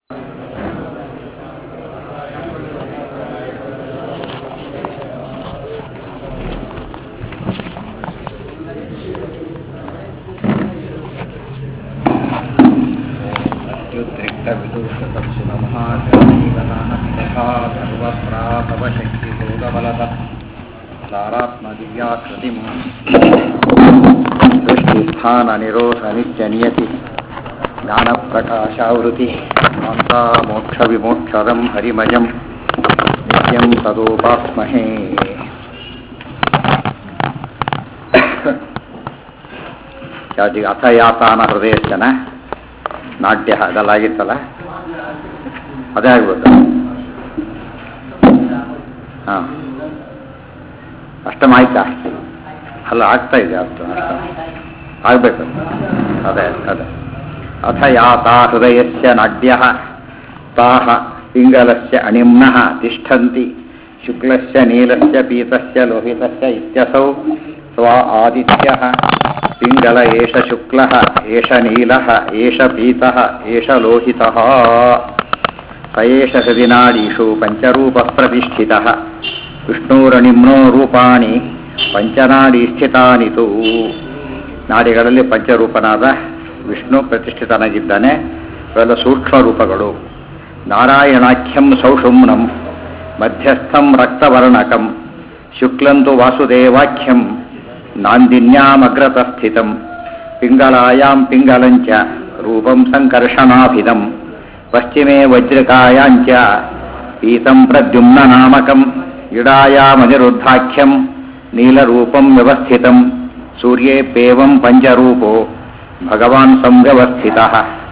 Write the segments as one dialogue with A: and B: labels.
A: सर्वप्राभवशक्तिभोगबलद सारात्मदिव्याकृतिं सृष्टिस्थाननिरोधनित्यनियति ज्ञानप्रकाशावृति कान्ता मोक्षविमोक्षदं हरिमयं नित्यं तदोपास्महे ಯಾವ್ದು ಅಥಯಾತಾನ ಹೃದಯಸ್ಥನ ನಾಟ್ಯ ಅದೆಲ್ಲ ಆಗಿತ್ತಲ್ಲ ಅದೇ ಆಗ್ಬೋದು ಹಾಂ ಅಷ್ಟಮ ಆಯ್ತಾ ಅಲ್ಲ ಆಗ್ತಾ ಇದೆ ಅಷ್ಟು ಅಷ್ಟ ಆಗಬೇಕು ಅದೇ ಅದೇ ಅಥ ಯಾತಾ ಹೃದಯಸ್ಯ ನಾಡ್ಯ ತಾಹ ಪಿಂಗಲಸ್ಯ ಅಣಿಮ್ನಃ ತಿಷ್ಠಂತಿ ಶುಕ್ಲಸ್ಯ ನೀಲಸ್ಯ ಪೀತಸ್ಯ ಲೋಹಿತಸ್ಯ ಇತ್ಯಸೌ ಸ್ವ ಆದಿತ್ಯಃ ಪಿಂಗಲ ಏಷ ಶುಕ್ಲಃ ಏಷ ನೀಲಃ ಏಷ ಪೀತಃ ಏಷ ಲೋಹಿತಃ ಸ ಏಷ ಹೃದಿನಾಡೀಷು ಪಂಚರೂಪಃ ಪ್ರತಿಷ್ಠಿತಃ ವಿಷ್ಣುರಣಿಮ್ನೋ ರೂಪಾಣಿ ಪಂಚನಾಡಿ ಸ್ಥಿತಾನಿ ತು ನಾಡಿಗಳಲ್ಲಿ ಪಂಚರೂಪನಾದ ವಿಷ್ಣು ಪ್ರತಿಷ್ಠಿತನಾಗಿದ್ದಾನೆ ಇವೆಲ್ಲ ಸೂಕ್ಷ್ಮ ರೂಪಗಳು ನಾರಾಯಣಾಖ್ಯಂ ಸೌಷುಮ್ನಂ ಮಧ್ಯಸ್ಥಂ ರಕ್ತವರ್ಣಕಂ ಶುಕ್ಲಂತು ವಾಸುದೇವಾಖ್ಯಂ ನಾಂದಿನ್ಯಾಮಗ್ರತಸ್ಥಿತಂ ಪಿಂಗಲಾಯಾಂ ಪಿಂಗಲಂಚ ರೂಪಂ ಸಂಕರ್ಷಣಾಭಿದಂ ಪಶ್ಚಿಮೇ ವಜ್ರಕಾಯಾಂಚ ಪೀತಂ ಪ್ರದ್ಯುಮ್ನನಾಮಕಂ ಇಡಾಯಾಮನಿರುದ್ಧಾಖ್ಯಂ ನೀಲರೂಪಂ ವ್ಯವಸ್ಥಿತಂ ಸೂರ್ಯೇಪ್ಯೇವಂ ಪಂಚರೂಪೋ ಭಗವಾನ್ ಸಂವ್ಯವಸ್ಥಿತಃ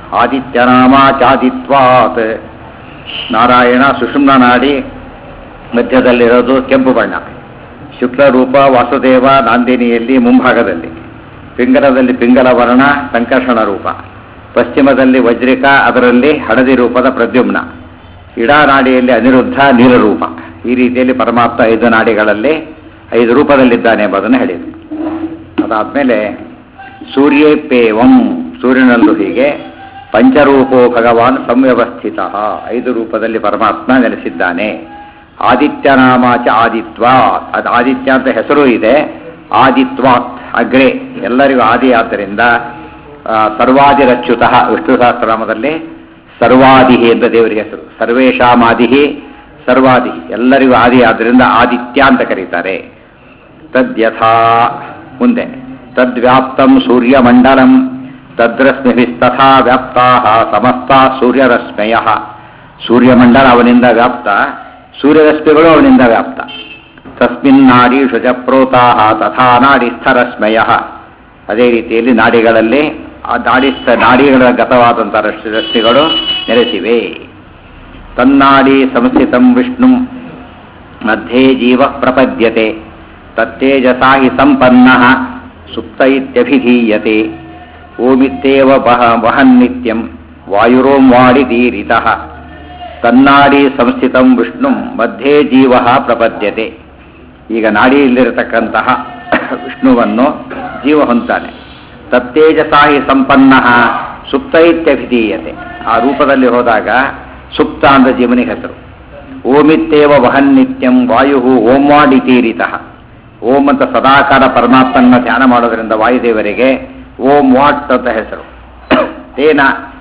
A: ಆದಿತ್ಯನಾಮಾಚಾದಿತ್ವಾತ್ ನಾರಾಯಣ ಸುಷುಮ್ನ ನಾಡಿ ಮಧ್ಯದಲ್ಲಿರೋದು ಕೆಂಪು ಬಣ್ಣ ಶುಕ್ಲರೂಪ ವಾಸುದೇವ ನಾಂದಿನಿಯಲ್ಲಿ ಮುಂಭಾಗದಲ್ಲಿ ಪಿಂಗಲದಲ್ಲಿ ಪಿಂಗಲ ವರ್ಣ ಸಂಕರ್ಷಣ ರೂಪ ಪಶ್ಚಿಮದಲ್ಲಿ ವಜ್ರಿಕ ಅದರಲ್ಲಿ ಹಳದಿ ರೂಪದ ಪ್ರದ್ಯುಮ್ನ ಇಡಾ ನಾಡಿಯಲ್ಲಿ ಅನಿರುದ್ಧ ನೀಲರೂಪ ಈ ರೀತಿಯಲ್ಲಿ ಪರಮಾತ್ಮ ಐದು ನಾಡಿಗಳಲ್ಲಿ ಐದು ರೂಪದಲ್ಲಿದ್ದಾನೆ ಎಂಬುದನ್ನು ಹೇಳಿದರು ಅದಾದಮೇಲೆ ಸೂರ್ಯೇಪೇವಂ ಸೂರ್ಯನಲ್ಲೂ ಹೀಗೆ ಪಂಚರೂಪೋ ಭಗವಾನ್ ಸಂವ್ಯವಸ್ಥಿತ ಐದು ರೂಪದಲ್ಲಿ ಪರಮಾತ್ಮ ನೆಲೆಸಿದ್ದಾನೆ ಆದಿತ್ಯನಾಮಾಚ ಆದಿತ್ವ ಅದು ಆದಿತ್ಯ ಅಂತ ಹೆಸರು ಇದೆ ಆದಿತ್ವಾತ್ ಅಗ್ರೆ ಎಲ್ಲರಿಗೂ ಆದಿ ಆದ್ದರಿಂದ ಸರ್ವಾದಿರಚ್ಯುತ ವಿಷ್ಣು ಸಹಸ್ರನಾಮದಲ್ಲಿ ಸರ್ವಾದಿಹಿ ಅಂತ ದೇವರಿಗೆ ಹೆಸರು ಸರ್ವೇಶಾಮಾದಿಹಿ ಸರ್ವಾದಿ ಎಲ್ಲರಿಗೂ ಆದಿ ಆದ್ದರಿಂದ ಆದಿತ್ಯ ಅಂತ ಕರೀತಾರೆ ತದ್ಯಥಾ ಮುಂದೆ ತದ್ವ್ಯಾಪ್ತಂ ಸೂರ್ಯಮಂಡಲಂ ತದ್ರಶ್ಮಿಭಿಸ್ತಥಾ ವ್ಯಾಪ್ತಾ ಸಮಸ್ತ ಸೂರ್ಯರಶ್ಮಯ ಸೂರ್ಯಮಂಡಲ ಅವನಿಂದ ವ್ಯಾಪ್ತ ಸೂರ್ಯರಶ್ಮಿಗಳು ಅವನಿಂದ ವ್ಯಾಪ್ತ ತಸ್ಮಿನ್ ನಾಡೀಷು ಚ ಪ್ರೋತಾ ತಥಾ ನಾಡಿಸ್ಥರಶ್ಮಯ ಅದೇ ರೀತಿಯಲ್ಲಿ ನಾಡಿಗಳಲ್ಲಿ ಆ ನಾಡಿಸ್ಥ ನಾಡಿಗಳ ಗತವಾದಂಥ ರಶ್ಮಿ ರಶ್ಮಿಗಳು ನೆಲೆಸಿವೆ ತನ್ನಾಡಿ ಸಂಸ್ಥಿತಂ ವಿಷ್ಣು ಮಧ್ಯೆ ಜೀವ ಪ್ರಪದ್ಯತೆ ತತ್ತೇಜಸಾ ಹಿ ಸಂಪನ್ನ ಸುಪ್ತ ಇತ್ಯಭಿಧೀಯತೆ ಓಮಿತ್ತೇವ ವಹ ವಹನ್ನಿತ್ಯಂ ವಾಯುರೋಂ ವಾಡಿದೀರಿತಃ ತನ್ನಾಡಿ ಸಂಸ್ಥಿತಂ ವಿಷ್ಣು ಮಧ್ಯೆ ಜೀವ ಪ್ರಪದ್ಯತೆ ಈಗ ನಾಡಿಯಲ್ಲಿರತಕ್ಕಂತಹ ವಿಷ್ಣುವನ್ನು ಜೀವ ಹೊಂತಾನೆ ತತ್ತೇಜಸಾಹಿ ಸಂಪನ್ನ ಸುಪ್ತ ಇತ್ಯಭಿಧೀಯತೆ ಆ ರೂಪದಲ್ಲಿ ಹೋದಾಗ ಸುಪ್ತ ಅಂದ ಜೀವನಿಗೆ ಹೆಸರು ಓಮಿತ್ತೇವ ವಹನ್ನಿತ್ಯಂ ವಾಯು ಓಂ ವಾಡಿತೀರಿತಃ ಓಂ ಅಂತ ಸದಾಕಾರ ಪರಮಾತ್ಮನ ಧ್ಯಾನ ಮಾಡೋದ್ರಿಂದ ವಾಯುದೇವರಿಗೆ ಓಂ ವಾಟ್ ಅಂತ ಹೆಸರು ತೇನ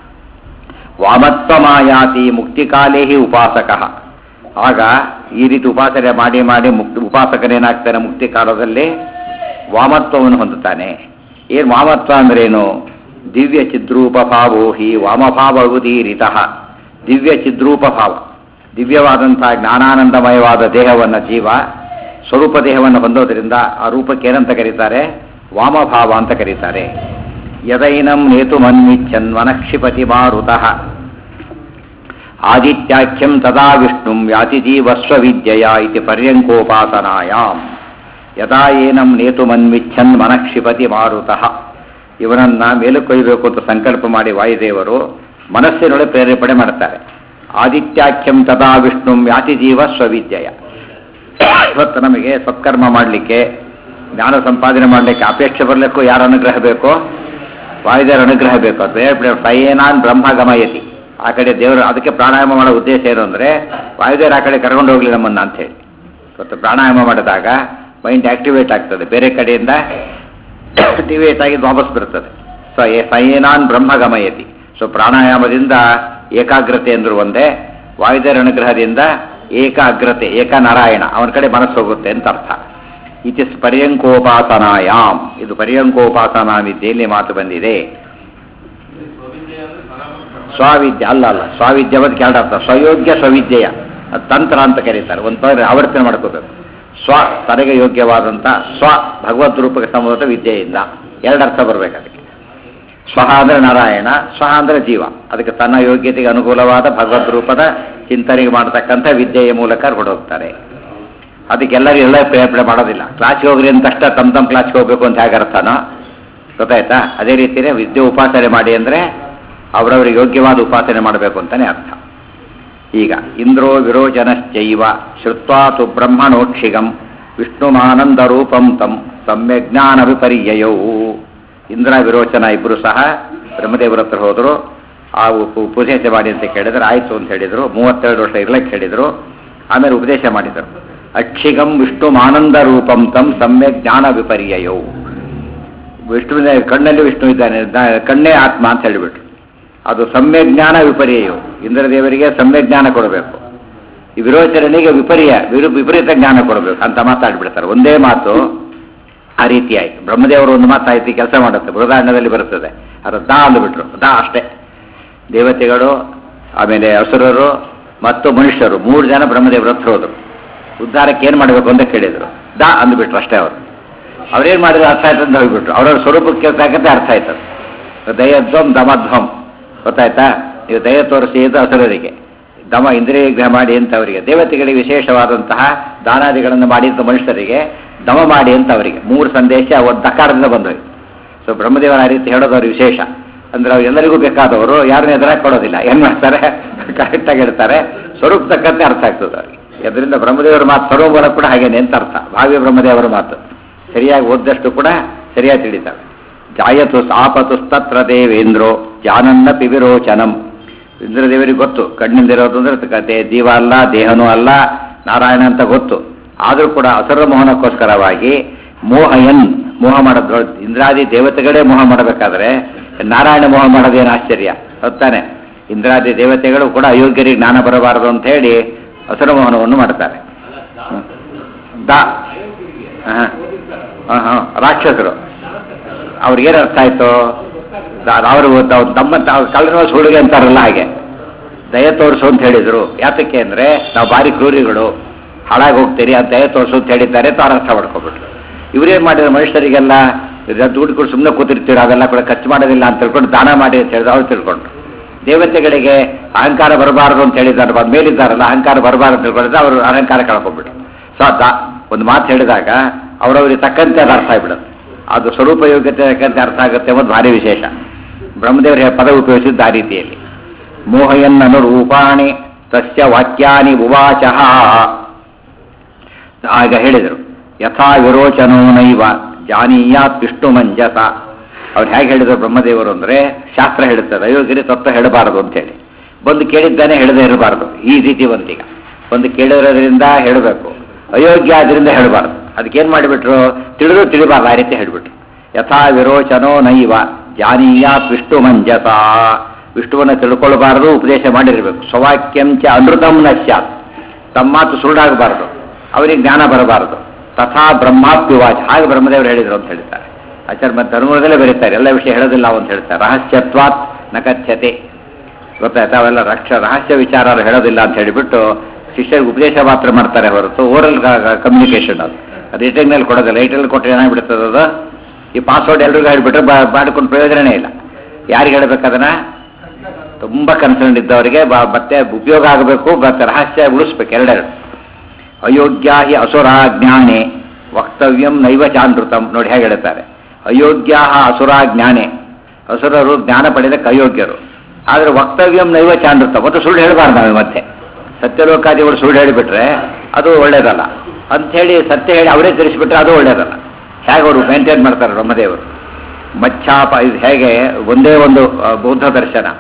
A: ವಾಮತ್ವಮಾಯಾತಿ ಮುಕ್ತಿಕಾಲೇ ಹಿ ಉಪಾಸಕ ಆಗ ಈ ರೀತಿ ಉಪಾಸನೆ ಮಾಡಿ ಮಾಡಿ ಮುಕ್ತಿ ಉಪಾಸಕನೇನಾಗ್ತಾನೆ ಮುಕ್ತಿ ಕಾಲದಲ್ಲಿ ವಾಮತ್ವವನ್ನು ಹೊಂದುತ್ತಾನೆ ಏನು ವಾಮತ್ವ ಅಂದ್ರೇನು ದಿವ್ಯ ಚಿದ್ರೂಪ ಭಾವೋ ಹಿ ವಾಮಭಾವ ಉದೀರಿತಃ ದಿವ್ಯ ಚಿದ್ರೂಪ ಭಾವ ದಿವ್ಯವಾದಂತಹ ಜ್ಞಾನಾನಂದಮಯವಾದ ದೇಹವನ್ನು ಜೀವ ಸ್ವರೂಪ ದೇಹವನ್ನು ಹೊಂದೋದ್ರಿಂದ ಆ ರೂಪಕ್ಕೆ ಏನಂತ ಕರೀತಾರೆ ವಾಮಭಾವ ಅಂತ ಕರೀತಾರೆ ಯದೈನಂ ನೇತು ಮನ್ವಿಚ್ಛನ್ ವನಕ್ಷಿಪತಿ ಮಾರುತಃ ಆದಿತ್ಯಾಖ್ಯಂ ತದಾ ವಿಷ್ಣುಂ ಯಾತಿ ಜೀವಸ್ವವಿದ್ಯೆಯ ಇತಿ ಪರ್ಯಂಕೋಪಾಸನಾಯಾಮ್ ಯದಾ ಏನಂ ನೇತು ಮನ್ವಿಚ್ಛನ್ ಮನಕ್ಷಿಪತಿ ಮಾರುತಃ ಇವನನ್ನ ಮೇಲುಕೊಯ್ಯಬೇಕು ಅಂತ ಸಂಕಲ್ಪ ಮಾಡಿ ವಾಯುದೇವರು ಮನಸ್ಸಿನೊಳಗೆ ಪ್ರೇರೇಪಣೆ ಮಾಡ್ತಾರೆ ಆದಿತ್ಯಾಖ್ಯಂ ತದಾ ವಿಷ್ಣುಂ ಯಾತಿ ಜೀವ ಸ್ವವಿದ್ಯೆಯ ಇವತ್ತು ನಮಗೆ ಸತ್ಕರ್ಮ ಮಾಡಲಿಕ್ಕೆ ಜ್ಞಾನ ಸಂಪಾದನೆ ಮಾಡಲಿಕ್ಕೆ ಅಪೇಕ್ಷೆ ಬರಲಿಕ್ಕೂ ಯಾರ ಅನುಗ್ರಹ ಬೇಕೋ ವಾಯುದೇವರ ಅನುಗ್ರಹ ಬೇಕು ಬೇರೆ ಸಯೇನಾನ್ ಬ್ರಹ್ಮ ಗಮಯತಿ ಆ ಕಡೆ ದೇವರು ಅದಕ್ಕೆ ಪ್ರಾಣಾಯಾಮ ಮಾಡೋ ಉದ್ದೇಶ ಏನು ಅಂದರೆ ವಾಯುದೇವರು ಆ ಕಡೆ ಕರ್ಕೊಂಡು ಹೋಗ್ಲಿ ನಮ್ಮನ್ನ ಅಂತ ಹೇಳಿ ಇವತ್ತು ಪ್ರಾಣಾಯಾಮ ಮಾಡಿದಾಗ ಮೈಂಡ್ ಆಕ್ಟಿವೇಟ್ ಆಗ್ತದೆ ಬೇರೆ ಕಡೆಯಿಂದ ಆಕ್ಟಿವೇಟ್ ಆಗಿ ವಾಪಸ್ ಬರ್ತದೆ ಸೊ ಸಯೇನಾನ್ ಬ್ರಹ್ಮ ಗಮಯತಿ ಸೊ ಪ್ರಾಣಾಯಾಮದಿಂದ ಏಕಾಗ್ರತೆ ಅಂದ್ರು ಒಂದೇ ವಾಯುದೇವರ ಅನುಗ್ರಹದಿಂದ ಏಕಾಗ್ರತೆ ಏಕನಾರಾಯಣ ಅವನ ಕಡೆ ಮನಸ್ಸು ಹೋಗುತ್ತೆ ಅಂತ ಅರ್ಥ ಇತಿ ಪರ್ಯಂಕೋಪಾಸನಾಯಾಮ್ ಇದು ಪರ್ಯಂಕೋಪಾಸನಾ ವಿದ್ಯೆಯಲ್ಲಿ ಮಾತು ಬಂದಿದೆ ಸ್ವಾವಿದ್ಯೆ ಅಲ್ಲ ಅಲ್ಲ ಸ್ವಾವಿದ್ಯ ಮತ್ತು ಎರಡು ಅರ್ಥ ಸ್ವಯೋಗ್ಯ ಸ್ವವಿದ್ಯೆಯ ಅದು ತಂತ್ರ ಅಂತ ಕರೀತಾರೆ ಒಂದು ಪದ ಆವರ್ತನೆ ಮಾಡ್ಕೋಬೇಕು ಸ್ವ ತನಗೆ ಯೋಗ್ಯವಾದಂಥ ಸ್ವ ಭಗವದ್ ರೂಪಕ್ಕೆ ಸಂಬಂಧ ವಿದ್ಯೆಯಿಂದ ಎರಡು ಅರ್ಥ ಬರಬೇಕು ಅದಕ್ಕೆ ಸ್ವಹ ಅಂದರೆ ನಾರಾಯಣ ಸ್ವಹ ಅಂದರೆ ಜೀವ ಅದಕ್ಕೆ ತನ್ನ ಯೋಗ್ಯತೆಗೆ ಅನುಕೂಲವಾದ ಭಗವದ್ ರೂಪದ ಚಿಂತನೆಗೆ ಮಾಡತಕ್ಕಂಥ ವಿದ್ಯೆಯ ಮೂಲಕ ಹೊರಡೋಗ್ತಾರೆ ಅದಕ್ಕೆಲ್ಲರೂ ಎಲ್ಲ ಪ್ರೇರಣೆ ಮಾಡೋದಿಲ್ಲ ಕ್ಲಾಸ್ಗೆ ಹೋಗ್ರಿ ಅಂತ ತಕ್ಷಣ ತಮ್ಮ ತಮ್ಮ ಕ್ಲಾಸ್ಗೆ ಹೋಗ್ಬೇಕು ಅಂತ ಹೇಗೆ ಅರ್ಥನೋ ಗೊತ್ತಾಯ್ತಾ ಅದೇ ರೀತಿಯೇ ವಿದ್ಯೆ ಉಪಾಸನೆ ಮಾಡಿ ಅಂದರೆ ಅವರವರಿಗೆ ಯೋಗ್ಯವಾದ ಉಪಾಸನೆ ಮಾಡಬೇಕು ಅಂತಲೇ ಅರ್ಥ ಈಗ ಇಂದ್ರೋ ವಿರೋಚನಶ್ಚೈವ ಶ್ರುತ್ವಾ ತು ಬ್ರಹ್ಮಣೋಕ್ಷಿಗಂ ವಿಷ್ಣುಮಾನಂದ ರೂಪಂ ತಂ ಸಮ್ಯಜ್ಞಾನ ವಿಪರ್ಯಯವು ಇಂದ್ರ ವಿರೋಚನ ಇಬ್ಬರು ಸಹ ಬ್ರಹ್ಮದೇವರ ಹತ್ರ ಹೋದರು ಆ ಉಪ- ಉಪದೇಶ ಮಾಡಿ ಅಂತ ಕೇಳಿದ್ರೆ ಆಯ್ತು ಅಂತ ಹೇಳಿದರು ಮೂವತ್ತೆರಡು ವರ್ಷ ಇರ್ಲಕ್ಕೆ ಹೇಳಿದರು ಆಮೇಲೆ ಉಪದೇಶ ಮಾಡಿದರು ಅಕ್ಷಿಗಂ ವಿಷ್ಣುಮಾನಂದ ರೂಪಂ ತಂ ಸಮ್ಯಕ್ ಜ್ಞಾನ ವಿಪರ್ಯಯವು ವಿಷ್ಣುವಿನ ಕಣ್ಣಲ್ಲಿ ವಿಷ್ಣು ಇದ್ದಾನೆ ದ- ಕಣ್ಣೇ ಆತ್ಮ ಅಂತ ಹೇಳಿಬಿಟ್ರು ಅದು ಸಮ್ಯಕ್ ಜ್ಞಾನ ವಿಪರ್ಯಯವು ಇಂದ್ರದೇವರಿಗೆ ಸಮ್ಯಕ್ ಜ್ಞಾನ ಕೊಡಬೇಕು ಈ ವಿರೋಚರನಿಗೆ ವಿಪರ್ಯ ವಿರು ವಿಪರೀತ ಜ್ಞಾನ ಕೊಡಬೇಕು ಅಂತ ಮಾತಾಡ್ಬಿಡ್ತಾರೆ ಒಂದೇ ಮಾತು ಆ ರೀತಿ ಆಯ್ತು ಬ್ರಹ್ಮದೇವರು ಒಂದು ಮಾತಾಯ್ತು ಕೆಲಸ ಮಾಡುತ್ತೆ ಬೃಹದಾಂಡದಲ್ಲಿ ಬರುತ್ತದೆ ಅದು ದಾ ಅಂದುಬಿಟ್ರು ದಾ ಅಷ್ಟೇ ದೇವತೆಗಳು ಆಮೇಲೆ ಅಸುರರು ಮತ್ತು ಮನುಷ್ಯರು ಮೂರು ಜನ ಬ್ರಹ್ಮದೇವರ ಹತ್ರ ಹೋದರು ಉದ್ಧಾರಕ್ಕೆ ಏನು ಮಾಡಬೇಕು ಅಂತ ಕೇಳಿದರು ದಾ ಅಂದ್ಬಿಟ್ರು ಅಷ್ಟೇ ಅವರು ಅವ್ರೇನು ಮಾಡಿದ್ರು ಅರ್ಥ ಆಯ್ತು ಅಂತ ಹೋಗ್ಬಿಟ್ರು ಅವ್ರವ್ರ ಸ್ವರೂಪಕ್ಕೆ ತಕ್ಕಂತೆ ಅರ್ಥ ಆಯ್ತದೆ ದಯಧ್ವಂ ದಮಧ್ವಂ ಗೊತ್ತಾಯ್ತಾ ನೀವು ದಯ ತೋರಿಸಿ ಇದು ಅಸುರರಿಗೆ ದಮ ಇಂದ್ರಿಯ ಗ್ರಹ ಮಾಡಿ ಅಂತ ಅವರಿಗೆ ದೇವತೆಗಳಿಗೆ ವಿಶೇಷವಾದಂತಹ ದಾನಾದಿಗಳನ್ನು ಮಾಡಿ ಅಂತ ಮನುಷ್ಯರಿಗೆ ದಮ ಮಾಡಿ ಅಂತ ಅವರಿಗೆ ಮೂರು ಸಂದೇಶ ಒಂದು ದಕಾರದಿಂದ ಬಂದೋಯ್ತು ಸೊ ಬ್ರಹ್ಮದೇವರ ಆ ರೀತಿ ಹೇಳೋದು ಅವ್ರ ವಿಶೇಷ ಅಂದ್ರೆ ಅವ್ರು ಎಲ್ಲರಿಗೂ ಬೇಕಾದವರು ಯಾರನ್ನ ಎದುರಾಗಿ ಕೊಡೋದಿಲ್ಲ ಏನ್ ಮಾಡ್ತಾರೆ ಕರೆಕ್ಟಾಗಿ ಹೇಳ್ತಾರೆ ಸ್ವರೂಪ ತಕ್ಕಂತೆ ಅರ್ಥ ಆಗ್ತದೆ ಅವ್ರಿಗೆ ಅದರಿಂದ ಬ್ರಹ್ಮದೇವರ ಮಾತು ಸರೋವರ ಕೂಡ ಹಾಗೇನೆ ಅಂತ ಅರ್ಥ ಭಾವಿ ಬ್ರಹ್ಮದೇವರ ಮಾತು ಸರಿಯಾಗಿ ಓದ್ದಷ್ಟು ಕೂಡ ಸರಿಯಾಗಿ ತಿಳಿತಾರೆ ಜಾಯತು ಸಾಪತುಸ್ತತ್ರ ದೇವೇಂದ್ರೋ ಜಾನನ್ನ ಪಿವಿರೋಚನಂ ಇಂದ್ರದೇವರಿಗೆ ಗೊತ್ತು ಕಣ್ಣಿಂದಿರೋದು ಅಂದ್ರೆ ಕತೆ ಜೀವ ಅಲ್ಲ ದೇಹನೂ ಅಲ್ಲ ನಾರಾಯಣ ಅಂತ ಗೊತ್ತು ಆದರೂ ಕೂಡ ಅಸುರ ಮೋಹನಕ್ಕೋಸ್ಕರವಾಗಿ ಮೋಹಯನ್ ಮೋಹ ಮಾಡೋದು ಇಂದ್ರಾದಿ ದೇವತೆಗಳೇ ಮೋಹ ಮಾಡಬೇಕಾದ್ರೆ ನಾರಾಯಣ ಮೋಹ ಮಾಡೋದೇನು ಆಶ್ಚರ್ಯ ಹೊತ್ತಾನೆ ಇಂದ್ರಾದಿ ದೇವತೆಗಳು ಕೂಡ ಅಯೋಗ್ಯರಿಗೆ ಜ್ಞಾನ ಬರಬಾರದು ಅಂತ ಹೇಳಿ ಅಸುರ ಮೋಹನವನ್ನು ಮಾಡ್ತಾರೆ ಹ್ಮ್. ದ ಹಾಂ ಹಾಂ ಹಾಂ ರಾಕ್ಷಸರು ಅವ್ರಿಗೇನು ಅರ್ಥ ಆಯ್ತು ಅವರು ತಮ್ಮ ಕಳ್ಳರ ಸುಳಿಗೆ ಅಂತಾರಲ್ಲ ಹಾಗೆ ದಯ ತೋರಿಸು ಅಂತ ಹೇಳಿದ್ರು ಯಾತಕ್ಕೆ ಅಂದ್ರೆ ನಾವು ಭಾರಿ ಕ್ರೂರಿಗಳು ಹಾಳಾಗಿ ಹೋಗ್ತೀರಿ ಅಂತ ದಯ ತೋರಿಸು ಅಂತ ಹೇಳಿದ್ದಾರೆ ತಾನು ಅರ್ಥ ಮಾಡ್ಕೊಬಿಟ್ರು ಇವರೇನ್ ಮಾಡಿದ್ರು ಮನುಷ್ಯರಿಗೆಲ್ಲ ದುಡ್ಡು ಕೊಟ್ಟು ಸುಮ್ಮನೆ ಕೂತಿರ್ತೀರ ಅದೆಲ್ಲ ಕೂಡ ಖರ್ಚು ಮಾಡೋದಿಲ್ಲ ಅಂತ ತಿಳ್ಕೊಂಡು ದಾನ ಮಾಡಿ ಅಂತ ಹೇಳಿದ್ರು ಅವ್ರು ತಿಳ್ಕೊಂಡ್ರು ದೇವತೆಗಳಿಗೆ ಅಹಂಕಾರ ಬರಬಾರದು ಅಂತ ಹೇಳಿದ್ದಾರೆ ಬಂದ ಮೇಲಿದ್ದಾರಲ್ಲ ಅಹಂಕಾರ ಬರಬಾರದು ಅಂತ ತಿಳ್ಕೊಂಡಿದ್ರೆ ಅವರು ಅಹಂಕಾರ ಕಳ್ಕೊಂಡ್ಬಿಟ್ರು ಸೊ ಅದ ಒಂದು ಮಾತು ಹೇಳಿದಾಗ ಅವರವ್ರಿಗೆ ತಕ್ಕಂತೆ ಅದು ಅರ್ಥ ಆಗ್ಬಿಡುತ್ತೆ ಅದು ಸ್ವರೂಪ ಯೋಗ್ಯತೆ ತಕ್ಕಂತೆ ಅರ್ಥ ಆಗುತ್ತೆ ಅನ್ನೋದು ಭಾರಿ ವಿಶೇಷ ಬ್ರಹ್ಮದೇವರ ಪದ ಉಪಯೋಗಿಸಿದ್ದು ಆ ರೀತಿಯಲ್ಲಿ ಮೋಹಯನ್ನನು ರೂಪಾಣಿ ತಸ್ಯ ವಾಕ್ಯಾನಿ ಉವಾಚಃ ಆಗ ಹೇಳಿದರು ಯಥಾ ವಿರೋಚನೋ ನೈವ ಜಾನೀಯಾತ್ ವಿಷ್ಣು ಮಂಜಸ ಅವ್ರು ಹೇಗೆ ಹೇಳಿದ್ರು ಬ್ರಹ್ಮದೇವರು ಅಂದರೆ ಶಾಸ್ತ್ರ ಹೇಳುತ್ತದೆ ಅಯೋಗ್ಯರಿ ತತ್ವ ಹೇಳಬಾರದು ಅಂತೇಳಿ ಬಂದು ಕೇಳಿದ್ದಾನೆ ಹೇಳದೇ ಇರಬಾರದು ಈ ರೀತಿ ಬಂತೀಗ ಒಂದು ಕೇಳಿರೋದ್ರಿಂದ ಹೇಳಬೇಕು ಅಯೋಗ್ಯ ಆದ್ರಿಂದ ಹೇಳಬಾರ್ದು ಅದಕ್ಕೇನು ಮಾಡಿಬಿಟ್ರು ತಿಳಿದು ತಿಳಿಬಾರ್ದು ಆ ರೀತಿ ಹೇಳಿಬಿಟ್ರು ಯಥಾ ವಿರೋಚನೋ ನೈವ ಜಾನೀಯಾತ್ ವಿಷ್ಣು ಮಂಜಸ ವಿಷ್ಣುವನ್ನು ತಿಳ್ಕೊಳ್ಬಾರದು ಉಪದೇಶ ಮಾಡಿರಬೇಕು ಸ್ವವಾಕ್ಯಂ ಚ ಅನೃತಂ ನ ಸ್ಯಾತ್ ತಮ್ಮ ಮಾತು ಸುಳ್ಳಾಗಬಾರದು ಅವರಿಗೆ ಜ್ಞಾನ ಬರಬಾರದು ತಥಾ ಬ್ರಹ್ಮಾಪ್ಯುವಾಚ ಹಾಗೆ ಬ್ರಹ್ಮದೇವರು ಹೇಳಿದರು ಅಂತ ಹೇಳ್ತಾರೆ ಆಚಾರ್ಯ ಮತ್ತೆ ಧರ್ಮದಲ್ಲೇ ಬರೀತಾರೆ ಎಲ್ಲ ವಿಷಯ ಹೇಳೋದಿಲ್ಲ ಅಂತ ಹೇಳ್ತಾರೆ ರಹಸ್ಯತ್ವಾತ್ ನ ಕಥ್ಯತೆ ಗೊತ್ತಾಯ್ತಾ ಅವೆಲ್ಲ ರಕ್ಷ ರಹಸ್ಯ ವಿಚಾರ ಅವ್ರು ಹೇಳೋದಿಲ್ಲ ಅಂತ ಹೇಳಿಬಿಟ್ಟು ಶಿಷ್ಯರಿಗೆ ಉಪದೇಶ ಮಾತ್ರ ಮಾಡ್ತಾರೆ ಹೊರತು ಓರಲ್ ಕಮ್ಯುನಿಕೇಶನ್ ಅದು ರಿಟರ್ನಲ್ಲಿ ಕೊಡೋದಿಲ್ಲ ರಿಟರ್ನಲ್ಲಿ ಕೊಟ್ಟರೆ ಏನಾಗ್ಬಿಡ್ತದೆ ಅದು ಈ ಪಾಸ್ವರ್ಡ್ ಎಲ್ರಿಗೂ ಹೇಳ್ಬಿಟ್ರೆ ಬಾ- ಮಾಡ್ಕೊಂಡು ಪ್ರಯೋಜನನೇ ಇಲ್ಲ ಯಾರಿಗೆ ಹೇಳ್ಬೇಕು ಅದನ್ನ ತುಂಬ ಕನ್ಸರ್ನ್ ಇದ್ದವರಿಗೆ ಬ- ಮತ್ತೆ ಉಪಯೋಗ ಆಗಬೇಕು ಮತ್ತೆ ರಹಸ್ಯ ಉಳಿಸ್ಬೇಕು ಎರಡೆರಡು ಅಯೋಗ್ಯ ಹಿ ಅಸುರ ಜ್ಞಾನೆ ವಕ್ತವ್ಯಂ ನೈವ ಚಾನೃತಂ ನೋಡಿ ಹೇಗೆ ಹೇಳ್ತಾರೆ ಅಯೋಗ್ಯ ಅಸುರ ಜ್ಞಾನೆ ಅಸುರರು ಜ್ಞಾನ ಪಡೆದಕ್ಕೆ ಅಯೋಗ್ಯರು ಆದರೆ ವಕ್ತವ್ಯಂ ನೈವ ಚಾನೃತಂ ಮತ್ತು ಸುಳ್ಳು ಹೇಳಬಾರ್ದು ನಾವು ಮತ್ತೆ ಸತ್ಯಲೋಕಾದಿಗಳು ಸುಳ್ಳು ಹೇಳಿಬಿಟ್ರೆ ಅದು ಒಳ್ಳೇದಲ್ಲ ಅಂಥೇಳಿ ಸತ್ಯ ಹೇಳಿ ಅವರೇ ತಿಳಿಸ್ಬಿಟ್ರೆ ಅದು ಒಳ್ಳೇದಲ್ಲ ಹೇಗೆ ಅವರು ಮೇಂಟೈನ್ ಮಾಡ್ತಾರೆ ಬ್ರಹ್ಮದೇವರು ಮಚ್ಛಾಪ ಇದು ಹೇಗೆ ಒಂದೇ ಒಂದು ಆ, ಬೌದ್ಧ ದರ್ಶನ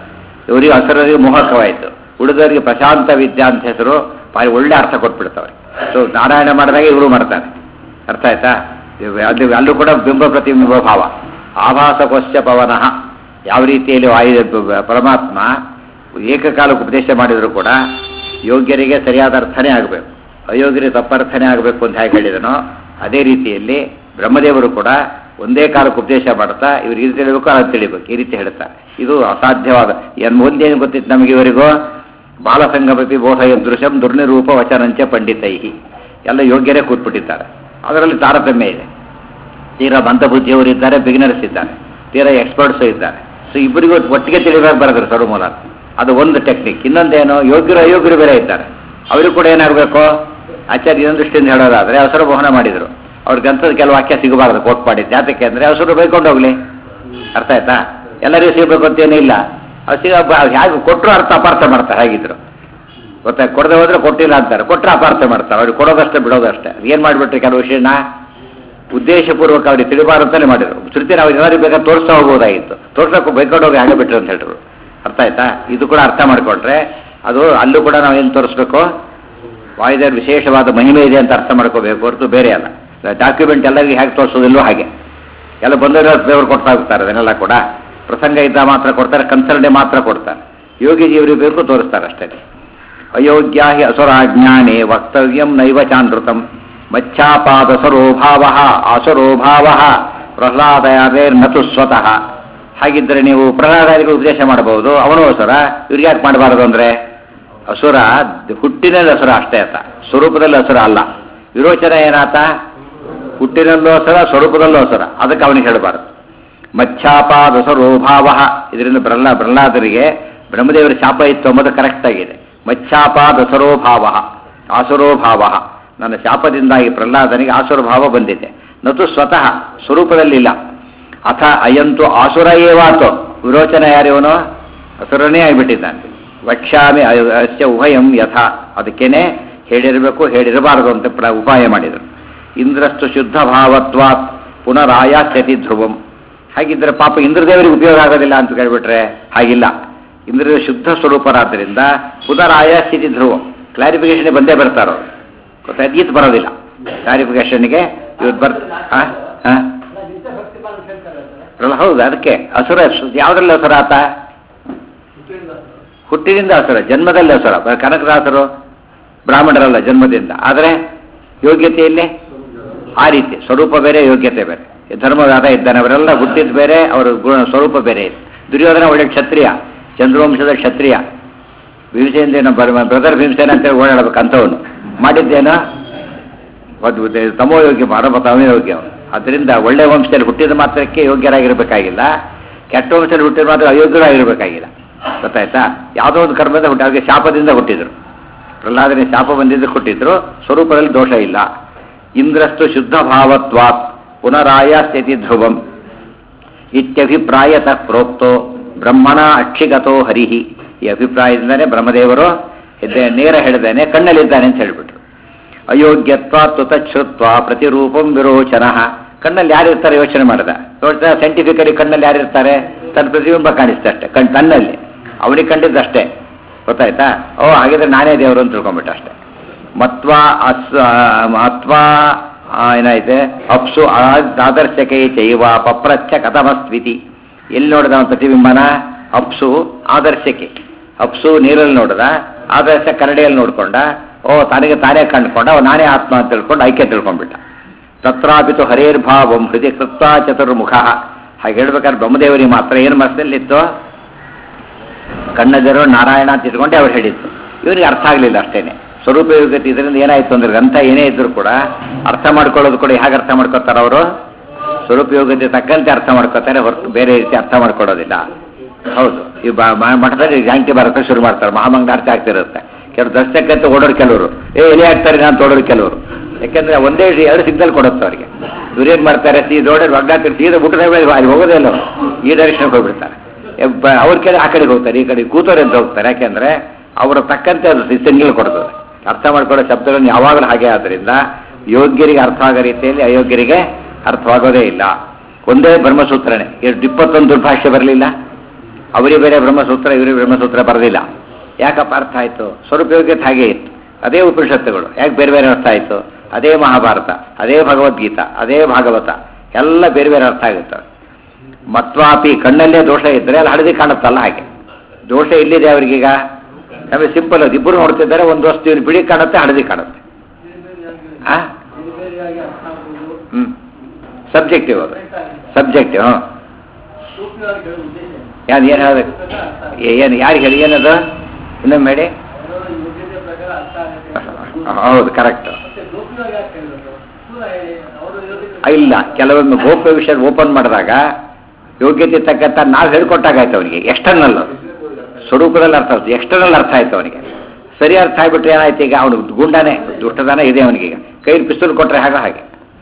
A: ಇವರಿಗೆ ಹಸರರಿಗೆ ಮೋಹಕವಾಯಿತು ಉಳಿದವರಿಗೆ ಪ್ರಶಾಂತ ವಿದ್ಯಾ ಅಂತ ಹೆಸರು ಭಾರಿ ಒಳ್ಳೆ ಅರ್ಥ ಕೊಟ್ಬಿಡ್ತವೆ ಸೊ ನಾರಾಯಣ ಮಾಡಿದಾಗ ಇವರು ಮಾಡ್ತಾರೆ ಅರ್ಥ ಆಯ್ತಾ ಇವ್ ಅದು ಅಲ್ಲೂ ಕೂಡ ಬಿಂಬ ಪ್ರತಿಬಿಂಬ ಭಾವ ಆಭಾಸಕೋಶ್ಚ ಪವನಃ ಯಾವ ರೀತಿಯಲ್ಲಿ ವಾಯು ಪರಮಾತ್ಮ ಏಕಕಾಲಕ್ಕೆ ಉಪದೇಶ ಮಾಡಿದರೂ ಕೂಡ ಯೋಗ್ಯರಿಗೆ ಸರಿಯಾದ ಅರ್ಥನೇ ಆಗಬೇಕು ಅಯೋಗ್ಯರಿಗೆ ತಪ್ಪರ್ಥನೇ ಆಗಬೇಕು ಅಂತ ಹೇಗೆ ಹೇಳಿದನೋ ಅದೇ ರೀತಿಯಲ್ಲಿ ಬ್ರಹ್ಮದೇವರು ಕೂಡ ಒಂದೇ ಕಾಲಕ್ಕೆ ಉಪದೇಶ ಮಾಡ್ತಾ ಇವ್ರು ಇದು ತಿಳಿಬೇಕು ಅದು ತಿಳಿಬೇಕು ಈ ರೀತಿ ಹೇಳ್ತಾರೆ ಇದು ಅಸಾಧ್ಯವಾದ ಏನು ಮುಂದೇನು ಗೊತ್ತಿತ್ತು ನಮಗೆ ಇವರಿಗೂ ಬಾಲಸಂಗಮಪಿ ಬೋಧಯ ದೃಶ್ಯಂ ದುರ್ನಿರೂಪ ವಚನಂಚ ಪಂಡಿತೈಹಿ ಎಲ್ಲ ಯೋಗ್ಯರೇ ಕೂತ್ಬಿಟ್ಟಿದ್ದಾರೆ ಅದರಲ್ಲಿ ತಾರತಮ್ಯ ಇದೆ ತೀರಾ ಮಂದಬುದ್ಧಿಯವರು ಇದ್ದಾರೆ ಬಿಗಿನರ್ಸ್ ಇದ್ದಾರೆ ತೀರಾ ಎಕ್ಸ್ಪರ್ಟ್ಸ್ ಇದ್ದಾರೆ ಸೊ ಇಬ್ಬರಿಗೂ ಒಟ್ಟಿಗೆ ತಿಳಿಬೇಕು ಬರೋದ್ರು ಸರ್ವಮೂಲ ಅದು ಒಂದು ಟೆಕ್ನಿಕ್ ಇನ್ನೊಂದೇನು ಯೋಗ್ಯರು ಅಯೋಗ್ಯರು ಬೇರೆ ಇದ್ದಾರೆ ಅವರು ಕೂಡ ಏನಾಗಬೇಕು ಆಚಾರ್ಯ ಇನ್ನೊಂದು ದೃಷ್ಟಿಯಿಂದ ಹೇಳೋದಾದ್ರೆ ಅವಸರ ವಹನ ಮಾಡಿದರು ಅವ್ರಿಗೆ ಅಂಥದ್ದು ಕೆಲವು ವಾಕ್ಯ ಸಿಗಬಾರದು ಕೋಟ್ ಮಾಡಿದ್ದು ಯಾತಕ್ಕೆ ಅಂದರೆ ಅವಸರು ಬೈಕೊಂಡು ಹೋಗ್ಲಿ ಅರ್ಥ ಆಯ್ತಾ ಎಲ್ಲರಿಗೂ ಸಿಗಬೇಕು ಅಂತೇನೂ ಇಲ್ಲ ಅವ್ರು ಸಿಗ ಹೇಗೆ ಕೊಟ್ಟರು ಅರ್ಥ ಅಪಾರ್ಥ ಮಾಡ್ತಾರೆ ಹೇಗಿದ್ರು ಗೊತ್ತಾ ಕೊಡದೆ ಹೋದ್ರೆ ಕೊಟ್ಟಿಲ್ಲ ಅಂತಾರೆ ಕೊಟ್ಟರೆ ಅಪಾರ್ಥ ಮಾಡ್ತಾರೆ ಅವ್ರಿಗೆ ಕೊಡೋದಷ್ಟೇ ಬಿಡೋದಷ್ಟೇ ಏನು ಮಾಡಿಬಿಟ್ರೆ ಕೆಲವು ವಿಷಯನ ಉದ್ದೇಶಪೂರ್ವಕ ಅವ್ರಿಗೆ ತಿಳಿಬಾರಂತಲೇ ಮಾಡಿದ್ರು ಶ್ರುತಿ ನಾವು ಏನಾದ್ರು ಬೇಕಾದ್ರೆ ತೋರಿಸ್ತಾ ಹೋಗ್ಬೋದಾಗಿತ್ತು ತೋರ್ಸಕ್ಕೆ ಬೈಕೊಂಡು ಹೋಗಿ ಹಾಗೆ ಬಿಟ್ರು ಅಂತ ಹೇಳಿದ್ರು ಅರ್ಥ ಆಯ್ತಾ ಇದು ಕೂಡ ಅರ್ಥ ಮಾಡ್ಕೊಂಡ್ರೆ ಅದು ಅಲ್ಲೂ ಕೂಡ ನಾವು ಏನು ತೋರಿಸ್ಬೇಕು ವಾಯುದೇವ್ರ ವಿಶೇಷವಾದ ಮಹಿಮೆ ಇದೆ ಅಂತ ಅರ್ಥ ಮಾಡ್ಕೋಬೇಕು ಹೊರತು ಬೇರೆ ಅಲ್ಲ ಡಾಕ್ಯುಮೆಂಟ್ ಎಲ್ಲರಿಗೂ ಹೇಗೆ ತೋರಿಸೋದಿಲ್ಲೋ ಹಾಗೆ ಎಲ್ಲ ಬಂದವರು ದೇವರು ಕೊಡ್ತಾ ಹೋಗ್ತಾರೆ ಅದನ್ನೆಲ್ಲ ಕೂಡ ಪ್ರಸಂಗ ಇದ್ದ ಮಾತ್ರ ಕೊಡ್ತಾರೆ ಕನ್ಸಲ್ಟೆ ಮಾತ್ರ ಕೊಡ್ತಾರೆ ಯೋಗಿ ಜೀವರಿಗೆ ಬೇಕು ತೋರಿಸ್ತಾರೆ ಅಷ್ಟೇ ಅಯೋಗ್ಯ ಹಿ ಅಸುರಾಜ್ಞಾನೇ ವಕ್ತವ್ಯಂ ನೈವ ಚಾನೃತಂ ಮಚ್ಚಾಪಾದಸರೋಭಾವ ಅಸುರೋಭಾವ ಪ್ರಹ್ಲಾದಯಾದೇರ್ನತು ಸ್ವತಃ ಹಾಗಿದ್ದರೆ ನೀವು ಪ್ರಹ್ಲಾದರಿಗೆ ಉಪದೇಶ ಮಾಡಬಹುದು ಅವನು ಅಸುರ ಇವ್ರಿಗೆ ಯಾಕೆ ಮಾಡಬಾರದು ಅಂದ್ರೆ ಅಸುರ ಹುಟ್ಟಿನಲ್ಲಿ ಅಸುರ ಅಷ್ಟೇ ಆತ ಸ್ವರೂಪದಲ್ಲಿ ಅಸುರ ಅಲ್ಲ ವಿರೋಚನ ಏನಾತ ಹುಟ್ಟಿನಲ್ಲೂ ಅಸುರ ಸ್ವರೂಪದಲ್ಲೂ ಅಸುರ ಅದಕ್ಕೆ ಅವನಿಗೆ ಹೇಳಬಾರದು ಮಚ್ಛಾಪಾದಸರೋಭಾವ ಇದರಿಂದ ಪ್ರಹ್ಲಾ ಪ್ರಹ್ಲಾದರಿಗೆ ಬ್ರಹ್ಮದೇವರ ಶಾಪ ಇತ್ತು ಅಂಬುದು ಕರೆಕ್ಟ್ ಆಗಿದೆ ಮಚ್ಛಾಪಾದಸರೋಭಾವ ಆಸುರೋಭಾವ ನನ್ನ ಶಾಪದಿಂದಾಗಿ ಪ್ರಹ್ಲಾದನಿಗೆ ಆಸುರಭಾವ ಬಂದಿದೆ ನತು ಸ್ವತಃ ಸ್ವರೂಪದಲ್ಲಿಲ್ಲ ಅಥ ಅಯಂತು ಆಸುರ ಏವಾತು ವಿರೋಚನ ಯಾರಿವನು ಅಸುರನೇ ಆಗಿಬಿಟ್ಟಿದ್ದಾನೆ ವಕ್ಷ್ಯಾಮಿ ಅಯ- ಅಸ್ಯ ಉಭಯಂ ಯಥ ಅದಕ್ಕೇನೆ ಹೇಳಿರಬೇಕು ಹೇಳಿರಬಾರದು ಅಂತ ಪ್ರ ಉಪಾಯ ಮಾಡಿದರು ಇಂದ್ರಸ್ತು ಶುದ್ಧ ಭಾವತ್ವಾತ್ ಪುನರಾಯಾಸ್ಯತಿ ಧ್ರುವಂ ಹಾಗಿದ್ರೆ ಪಾಪ ಇಂದ್ರದೇವರಿಗೆ ಉಪಯೋಗ ಆಗೋದಿಲ್ಲ ಅಂತ ಕೇಳ್ಬಿಟ್ರೆ ಹಾಗಿಲ್ಲ ಇಂದ್ರದೇವ ಶುದ್ಧ ಸ್ವರೂಪರಾದ್ದರಿಂದ ಪುನರಾಯಾಸ್ಥಿತಿ ಧ್ರುವಂ ಕ್ಲಾರಿಫಿಕೇಶನ್ ಬಂದೇ ಬರ್ತಾರೋ ಗೊತ್ತಾಯ್ತು ಈತ ಬರೋದಿಲ್ಲ ಕ್ಲಾರಿಫಿಕೇಶನ್ಗೆ ಇವತ್ತು ಬರ್ತ ಹಾಂ ಹಾಂ ಅಲ್ಲ ಹೌದು ಅದಕ್ಕೆ ಹಸುರ ಯಾವುದ್ರಲ್ಲಿ ಹಸುರ ಆತ ಹುಟ್ಟಿನಿಂದ ಹಸುರ ಜನ್ಮದಲ್ಲಿ ಹಸುರ ಬ- ಕನಕದಾಸರು ಬ್ರಾಹ್ಮಣರಲ್ಲ ಜನ್ಮದಿಂದ ಆದರೆ ಯೋಗ್ಯತೆಯಲ್ಲಿ ಆ ರೀತಿ ಸ್ವರೂಪ ಬೇರೆ ಯೋಗ್ಯತೆ ಬೇರೆ ಈ ಧರ್ಮದಾತ ಇದ್ದಾನೆ ಅವರೆಲ್ಲ ಹುಟ್ಟಿದ ಬೇರೆ ಅವರ ಗುಣ ಸ್ವರೂಪ ಬೇರೆ ಇದೆ ದುರ್ಯೋಧನ ಒಳ್ಳೆ ಕ್ಷತ್ರಿಯ ಚಂದ್ರವಂಶದ ಕ್ಷತ್ರಿಯ ಭೀಮಸೇನ ಬ್ರದರ್ ಭೀಮಸೇನ ಅಂತೇಳಿ ಓಡಾಡ್ಬೇಕು ಅಂಥವನು ಮಾಡಿದ್ದೇನೋ ಒಂದು ತಮೋ ಯೋಗ್ಯ ಪರಮ ತಮೋ ಯೋಗ್ಯ ಅವನು ಅದರಿಂದ ಒಳ್ಳೆ ವಂಶದಲ್ಲಿ ಹುಟ್ಟಿದ ಮಾತ್ರಕ್ಕೆ ಯೋಗ್ಯರಾಗಿರ್ಬೇಕಾಗಿಲ್ಲ ಕೆಟ್ಟ ವಂಶದಲ್ಲಿ ಹುಟ್ಟಿದ ಮಾತ್ರ ಅಯೋಗ್ಯರಾಗಿರ್ಬೇಕಾಗಿಲ್ಲ ಗೊತ್ತಾಯ್ತಾ ಯಾವುದೋ ಒಂದು ಕರ್ಮದಿಂದ ಹುಟ್ಟಿ ಅವ್ರಿಗೆ ಶಾಪದಿಂದ ಹುಟ್ಟಿದ್ರು ಪ್ರಹ್ಲಾದನೆ ಶಾಪ ಬಂದಿದ್ದು ಹುಟ್ಟಿದ್ರು ಸ್ವರೂಪದಲ್ಲಿ ದೋಷ ಇಲ್ಲ ಇಂದ್ರಸ್ತು ಶುದ್ಧ ಭಾವತ್ವಾತ್ ಪುನರಾಯ ಸ್ಥಿತಿ ಧ್ರುವಂ ಇತ್ಯಭಿಪ್ರಾಯತಃ ಪ್ರೋಕ್ತೋ ಬ್ರಹ್ಮಣ ಅಕ್ಷಿಗತೋ ಹರಿಹಿ ಈ ಅಭಿಪ್ರಾಯದಿಂದನೇ ಬ್ರಹ್ಮದೇವರು ಎದ್ದೆ ನೇರ ಹೇಳಿದ್ದಾನೆ ಕಣ್ಣಲ್ಲಿದ್ದಾನೆ ಅಂತ ಹೇಳಿಬಿಟ್ರು ಅಯೋಗ್ಯತ್ವ ತುತಚ್ಛ್ರುತ್ವ ಪ್ರತಿರೂಪಂ ವಿರೋಚನ ಕಣ್ಣಲ್ಲಿ ಯಾರಿರ್ತಾರೆ ಯೋಚನೆ ಮಾಡಿದ ನೋಡ್ತಾ ಸೈಂಟಿಫಿಕಲಿ ಕಣ್ಣಲ್ಲಿ ಯಾರಿರ್ತಾರೆ ತನ್ನ ಪ್ರತಿಬಿಂಬ ಕಾಣಿಸ್ತಾ ಅಷ್ಟೇ ಕಣ್ ತನ್ನಲ್ಲಿ ಅವನಿಗೆ ಕಂಡಿದ್ದಷ್ಟೇ ಗೊತ್ತಾಯ್ತಾ ಓ ಹಾಗಿದ್ರೆ ನಾನೇ ದೇವರು ಅಂತ ತಿಳ್ಕೊಂಬಿಟ್ಟ ಅಷ್ಟೇ ಮತ್ವ ಅಸ್ ಮತ್ವಾ ಏನಾಯ್ತೆ ಅಪ್ಸು ಆದರ್ಶಕೈ ಚೈವ ಪಪ್ರಚ್ಛ ಕಥಮಸ್ವಿತಿ ಎಲ್ಲಿ ನೋಡಿದ ಅವನ ಪ್ರತಿಬಿಂಬನ ಅಪ್ಸು ಆದರ್ಶಕ್ಕೆ ಅಪ್ಸು ನೀರಲ್ಲಿ ನೋಡಿದ ಆದರ್ಶ ಕರಡಿಯಲ್ಲಿ ನೋಡ್ಕೊಂಡ ಓ ತನಗೆ ತಾನೇ ಕಂಡುಕೊಂಡ ಅವ ನಾನೇ ಆತ್ಮ ಅಂತ ತಿಳ್ಕೊಂಡು ಐಕ್ಯ ತಿಳ್ಕೊಂಡ್ಬಿಟ್ಟ ತತ್ರಾಪಿತು ಹರೇರ್ಭಾವಂ ಹೃದಯ ಕೃತ್ವಾ ಚತುರ್ಮುಖ ಹಾಗೆ ಹೇಳ್ಬೇಕಾದ್ರೆ ಬ್ರಹ್ಮದೇವರಿಗೆ ಮಾತ್ರ ಏನು ಮನಸ್ಸಲ್ಲಿತ್ತು ಕಣ್ಣದಿರೋ ನಾರಾಯಣ ಅಂತ ಇಟ್ಕೊಂಡೆ ಅವ್ರು ಹೇಳಿದ್ದು ಇವರಿಗೆ ಅರ್ಥ ಆಗಲಿಲ್ಲ ಅಷ್ಟೇನೆ ಸ್ವರೂಪ ಯೋಗ್ಯತೆ ಇದರಿಂದ ಏನಾಯ್ತು ಅಂದ್ರೆ ಗ್ರಂಥ ಏನೇ ಇದ್ರು ಕೂಡ ಅರ್ಥ ಮಾಡ್ಕೊಳ್ಳೋದು ಕೂಡ ಹೇಗೆ ಅರ್ಥ ಮಾಡ್ಕೋತಾರೆ ಅವರು ಸ್ವರೂಪ ಯೋಗ್ಯತೆ ತಕ್ಕಂತೆ ಅರ್ಥ ಮಾಡ್ಕೋತಾರೆ ಹೊರತು ಬೇರೆ ರೀತಿ ಅರ್ಥ ಮಾಡ್ಕೊಳ್ಳೋದಿಲ್ಲ ಹೌದು ಈ ಬ- ಮ- ಮಠದಲ್ಲಿ ಜಾಂಕಿ ಬರಕ್ಕೆ ಶುರು ಮಾಡ್ತಾರೆ ಮಹಾಮಂಗಳಾರತಿ ಆಗ್ತಿರುತ್ತೆ ಕೆಲವು ದರ್ಶಕಂತ ಓಡೋರು ಕೆಲವರು ಏ ಎಲೆ ಹಾಕ್ತಾರೆ ನಾನು ತೋಡೋರು ಕೆಲವರು ಯಾಕೆಂದ್ರೆ ಒಂದೇ ರಿ- ಎರಡು ಸಿಗ್ನಲ್ ಕೊಡುತ್ತೆ ಅವರಿಗೆ ಇವ್ರು ಏನ್ ಮಾಡ್ತಾರೆ ಸೀ ರೋಡಲ್ಲಿ ಒಗ್ಗಾಗ್ತಾರೆ ಸೀದಾ ಊಟದ ಮೇಲೆ ಅಲ್ಲಿ ಹೋಗೋದೇ ಇಲ್ಲ ಅವರು ಈ ಡೈರೆಕ್ಷನ್ಗೆ ಹೋಗ್ಬಿಡ್ತಾರೆ ಎ- ಬ- ಅವ್ರ ಕಡೆ ಆ ಕಡೆಗೆ ಹೋಗ್ತಾರೆ ಈ ಕಡೆ ಕೂತವ್ರು ಅಂತ ಹೋಗ್ತಾರೆ ಯಾಕೆಂದ್ರೆ ಅವರ ತಕ್ಕಂತೆ ಅದು ಸಿಗ್ನಲ್ ಕೊಡ್ತದೆ ಅರ್ಥ ಮಾಡ್ಕೊಳ್ಳೋ ಶಬ್ದಗಳನ್ನು ಯಾವಾಗಲೂ ಹಾಗೆ ಆದ್ದರಿಂದ ಯೋಗ್ಯರಿಗೆ ಅರ್ಥ ಆಗೋ ರೀತಿಯಲ್ಲಿ ಅಯೋಗ್ಯರಿಗೆ ಅರ್ಥವಾಗೋದೇ ಇಲ್ಲ ಒಂದೇ ಬ್ರಹ್ಮಸೂತ್ರನೇ ಎರಡು ಇಪ್ಪತ್ತೊಂದು ದುರ್ಭಾಷ್ಯ ಬರಲಿಲ್ಲ ಅವರಿಗೆ ಬೇರೆ ಬ್ರಹ್ಮಸೂತ್ರ ಇವರಿಗೆ ಬ್ರಹ್ಮಸೂತ್ರ ಬರೆದಿಲ್ಲ ಯಾಕಪ್ಪ ಅರ್ಥ ಆಯಿತು ಸ್ವರೂಪ ಯೋಗ್ಯತೆ ಹಾಗೆ ಇತ್ತು ಅದೇ ಉಪನಿಷತ್ತುಗಳು ಯಾಕೆ ಬೇರೆ ಬೇರೆ ಅರ್ಥ ಆಯಿತು ಅದೇ ಮಹಾಭಾರತ ಅದೇ ಭಗವದ್ಗೀತಾ ಅದೇ ಭಾಗವತ ಎಲ್ಲ ಬೇರೆ ಬೇರೆ ಅರ್ಥ ಆಗುತ್ತೆ ಮತ್ವಾಪಿ ಕಣ್ಣಲ್ಲೇ ದೋಷ ಇದ್ದರೆ ಅಲ್ಲಿ ಹಳದಿ ಕಾಣುತ್ತಲ್ಲ ಹಾಗೆ ದೋಷ ಎಲ್ಲಿದೆ ಅವರಿಗೀಗ ನಮಗೆ ಸಿಂಪಲ್ ಅದು ಇಬ್ಬರು ನೋಡ್ತಿದ್ದಾರೆ ಒಂದು ವಸ್ತು ಇವ್ನು ಬಿಳಿ ಕಾಣುತ್ತೆ ಹಳದಿ ಕಾಣುತ್ತೆ ಆ ಹ್ಞೂ ಸಬ್ಜೆಕ್ಟಿವ್ ಅದು ಸಬ್ಜೆಕ್ಟಿವ್ ಹ್ಞೂ ಯಾರು ಏನು ಹೇಳಬೇಕು ಏನು ಯಾರಿಗೆ ಹೇಳಿ ಏನದು ಇನ್ನೊಮ್ಮೆ ಹೇಳಿ ಹೌದು ಕರೆಕ್ಟ್ ಇಲ್ಲ ಕೆಲವೊಮ್ಮೆ ಗೋಪ್ಯ ವಿಷಯ ಓಪನ್ ಮಾಡಿದಾಗ ಯೋಗ್ಯತೆ ತಕ್ಕಂತ ನಾವು ಹೇಳ್ಕೊಟ್ಟಾಗ ಆಯ್ತು ಅವನಿಗೆ ಎಕ್ಸ್ಟರ್ನಲ್ ಸ್ವರೂಪದಲ್ಲಿ ಅರ್ಥ ಆಯ್ತು ಎಕ್ಸ್ಟರ್ನಲ್ ಅರ್ಥ ಆಯ್ತು ಅವನಿಗೆ ಸರಿ ಅರ್ಥ ಆಗ್ಬಿಟ್ರೆ ಏನಾಯ್ತು ಈಗ ಅವನು ಗುಂಡಾನೆ ದುಷ್ಟದಾನ ಇದೆ ಅವನಿಗೆ ಈಗ ಕೈಲಿ ಪಿಸ್ತೂಲ್ ಕೊಟ್ಟರೆ ಹಾಗೆ ಹಾಗೆ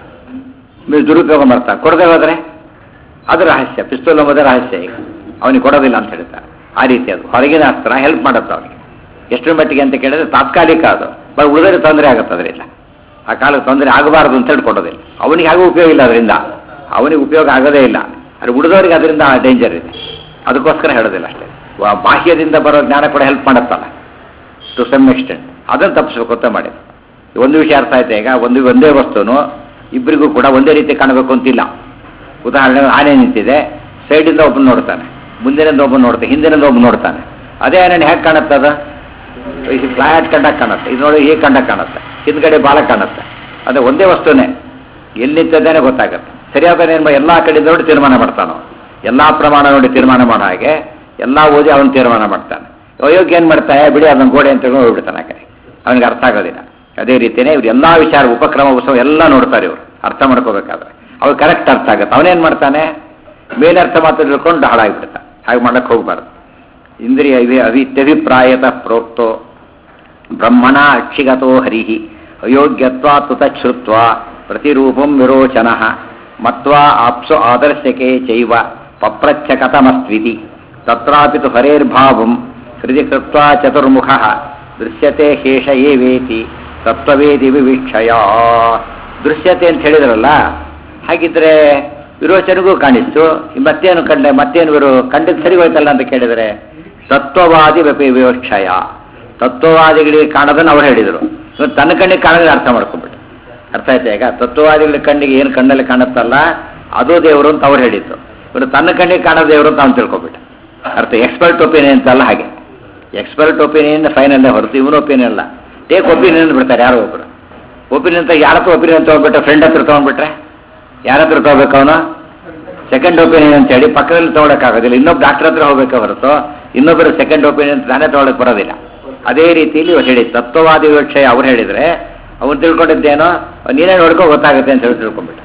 A: ನೀವು ದುರುಪಯೋಗ ಮಾಡ್ತಾ ಕೊಡದೆ ಹೋದರೆ ಅದು ರಹಸ್ಯ ಪಿಸ್ತೂಲ್ ಎಂಬುದು ರಹಸ್ಯ ಈಗ ಅವನಿಗೆ ಕೊಡೋದಿಲ್ಲ ಅಂತ ಹೇಳ್ತಾರೆ ಆ ರೀತಿ ಅದು ಹೊರಗಿನ ಅಸ್ತ್ರ ಹೆಲ್ಪ್ ಮಾಡುತ್ತೆ ಅವನಿಗೆ ಎಷ್ಟರ ಮಟ್ಟಿಗೆ ಅಂತ ಕೇಳಿದ್ರೆ ತಾತ್ಕಾಲಿಕ ಅದು ಬಟ್ ಉಳಿದ್ರೆ ತೊಂದರೆ ಆಗುತ್ತೆ ಅದರಿಂದ ಆ ಕಾಲಕ್ಕೆ ತೊಂದರೆ ಆಗಬಾರದು ಅಂತ ಹೇಳಿ ಕೊಡೋದಿಲ್ಲ ಅವನಿಗೆ ಹಾಗೂ ಉಪಯೋಗ ಇಲ್ಲ ಅದರಿಂದ ಅವನಿಗೆ ಉಪಯೋಗ ಆಗೋದೇ ಇಲ್ಲ ಅದು ಉಳಿದವರಿಗೆ ಅದರಿಂದ ಡೇಂಜರ್ ಇದೆ ಅದಕ್ಕೋಸ್ಕರ ಹೇಳೋದಿಲ್ಲ ಅಷ್ಟೇ ವ- ಬಾಹ್ಯದಿಂದ ಬರೋ ಜ್ಞಾನ ಕೂಡ ಹೆಲ್ಪ್ ಮಾಡುತ್ತಲ್ಲ ಟು ಸಮ್ ಎಕ್ಸ್ಟೆಂಟ್ ಅದನ್ನು ತಪ್ಪಿಸ್ಬೇಕು ಅಂತ ಮಾಡಿದ್ರು ಒಂದು ವಿಷಯ ಅರ್ಥ ಆಯ್ತು ಈಗ ಒಂದು ಒಂದೇ ವಸ್ತುನು ಇಬ್ಬರಿಗೂ ಕೂಡ ಒಂದೇ ರೀತಿ ಕಾಣಬೇಕು ಅಂತಿಲ್ಲ ಉದಾಹರಣೆ ಆನೆ ನಿಂತಿದೆ ಸೈಡಿಂದ ಒಬ್ಬನು ನೋಡ್ತಾನೆ ಮುಂದಿನಿಂದ ಒಬ್ಬನು ನೋಡ್ತಾನೆ ಹಿಂದಿನಿಂದ ಒಬ್ಬನು ನೋಡ್ತಾನೆ ಅದೇ ಆನೆ ಹೇಗೆ ಕಾಣುತ್ತೆ ಅದು ಇದು ಫ್ಲಾಟ್ ಕಂಡಾಗ ಕಾಣುತ್ತೆ ಇದು ನೋಡಿ ಹೀಗೆ ಕಂಡಾಗ ಕಾಣುತ್ತೆ ಹಿಂದ್ಗಡೆ ಬಾಲ ಕಾಣುತ್ತೆ ಅದು ಒಂದೇ ವಸ್ತುನೇ ಎಲ್ಲಿ ನಿಂತದ್ದೇನೆ ಗೊತ್ತಾಗುತ್ತೆ ಸರಿಯಾದ ಏನು ಎಲ್ಲ ಕಡೆಯಿಂದ ನೋಡಿ ತೀರ್ಮಾನ ಮಾಡ್ತಾನೋ ಎಲ್ಲ ಪ್ರಮಾಣ ನೋಡಿ ತೀರ್ಮಾನ ಮಾಡೋ ಹಾಗೆ ಎಲ್ಲ ಓದಿ ಅವನು ತೀರ್ಮಾನ ಮಾಡ್ತಾನೆ ಅಯೋಗ್ಯ ಏನು ಮಾಡ್ತಾನೆ ಬಿಡಿ ಅದನ್ನ ಗೋಡೆ ಅಂತ ಹೇಳಿ ಹೋಗ್ಬಿಡ್ತಾನೆ ಆ ಕಡೆ ಅವನಿಗೆ ಅರ್ಥ ಆಗೋದಿಲ್ಲ ಅದೇ ರೀತಿಯೇ ಇವ್ರು ಎಲ್ಲ ವಿಚಾರ ಉಪಕ್ರಮ ಉತ್ಸವ ಎಲ್ಲ ನೋಡ್ತಾರೆ ಇವರು ಅರ್ಥ ಮಾಡ್ಕೋಬೇಕಾದ್ರೆ ಅವ್ರು ಕರೆಕ್ಟ್ ಅರ್ಥ ಆಗುತ್ತೆ ಅವನೇನು ಮಾಡ್ತಾನೆ ಮೇಲೆ ಅರ್ಥ ಮಾತ್ರ ತಿಳ್ಕೊಂಡು ಹಾಳಾಗಿಬಿಡ್ತಾನೆ ಹಾಗೆ ಮಾಡಕ್ಕೆ ಹೋಗ್ಬಾರ್ದು ಇಂದ್ರಿಯ ಇವೆ ಅವಿತ್ಯಭಿಪ್ರಾಯತ ಪ್ರೋಕ್ತೋ ಬ್ರಹ್ಮಣ ಅಕ್ಷಿಗತೋ ಹರಿ ಅಯೋಗ್ಯತ್ವಾ ತುತಶ್ರುತ್ವ ಪ್ರತಿರೂಪಂ ವಿರೋಚನ ಮತ್ವಾ ಆಪ್ಸು ಆದರ್ಶಕೆ ಚೈವ ಪಪ್ರಚ್ಛ ಕಥಮಸ್ತ್ವಿತಿ ತತ್ರಾಪಿ ತು ಹರೇರ್ಭಾವಂ ಹೃದಯ ಕೃತ್ವಾ ಚತುರ್ಮುಖ ದೃಶ್ಯತೆ ಶೇಷ ಏವೇತಿ ತತ್ವವೇದಿ ವಿವೀಕ್ಷಯ ದೃಶ್ಯತೆ ಅಂತ ಹೇಳಿದ್ರಲ್ಲ ಹಾಗಿದ್ರೆ ವಿರೋಚನೆಗೂ ಕಾಣಿಸ್ತು ಮತ್ತೇನು ಕಂಡೆ ಮತ್ತೇನು ವಿರೋ ಕಂಡಿದ್ದು ಸರಿ ಹೋಯ್ತಲ್ಲ ಅಂತ ಕೇಳಿದರೆ ತತ್ವವಾದಿ ವ್ಯಪಿ ವಿವಕ್ಷಯ ತತ್ವವಾದಿಗಳಿಗೆ ಕಾಣೋದನ್ನು ಅವ್ರು ಹೇಳಿದರು ಇವತ್ತು ತನ್ನ ಕಣ್ಣಿಗೆ ಕಾಣೋದ್ರೆ ಅರ್ಥ ಮಾಡ್ಕೊಂಡ್ಬಿಟ್ಟು ಅರ್ಥ ಆಯ್ತಾ ಈಗ ತತ್ವವಾದಿಗಳ ಕಣ್ಣಿಗೆ ಏನು ಕಣ್ಣಲ್ಲಿ ಕಾಣುತ್ತಲ್ಲ ಅದು ದೇವರು ಅಂತ ಅವ್ರು ಹೇಳಿದ್ದು ಇವರು ತನ್ನ ಕಣ್ಣಿಗೆ ಕಾಣೋ ದೇವರು ಅಂತ ಅವ್ನು ತಿಳ್ಕೊಬಿಟ್ಟು ಅರ್ಥ ಎಕ್ಸ್ಪರ್ಟ್ ಒಪಿನಿಯನ್ ಅಂತಲ್ಲ ಹಾಗೆ ಎಕ್ಸ್ಪರ್ಟ್ ಒಪಿನಿಯನ್ ಫೈನಲ್ಲೇ ಹೊರತು ಇವನು ಒಪಿನಿಯನ್ ಅಲ್ಲ ಟೇಕ್ ಒಪಿನಿಯನ್ ಬಿಡ್ತಾರೆ ಯಾರೋ ಒಬ್ಬರು ಒಪಿನಿಯನ್ ಅಂತ ಯಾರ ಹತ್ರ ಒಪಿನಿಯನ್ ತೊಗೊಂಡ್ಬಿಟ್ರೆ ಫ್ರೆಂಡ್ ಹತ್ರ ತೊಗೊಂಡ್ಬಿಟ್ರೆ ಯಾರ ಹತ್ರ ತಗೋಬೇಕು ಅವನು ಸೆಕೆಂಡ್ ಒಪಿನಿಯನ್ ಅಂತ ಹೇಳಿ ಪಕ್ಕದಲ್ಲಿ ತೊಗೊಳಕ್ಕಾಗೋದಿಲ್ಲ ಇನ್ನೊಬ್ಬ ಡಾಕ್ಟರ್ ಹತ್ರ ಹೋಗಬೇಕೆ ಹೊರತು ಇನ್ನೊಬ್ಬರು ಸೆಕೆಂಡ್ ಒಪಿನಿಯನ್ ತಾನೇ ತೊಗೊಳಕ್ ಬರೋದಿಲ್ಲ ಅದೇ ರೀತಿಯಲ್ಲಿ ಇವ್ರು ಹೇಳಿ ತತ್ವವಾದಿ ವಿವಕ್ಷೆ ಅವ್ರು ಹೇಳಿದ್ರೆ ಅವ್ನು ತಿಳ್ಕೊಂಡಿದ್ದೇನೋ ನೀನೇ ನೋಡ್ಕೋ ಗೊತ್ತಾಗುತ್ತೆ ಅಂತ ಹೇಳಿ ತಿಳ್ಕೊಂಡ್ಬಿಟ್ಟು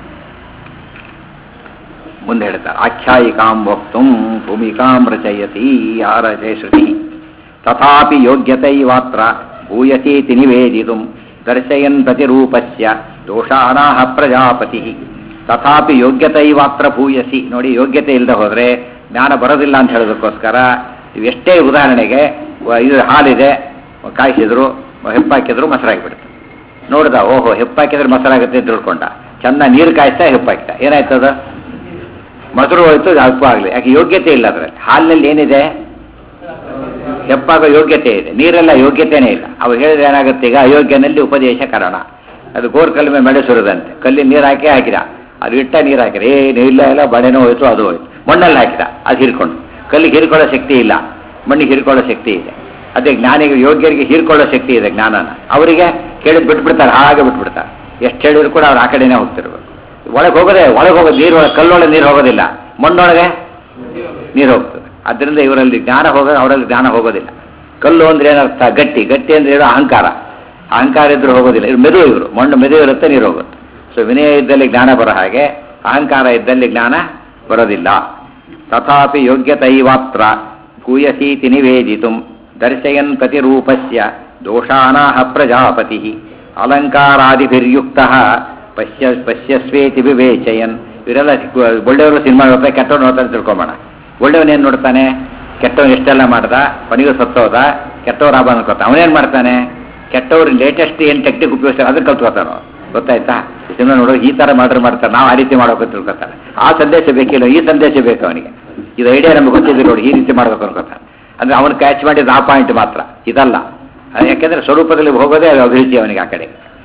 A: ಮುಂದೆ ಹೇಳ್ತಾರೆ ಆಖ್ಯಾಯಿಕಾಂ ವಕ್ತುಂ ಭೂಮಿಕಾಂ ರಚಯತಿ ಆರಚಯ ಶ್ರುತಿ ತಥಾಪಿ ಯೋಗ್ಯತೈವಾತ್ರ ಭೂಯಸೀತಿ ನಿವೇದಿತು ದರ್ಶಯನ್ ಪ್ರತಿರೂಪಸ್ಯ ದೋಷಾನಾಹ ಪ್ರಜಾಪತಿ ತಥಾಪಿ ಯೋಗ್ಯತೈವಾತ್ರ ಭೂಯಸಿ ನೋಡಿ ಯೋಗ್ಯತೆ ಇಲ್ಲದೆ ಹೋದರೆ ಜ್ಞಾನ ಬರೋದಿಲ್ಲ ಅಂತ ಹೇಳೋದಕ್ಕೋಸ್ಕರ ಇವೆಷ್ಟೇ ಉದಾಹರಣೆಗೆ ವ- ಇದು ಹಾಲಿದೆ ಕಾಯಿಸಿದ್ರು ಹೆಪ್ಪಾಕಿದ್ರು ಮೊಸರಾಗಿಬಿಡುತ್ತೆ ನೋಡ್ದ ಓಹೋ ಹೆಪ್ಪಾಕಿದ್ರೆ ಮೊಸರಾಗುತ್ತೆ ಅಂತ ತಿಳ್ಕೊಂಡ ಚೆನ್ನ ನೀರು ಕಾಯಿಸ್ತಾ ಹೆಪ್ಪಾಕಿದ ಏನಾಯ್ತು ಅದು ಮೊಸರು ಹೋಯ್ತು ಅದು ಅಲ್ಪ ಆಗಲಿ ಯಾಕೆ ಯೋಗ್ಯತೆ ಇಲ್ಲ ಅದರಲ್ಲಿ ಹಾಲಿನಲ್ಲಿ ಏನಿದೆ ಹೆಪ್ಪಾಗೋ ಯೋಗ್ಯತೆ ಇದೆ ನೀರೆಲ್ಲ ಯೋಗ್ಯತೆನೇ ಇಲ್ಲ ಅವ್ರು ಹೇಳಿದ್ರೆ ಏನಾಗುತ್ತೆ ಈಗ ಅಯೋಗ್ಯನಲ್ಲಿ ಉಪದೇಶ ಕಾರಣ ಅದು ಗೋರ್ ಕಲ್ಮೆ ಮೆಡೆ ಸುರಿದಂತೆ ಕಲ್ಲಿ ನೀರು ಹಾಕಿ ಹಾಕಿದ ಅದು ಇಟ್ಟ ನೀರು ಹಾಕಿದ ಏನು ಇಲ್ಲ ಇಲ್ಲ ಬಡೆನೋ ಹೋಯ್ತು ಅದು ಹೋಯ್ತು ಮಣ್ಣಲ್ಲಿ ಹಾಕಿದ ಅದು ಹಿರ್ಕೊಂಡು ಕಲ್ಲಿಗೆ ಹಿರ್ಕೊಳ್ಳೋ ಶಕ್ತಿ ಇಲ್ಲ ಮಣ್ಣಿಗೆ ಹಿರ್ಕೊಳ್ಳೋ ಶಕ್ತಿ ಇದೆ ಅದೇ ಜ್ಞಾನಿಗೆ ಯೋಗ್ಯರಿಗೆ ಹೀರ್ಕೊಳ್ಳೋ ಶಕ್ತಿ ಇದೆ ಜ್ಞಾನನ ಅವರಿಗೆ ಕೇಳಿ ಬಿಟ್ಬಿಡ್ತಾರೆ ಹಾಗೆ ಬಿಟ್ಬಿಡ್ತಾರೆ ಎಷ್ಟು ಹೇಳಿದ್ರು ಕೂಡ ಅವ್ರು ಆ ಕಡೆನೇ ಹೋಗ್ತಿರ್ಬೇಕು ಒಳಗೆ ಹೋಗೋದೇ ಒಳಗೆ ಹೋಗೋದು ನೀರು ಒಳಗೆ ಕಲ್ಲೊಳಗೆ ನೀರು ಹೋಗೋದಿಲ್ಲ ಮಣ್ಣೊಳಗೆ ನೀರು ಹೋಗ್ತದೆ ಅದರಿಂದ ಇವರಲ್ಲಿ ಜ್ಞಾನ ಹೋಗೋದು ಅವರಲ್ಲಿ ಜ್ಞಾನ ಹೋಗೋದಿಲ್ಲ ಕಲ್ಲು ಅಂದ್ರೆ ಏನರ್ಥ ಗಟ್ಟಿ ಗಟ್ಟಿ ಅಂದ್ರೆ ಏನು ಅಹಂಕಾರ ಅಹಂಕಾರ ಇದ್ರೂ ಹೋಗೋದಿಲ್ಲ ಇವ್ರು ಮೆದು ಇವರು ಮಣ್ಣು ಮೆದು ಇರುತ್ತೆ ನೀರು ಹೋಗುತ್ತೆ ಸೊ ವಿನಯ ಇದ್ದಲ್ಲಿ ಜ್ಞಾನ ಬರೋ ಹಾಗೆ ಅಹಂಕಾರ ಇದ್ದಲ್ಲಿ ಜ್ಞಾನ ಬರೋದಿಲ್ಲ ತಥಾಪಿ ಯೋಗ್ಯತೈವಾತ್ರ ಕೂಯಸೀತಿ ನಿವೇದಿತು ದರ್ಶಯನ್ ಪ್ರತಿರೂಪಸ್ಯ ದೋಷಾನಾಹ ಪ್ರಜಾಪತಿ ಅಲಂಕಾರಾದಿಭಿರ್ಯುಕ್ತ ಪಶ್ಯ ಪಶ್ಯಸ್ವೇತಿ ವಿವೇಚಯನ್ ಇವರೆಲ್ಲ ಒಳ್ಳೆಯವರು ಸಿನಿಮಾ ನೋಡ್ತಾರೆ ಕೆಟ್ಟವ್ರು ನೋಡ್ತಾರೆ ಅಂತ ತಿಳ್ಕೊಂಬೋಣ ಒಳ್ಳೆಯವನೇನು ನೋಡ್ತಾನೆ ಕೆಟ್ಟವನು ಎಷ್ಟೆಲ್ಲ ಮಾಡ್ದ ಕೊನೆಗೂ ಸತ್ತೋದ ಕೆಟ್ಟವ್ರು ಆಬ ಅನ್ಕೋತ ಅವನೇನು ಮಾಡ್ತಾನೆ ಕೆಟ್ಟವ್ರು ಲೇಟೆಸ್ಟ್ ಏನು ಟೆಕ್ನಿಕ್ ಉಪಯೋಗಿಸ್ತಾರೆ ಅದನ್ನ ಕಲ್ತ್ಕೋತಾನೋ ಗೊತ್ತಾಯ್ತಾ ಸಿನಿಮಾ ನೋಡೋ ಈ ಥರ ಮಾಡ್ರೆ ಮಾಡ್ತಾರೆ ನಾವು ಆ ರೀತಿ ಮಾಡೋಕೆ ತಿಳ್ಕೊತಾರೆ ಆ ಸಂದೇಶ ಬೇಕಿಲ್ಲ ಈ ಸಂದೇಶ ಬೇಕು ಅವನಿಗೆ ಇದು ಐಡಿಯಾ ನಮ್ಗೆ ಗೊತ್ತಿದೆ ನೋಡಿ ಈ ರೀತಿ ಮಾಡ್ಬೇಕು ಅನ್ಕೋತಾನೆ ಅಂದ್ರೆ ಅವನು ಕ್ಯಾಚ್ ಮಾಡಿದ ಆ ಪಾಯಿಂಟ್ ಮಾತ್ರ ಇದಲ್ಲ ಅದು ಯಾಕೆಂದ್ರೆ ಸ್ವರೂಪದಲ್ಲಿ ಹೋಗೋದೇ ಅದು ಅಭಿರುಚಿ ಅವನಿಗೆ ಆ ಕಡೆ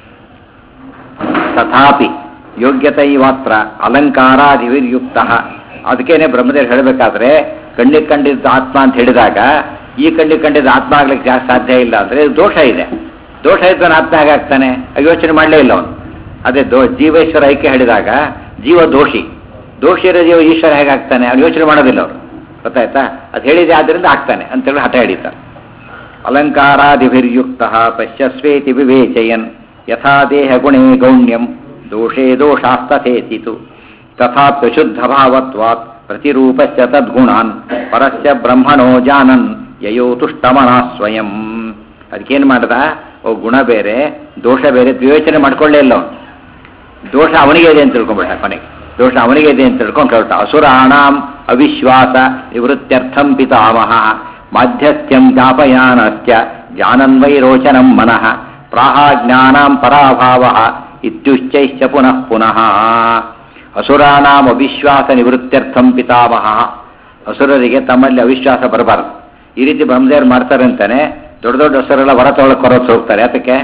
A: ತಥಾಪಿ ಯೋಗ್ಯತೆ ಮಾತ್ರ ಅಲಂಕಾರಾದಿವಿರ್ಯುಕ್ತ ಅದಕ್ಕೇನೆ ಬ್ರಹ್ಮದೇವರು ಹೇಳಬೇಕಾದ್ರೆ ಕಣ್ಣಿಗೆ ಕಂಡಿದ್ದ ಆತ್ಮ ಅಂತ ಹೇಳಿದಾಗ ಈ ಕಣ್ಣಿಗೆ ಕಂಡಿದ್ದ ಆತ್ಮ ಆಗ್ಲಿಕ್ಕೆ ಜಾ- ಸಾಧ್ಯ ಇಲ್ಲ ಅಂದ್ರೆ ಇದು ದೋಷ ಇದೆ ದೋಷ ಇದ್ದವನು ಆತ್ಮ ಹೇಗಾಗ್ತಾನೆ ಯೋಚನೆ ಮಾಡಲೇ ಇಲ್ಲ ಅವನು ಅದೇ ದೋ ಜೀವೇಶ್ವರ ಐಕ್ಯ ಹೇಳಿದಾಗ ಜೀವ ದೋಷಿ ದೋಷಿ ಇರೋ ಜೀವ ಈಶ್ವರ ಹೇಗಾಗ್ತಾನೆ ಅವ್ನು ಯೋಚನೆ ಮಾಡೋದಿಲ್ಲ ಅವರು ಗೊತ್ತಾಯ್ತಾ ಅದು ಹೇಳಿದೆ ಆದ್ದರಿಂದ ಆಗ್ತಾನೆ ಅಂತೇಳಿ ಹಠ ಹಿಡಿತಾರೆ ಅಲಂಕಾರಾದಿಭಿರ್ಯುಕ್ತ ಪಶ್ಯಸ್ವೇತಿ ವಿವೇಚಯನ್ ಯಥಾ ದೇಹ ಗುಣೇ ಗೌಣ್ಯಂ ದೋಷೇ ದೋಷಾಸ್ತಥೇತಿತು ತಥಾಪ್ಯಶುದ್ಧ ಭಾವತ್ವಾತ್ ಪ್ರತಿರೂಪಸ್ಯ ತದ್ಗುಣಾನ್ ಪರಸ್ಯ ಬ್ರಹ್ಮಣೋ ಜಾನನ್ ಯಯೋ ತುಷ್ಟಮನಾ ಸ್ವಯಂ ಅದಕ್ಕೇನು ಮಾಡ್ದ ಓ ಗುಣ ಬೇರೆ ದೋಷ ಬೇರೆ ವಿವೇಚನೆ ಮಾಡ್ಕೊಳ್ಳೇ ಇಲ್ಲ ಅವನು ದೋಷ ಅವನಿಗೆ ಇದೆ ಅಂತ ತಿಳ್ಕೊಂಡ್ಬಿಟ್ಟ ಕೊನೆಗೆ ದೋಷ ಅವನಿಗೆ ಇದೆ ಅಂತ ತಿಳ್ಕೊಂಡು ಹೊರಟ ಅಸುರಾಣಾಂ ಅವಿಶ್ವಾಸ ನಿವೃತ್ತ್ಯರ್ಥಂ ಪಿತಾಮಹ ಮಾಧ್ಯಸ್ಥ್ಯಂ ಜಾಪಯಾನಸ್ಯ ಜಾನನ್ವೈರೋಚನಂ ಮನಃ ಪ್ರಾಹ ಜ್ಞಾನಾಂ ಪರಾಭಾವ ಇತ್ಯುಶ್ಚೈಶ್ಚ ಪುನಃ ಪುನಃ ಅಸುರಾಣಾಂ ಅವಿಶ್ವಾಸ ನಿವೃತ್ತ್ಯರ್ಥಂ ಪಿತಾಮಹ ಅಸುರರಿಗೆ ತಮ್ಮಲ್ಲಿ ಅವಿಶ್ವಾಸ ಬರಬಾರದು ಈ ರೀತಿ ಬ್ರಹ್ಮದೇವರು ಮಾಡ್ತಾರೆ ಅಂತಾನೆ ದೊಡ್ಡ ದೊಡ್ಡ ಹಸುರೆಲ್ಲ ಹೊರ ತೊಗೊಳಕ್ಕೆ ಹೊರಗೆ ಹೋಗ್ತಾರೆ ಅದಕ್ಕೆ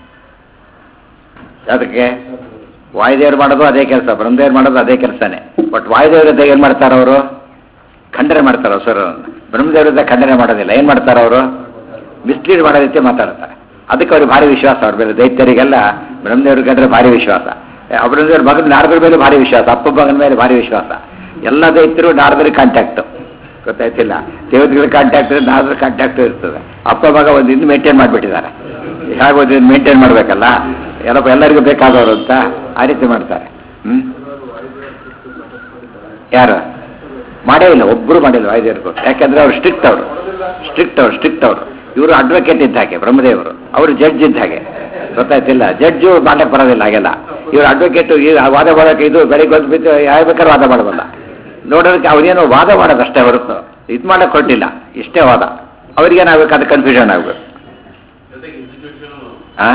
A: ಅದಕ್ಕೆ ವಾಯುದೇವರು ಮಾಡೋದು ಅದೇ ಕೆಲಸ ಬ್ರಹ್ಮದೇವರು ಮಾಡೋದು ಅದೇ ಕೆಲಸನೇ ಬಟ್ ವಾಯುದೇವರ ಏನು ಮಾಡ್ತಾರೆ ಅವರು ಖಂಡನೆ ಮಾಡ್ತಾರೆ ಹಸುರನ್ನು ಬ್ರಹ್ಮದೇವರದ ಖಂಡನೆ ಮಾಡೋದಿಲ್ಲ ಏನು ಮಾಡ್ತಾರೆ ಅವರು ಮಿಸ್ಲೀಡ್ ಮಾಡೋ ರೀತಿ ಮಾತಾಡ್ತಾರೆ ಅದಕ್ಕೆ ಅವ್ರಿಗೆ ಭಾರಿ ವಿಶ್ವಾಸ ಅವ್ರ ಮೇಲೆ ದೈತ್ಯರಿಗೆಲ್ಲ ಬ್ರಹ್ಮದೇವ್ರಿಗೆ ಅಂದ್ರೆ ಭಾರಿ ವಿಶ್ವಾಸ ಬ್ರಹ್ಮದೇವ್ರ ಮಗನ ನಾರದ್ರ ಮೇಲೆ ಭಾರಿ ವಿಶ್ವಾಸ ಅಪ್ಪ ಮಗನ ಮೇಲೆ ಭಾರಿ ವಿಶ್ವಾಸ ಎಲ್ಲ ದೈತ್ಯರು ನಾರದ್ರ ಕಾಂಟ್ಯಾಕ್ಟ್ ಗೊತ್ತಾಯ್ತಿಲ್ಲ ದೇವತೆಗಳ ಕಾಂಟ್ಯಾಕ್ಟ್ ನಾರದ್ರ ಕಾಂಟ್ಯಾಕ್ಟ್ ಇರ್ತದೆ ಅಪ್ಪ ಮಗ ಒಂದು ಇನ್ನು ಮೇಂಟೈನ್ ಮಾಡಿಬಿಟ್ಟಿದ್ದಾರೆ ಹೇಗೆ ಒಂದು ಮೇಂಟೈನ್ ಮಾಡಬೇಕಲ್ಲ ಎಲ್ಲಪ್ಪ ಎಲ್ಲರಿಗೂ ಬೇಕಾದವರು ಅಂತ ಆ ರೀತಿ ಮಾಡ್ತಾರೆ ಹ್ಮ್ ಯಾರು ಮಾಡೇ ಇಲ್ಲ ಒಬ್ಬರು ಮಾಡಿಲ್ಲ ವಾಯುದೇವರು ಯಾಕೆಂದ್ರೆ ಅವ್ರು ಸ್ಟ್ರಿಕ್ಟ್ ಅವರು ಸ್ಟ್ರಿಕ್ಟ್ ಅವರು ಸ್ಟ್ರಿಕ್ಟ್ ಅವರು ಇವರು ಅಡ್ವೊಕೇಟ್ ಇದ್ದ ಹಾಗೆ ಬ್ರಹ್ಮದೇವರು ಅವರು ಜಡ್ಜ್ ಇದ್ದ ಹಾಗೆ ಗೊತ್ತಾಯ್ತಿಲ್ಲ ಜಡ್ಜು ಮಾಡಕ್ಕೆ ಬರೋದಿಲ್ಲ ಹಾಗೆಲ್ಲ ಇವರು ಅಡ್ವೊಕೇಟ್ ವಾದ ಮಾಡೋಕೆ ಇದು ಬರೀ ಗೊತ್ತು ಬಿದ್ದು ಯಾವ ಬೇಕಾದ್ರೆ ವಾದ ಮಾಡಬಲ್ಲ ನೋಡೋದಕ್ಕೆ ಅವರೇನೋ ವಾದ ಮಾಡೋದಷ್ಟೇ ಹೊರತು ಇದು ಮಾಡಕ್ಕೆ ಕೊಟ್ಟಿಲ್ಲ ಇಷ್ಟೇ ವಾದ ಅವರಿಗೆ ನಾಗಬೇಕು ಅದು ಕನ್ಫ್ಯೂಷನ್ ಆಗಬೇಕು
B: ಜೊತೆಗೆ ಇನ್ಸ್ಟಿಟ್ಯೂಷನ್
A: ಆ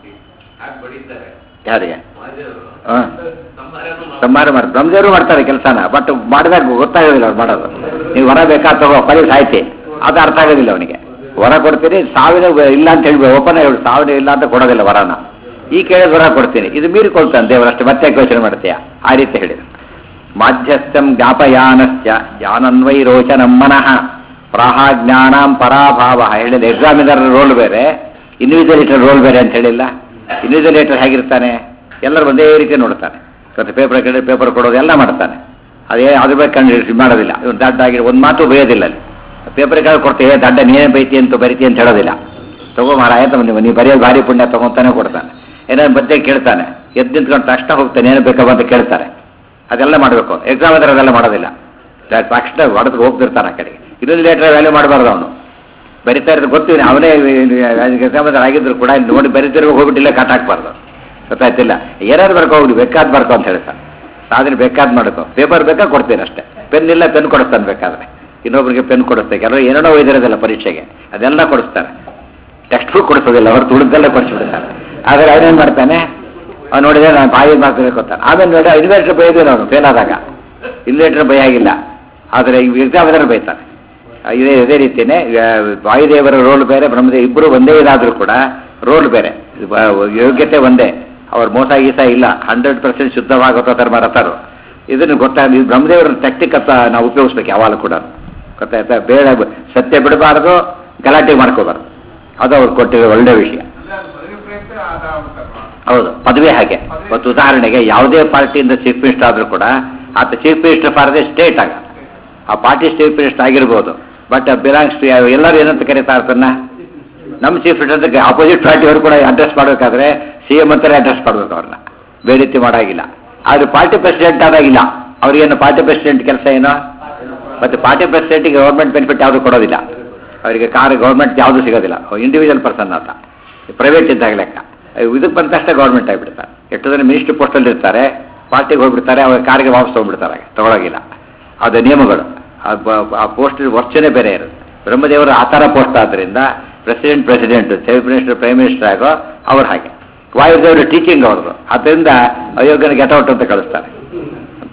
B: ಹಾಕಿ ಬಡಿತಾರೆ
A: ಯಾರಿಗೆ
B: ಮಾದೇವರು
A: ಹಾ.
B: ಸಂಹಾರನೂ ಮಾಡ್ತಾರೆ.
A: ಸಂಹಾರ ಮಾಡಿ ಬ್ರಹ್ಮದೇವರು ಮಾಡ್ತಾರೆ ಕೆಲಸನ ಬಟ್ ಮಾಡಿದಾಗ ಗೊತ್ತಾಗೋದಿಲ್ಲ ಅವ್ರು ಮಾಡೋದು ನೀವು ವರ ಬೇಕಾ ತಗೋ ಕಲಿ ಸಾಯ್ತಿ ಅದು ಅರ್ಥ ಆಗೋದಿಲ್ಲ ಅವನಿಗೆ ವರ ಕೊಡ್ತೀನಿ ಸಾವಿನ ಇಲ್ಲ ಅಂತ ಹೇಳ್ಬೇಕು ಓಪನ್ ಹೇಳಿ ಸಾವಿನ ಇಲ್ಲ ಅಂತ ಕೊಡೋದಿಲ್ಲ ವರನ ಈ ಕೇಳಿದ ವರ ಕೊಡ್ತೀನಿ ಇದು ಮೀರಿ ಕೊಡ್ತಾನೆ ದೇವರಷ್ಟು ಮತ್ತೆ ಯಾಕೆ ಯೋಚನೆ ಮಾಡ್ತೀಯ ಆ ರೀತಿ ಹೇಳಿದ್ರು ಮಾಧ್ಯಸ್ಥಂ ಜ್ಞಾಪಯಾನಶ್ಚ ಜ್ಞಾನನ್ವೈರೋಚನಂ ಮನಃ ಪ್ರಾಹ ಜ್ಞಾನಾಂ ಪರಾಭಾವ ಹೇಳಿದ ಎಕ್ಸಾಮಿನರ್ ರೋಲ್ ಬೇರೆ ಇನ್ವಿಜಿಲೇಟರ್ ರೋಲ್ ಬೇರೆ ಅಂತ ಹೇಳಿಲ್ಲ ಇನ್ವಿಜಿಲೇಟರ್ ಹೇಗಿರ್ತಾನೆ ಎಲ್ಲರೂ ಒಂದೇ ರೀತಿ ನೋಡ್ತಾನೆ ಮತ್ತೆ ಪೇಪರ್ ಕಡೆ ಪೇಪರ್ ಕೊಡೋದು ಎಲ್ಲ ಮಾಡ್ತಾನೆ ಅದೇ ಅದ್ರ ಬಗ್ಗೆ ಕಂಡು ಮಾಡೋದಿಲ್ಲ ಇವ್ನು ದಡ್ಡ ಆಗಿ ಒಂದು ಮಾತು ಬೈಯೋದಿಲ್ಲ ಅಲ್ಲಿ ಪೇಪರ್ ಕಾಳು ಕೊಡ್ತೀವಿ ದಡ್ಡ ನೀನೇ ಬೈತಿ ಅಂತ ಬರಿತಿ ಅಂತ ಹೇಳೋದಿಲ್ಲ ತಗೋ ಮಾರಾಯ ನೀವು ನೀವು ಬರೆಯೋದು ಭಾರಿ ಪುಣ್ಯ ತಗೊಂತಾನೆ ಕೊಡ್ತಾನೆ ಏನಾದ್ರು ಮಧ್ಯೆ ಕೇಳ್ತಾನೆ ಎದ್ದು ನಿಂತ್ಕೊಂಡು ತಕ್ಷಣ ಹೋಗ್ತಾನೆ ಏನು ಬೇಕೋ ಅಂತ ಕೇಳ್ತಾರೆ ಅದೆಲ್ಲ ಮಾಡಬೇಕು ಎಕ್ಸಾಮ್ ಹತ್ರ ಅದೆಲ್ಲ ಮಾಡೋದಿಲ್ಲ ದ- ತಕ್ಷಣ ಹೊಡೆದು ಹೋಗ್ತಿರ್ತಾನೆ ಆ ಕಡೆಗೆ ಇನ್ನೊಂದು ಲೇಟರ್ ವ್ಯಾಲ್ಯೂ ಮಾಡಬಾರ್ದು ಅವನು ಬರಿತಾ ಇರೋದು ಗೊತ್ತಿಲ್ಲ ಅವನೇ ಎಕ್ಸಾಮ್ ಹತ್ರ ಆಗಿದ್ರು ಕೂಡ ಇಲ್ಲಿ ನೋಡಿ ಬರಿತಿರೋ ಹೋಗ್ಬಿಟ್ಟಿಲ್ಲ ಕಟ್ ಹಾಕ್ಬಾರ್ದು ಗೊತ್ತಾಯ್ತಿಲ್ಲ ಏನಾದ್ರು ಬರ್ಕೋ ಹೋಗ್ಲಿ ಬೇಕಾದ್ ಬರ್ಕೋ ಅಂತ ಹೇಳ್ತಾನೆ ಸಾಧನೆ ಬೇಕಾದ್ ಮಾಡ್ಕೋ ಪೇಪರ್ ಬೇಕಾ ಕೊಡ್ತೀನಿ ಅಷ್ಟೇ ಪೆನ್ ಇಲ್ಲ ಪೆನ್ ಕೊಡಿಸ್ತಾನೆ ಬೇಕಾದ್ರೆ ಇನ್ನೊಬ್ರಿಗೆ ಪೆನ್ ಕೊಡಿಸ್ತಾರೆ ಕೆಲವರು ಏನೇನೋ ಒಯ್ದಿರೋದಿಲ್ಲ ಪರೀಕ್ಷೆಗೆ ಅದೆಲ್ಲ ಕೊಡಿಸ್ತಾರೆ ಟೆಕ್ಸ್ಟ್ ಬುಕ್ ಕೊಡಿಸೋದಿಲ್ಲ ಅವ್ರು ತುಳಿದಲ್ಲೇ ಕೊಡಿಸ್ಬಿಡ್ತಾರೆ ಆದರೆ ಅವನೇನು ಮಾಡ್ತಾನೆ ಅವ್ನು ನೋಡಿದ್ರೆ ನಾನು ಬಾಯಿ ಮಾಡ್ಕೋಬೇಕು ಅಂತಾನೆ ಆಮೇಲೆ ನೋಡಿ ಇನ್ವೆಸ್ಟರ್ ಬೈದಿಲ್ಲ ಅವನು ಫೇಲ್ ಆದಾಗ ಇನ್ವೆಸ್ಟರ್ ಭಯ ಆಗಿಲ್ಲ ಆದರೆ ಈ ಎಕ್ಸಾಮಿನರ್ ಬೈತಾನೆ ಆ, ಇದೇ ಇದೇ ರೀತಿಯೇ ಆ, ವಾಯುದೇವರ ರೋಲ್ ಬೇರೆ ಬ್ರಹ್ಮದೇವ ಇಬ್ಬರು ಒಂದೇ ಇದಾದರೂ ಕೂಡ ರೋಲ್ ಬೇರೆ ಬ- ಯೋಗ್ಯತೆ ಒಂದೇ ಅವ್ರ ಮೋಸ ಗೀಸ ಇಲ್ಲ ಹಂಡ್ರೆಡ್ ಪರ್ಸೆಂಟ್ ಶುದ್ಧವಾಗೋ ಧರ್ಮ ರಥರು ಇದನ್ನು ಗೊತ್ತಾಗ ಇದು ಬ್ರಹ್ಮದೇವರ ಟೆಕ್ನಿಕ್ ಅಂತ ನಾವು ಉಪಯೋಗಿಸ್ಬೇಕು ಯಾವಾಗಲೂ ಕೂಡ ಗೊತ್ತಾಯ್ತಾ ಬೇಡ ಸತ್ಯ ಬಿಡಬಾರ್ದು ಗಲಾಟೆ ಮಾಡ್ಕೋಬಾರ್ದು ಅದು ಅವ್ರು ಕೊಟ್ಟಿರೋ ಒಳ್ಳೆ ವಿಷಯ
C: ಅಂದ್ರೆ ಅದು ಮದುವೆ ಪ್ರಯುಕ್ತ ಆದ ಉತ್ತಮ
A: ಹೌದು ಪದವಿ ಹಾಗೆ ಮತ್ತು ಉದಾಹರಣೆಗೆ ಯಾವುದೇ ಪಾರ್ಟಿಯಿಂದ ಚೀಫ್ ಮಿನಿಸ್ಟರ್ ಆದರೂ ಕೂಡ ಆತ chief minister for the state ಆಗ ಆ ಪಾರ್ಟಿ ಚೀಫ್ ಮಿನಿಸ್ಟರ್ ಆಗಿರ್ಬೋದು ಬಟ್ ಬಿಲಾಂಗ್ಸ್ ಟು ಎಲ್ಲರೂ ಏನಂತ ಕರೀತಾರೆ ತನ್ನ ನಮ್ಮ ಚೀಫ್ ಮಿನಿಸ್ಟರ್ ಅಪೋಸಿಟ್ ಪಾರ್ಟಿಯವರು ಕೂಡ ಅಡ್ರೆಸ್ ಮಾಡಬೇಕಾದ್ರೆ ಸಿ ಎಂ ಅಂತಾನೆ ಅಡ್ರೆಸ್ ಮಾಡಬೇಕು ಅವ್ರನ್ನ ಬೇರೆ ರೀತಿ ಮಾಡಾಗಿಲ್ಲ ಆದ್ರೆ ಪಾರ್ಟಿ ಪ್ರೆಸಿಡೆಂಟ್ ಆದಾಗಿಲ್ಲ ಅವ್ರಿಗೇನು ಪಾರ್ಟಿ ಪ್ರೆಸಿಡೆಂಟ್ ಕೆಲಸ ಏನು ಮತ್ತೆ ಪಾರ್ಟಿ ಪ್ರೆಸಿಡೆಂಟ್ಗೆ ಗೌರ್ಮೆಂಟ್ ಬೆನಿಫಿಟ್ ಯಾವುದು ಕೊಡೋದಿಲ್ಲ ಅವರಿಗೆ ಕಾರ್ ಗೌರ್ಮೆಂಟ್ ಯಾವುದು ಸಿಗೋದಿಲ್ಲ ಇಂಡಿವಿಜುವಲ್ ಪರ್ಸನ್ ಆತ ಪ್ರೈವೇಟ್ ಇದ್ದಾಗ ಲೆಕ್ಕ ಇದಕ್ಕೆ ಬಂದ ತಕ್ಷಣ ಗೌರ್ಮೆಂಟ್ ಆಗಿಬಿಡ್ತಾರೆ ಎಷ್ಟು ಜನ ಮಿನಿಸ್ಟರ್ ಪೋಸ್ಟಲ್ಲಿ ಇರ್ತಾರೆ ಪಾರ್ಟಿಗೆ ಹೋಗ್ಬಿಡ್ತಾರೆ ಅವ್ರ ಕಾರ್ಗೆ ವಾಪಸ್ ತೊಗೊಂಡ್ಬಿಡ್ತಾರೆ ತಗೊಳಗಿಲ್ಲ ಅದು ನಿಯಮಗಳು ಆ ಬ- ಆ ಪೋಸ್ಟ್ ವರ್ಷನೇ ಬೇರೆ ಇರುತ್ತೆ ಬ್ರಹ್ಮದೇವರು ಆ ಥರ ಪೋಸ್ಟ್ ಆದ್ದರಿಂದ president president chief minister prime minister ಆಗೋ ಅವ್ರು ಹಾಗೆ ವಾಯುದೇವರು ಟೀಚಿಂಗ್ ಅವ್ರದ್ದು ಆದ್ದರಿಂದ ಅಯೋಗ್ಯನ ಗೆಟೌಟ್ ಅಂತ ಕಳಿಸ್ತಾರೆ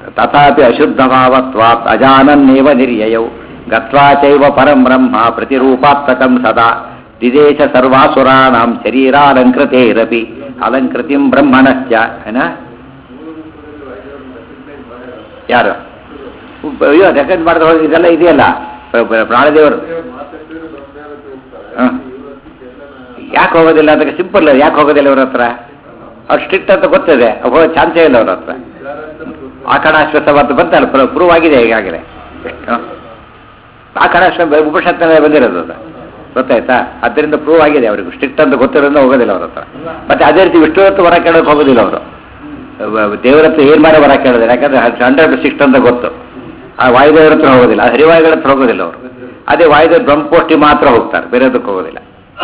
A: ತಥಾಪಿ ಅಶುದ್ಧಭಾವತ್ವಾತ್ ಅಜಾನನ್ನೇವ ನಿರ್ಯಯೌ ಗತ್ವಾ ಚೈವ ಪರಂ ಬ್ರಹ್ಮ ಪ್ರತಿರೂಪಾತ್ಮಕಂ ಸದಾ ದಿದೇಶ ಸರ್ವಾಸುರಾಣಾಂ ಶರೀರಾಲಂಕೃತೇರಪಿ ಅಲಂಕೃತಿಂ ಬ್ರಹ್ಮಣಶ್ಚ ಏನ ಯಾರು ಉಬ್ಬ- ಅಯ್ಯೋ ರೆಕಾರ್ಡ್ ಮಾಡಿದ್ರೆ ಹೋಗಿ ಇದೆಲ್ಲ ಇದೆಯಲ್ಲ ಪ್ರ- ಪ್ರ- ಪ್ರಾಣದೇವರು ಹ. ಯಾಕೆ ಹೋಗೋದಿಲ್ಲ ಅದಕ್ಕೆ ಸಿಂಪಲ್ ಯಾಕೆ ಹೋಗೋದಿಲ್ಲ ಅವ್ರ ಹತ್ರ ಅವ್ರು ಸ್ಟ್ರಿಕ್ಟ್ ಅಂತ ಗೊತ್ತಿದೆ ಹೋಗೋ ಚಾನ್ಸೇ ಇಲ್ಲ ಅವ್ರ ಹತ್ರ ಆಕಡಾಶ್ವಸ ಮತ್ತು ಬಂತಲ್ಲ ಪ್ರೂವ್ ಆಗಿದೆ ಈಗಾಗಲೇ ಹ. ಆಕಡಾಶ್ವ ಉಪನಿಷತ್ನಲ್ಲಿ ಬಂದಿರೋದು ಅದು ಗೊತ್ತಾಯ್ತಾ ಅದರಿಂದ ಪ್ರೂವ್ ಆಗಿದೆ ಅವರಿಗೆ ಸ್ಟ್ರಿಕ್ಟ್ ಅಂತ ಗೊತ್ತಿರೋದ್ರಿಂದ ಹೋಗೋದಿಲ್ಲ ಅವ್ರ ಹತ್ರ ಮತ್ತೆ ಅದೇ ರೀತಿ ವಿಷ್ಣು ಹೊತ್ತು ಹೊರ ಕೇಳೋಕೆ ಹೋಗೋದಿಲ್ಲ ಅವರು ದೇವರ ಹತ್ರ ಏನು ಮಾಡಿ ಹೊರ ಕೇಳೋದಿಲ್ಲ ಯಾಕಂದ್ರೆ ಹಂಡ್ರೆಡ್ ಸಿಕ್ಸ್ಟ್ ಅಂತ ಗೊತ್ತು ಆ ವಾಯುದೇವರ ಹತ್ರ ಹೋಗೋದಿಲ್ಲ ಆ ಹರಿವಾಯುಗಳ ಹತ್ರ ಹೋಗೋದಿಲ್ಲ ಅವರು ಅದೇ ವಾಯುದೇವ ಬ್ರಹ್ಮಪೋಷ್ಟಿ ಮಾತ್ರ ಹೋಗ್ತಾರೆ ಬೇರೆದಕ್ಕೆ ಹೋಗೋದಿಲ್ಲ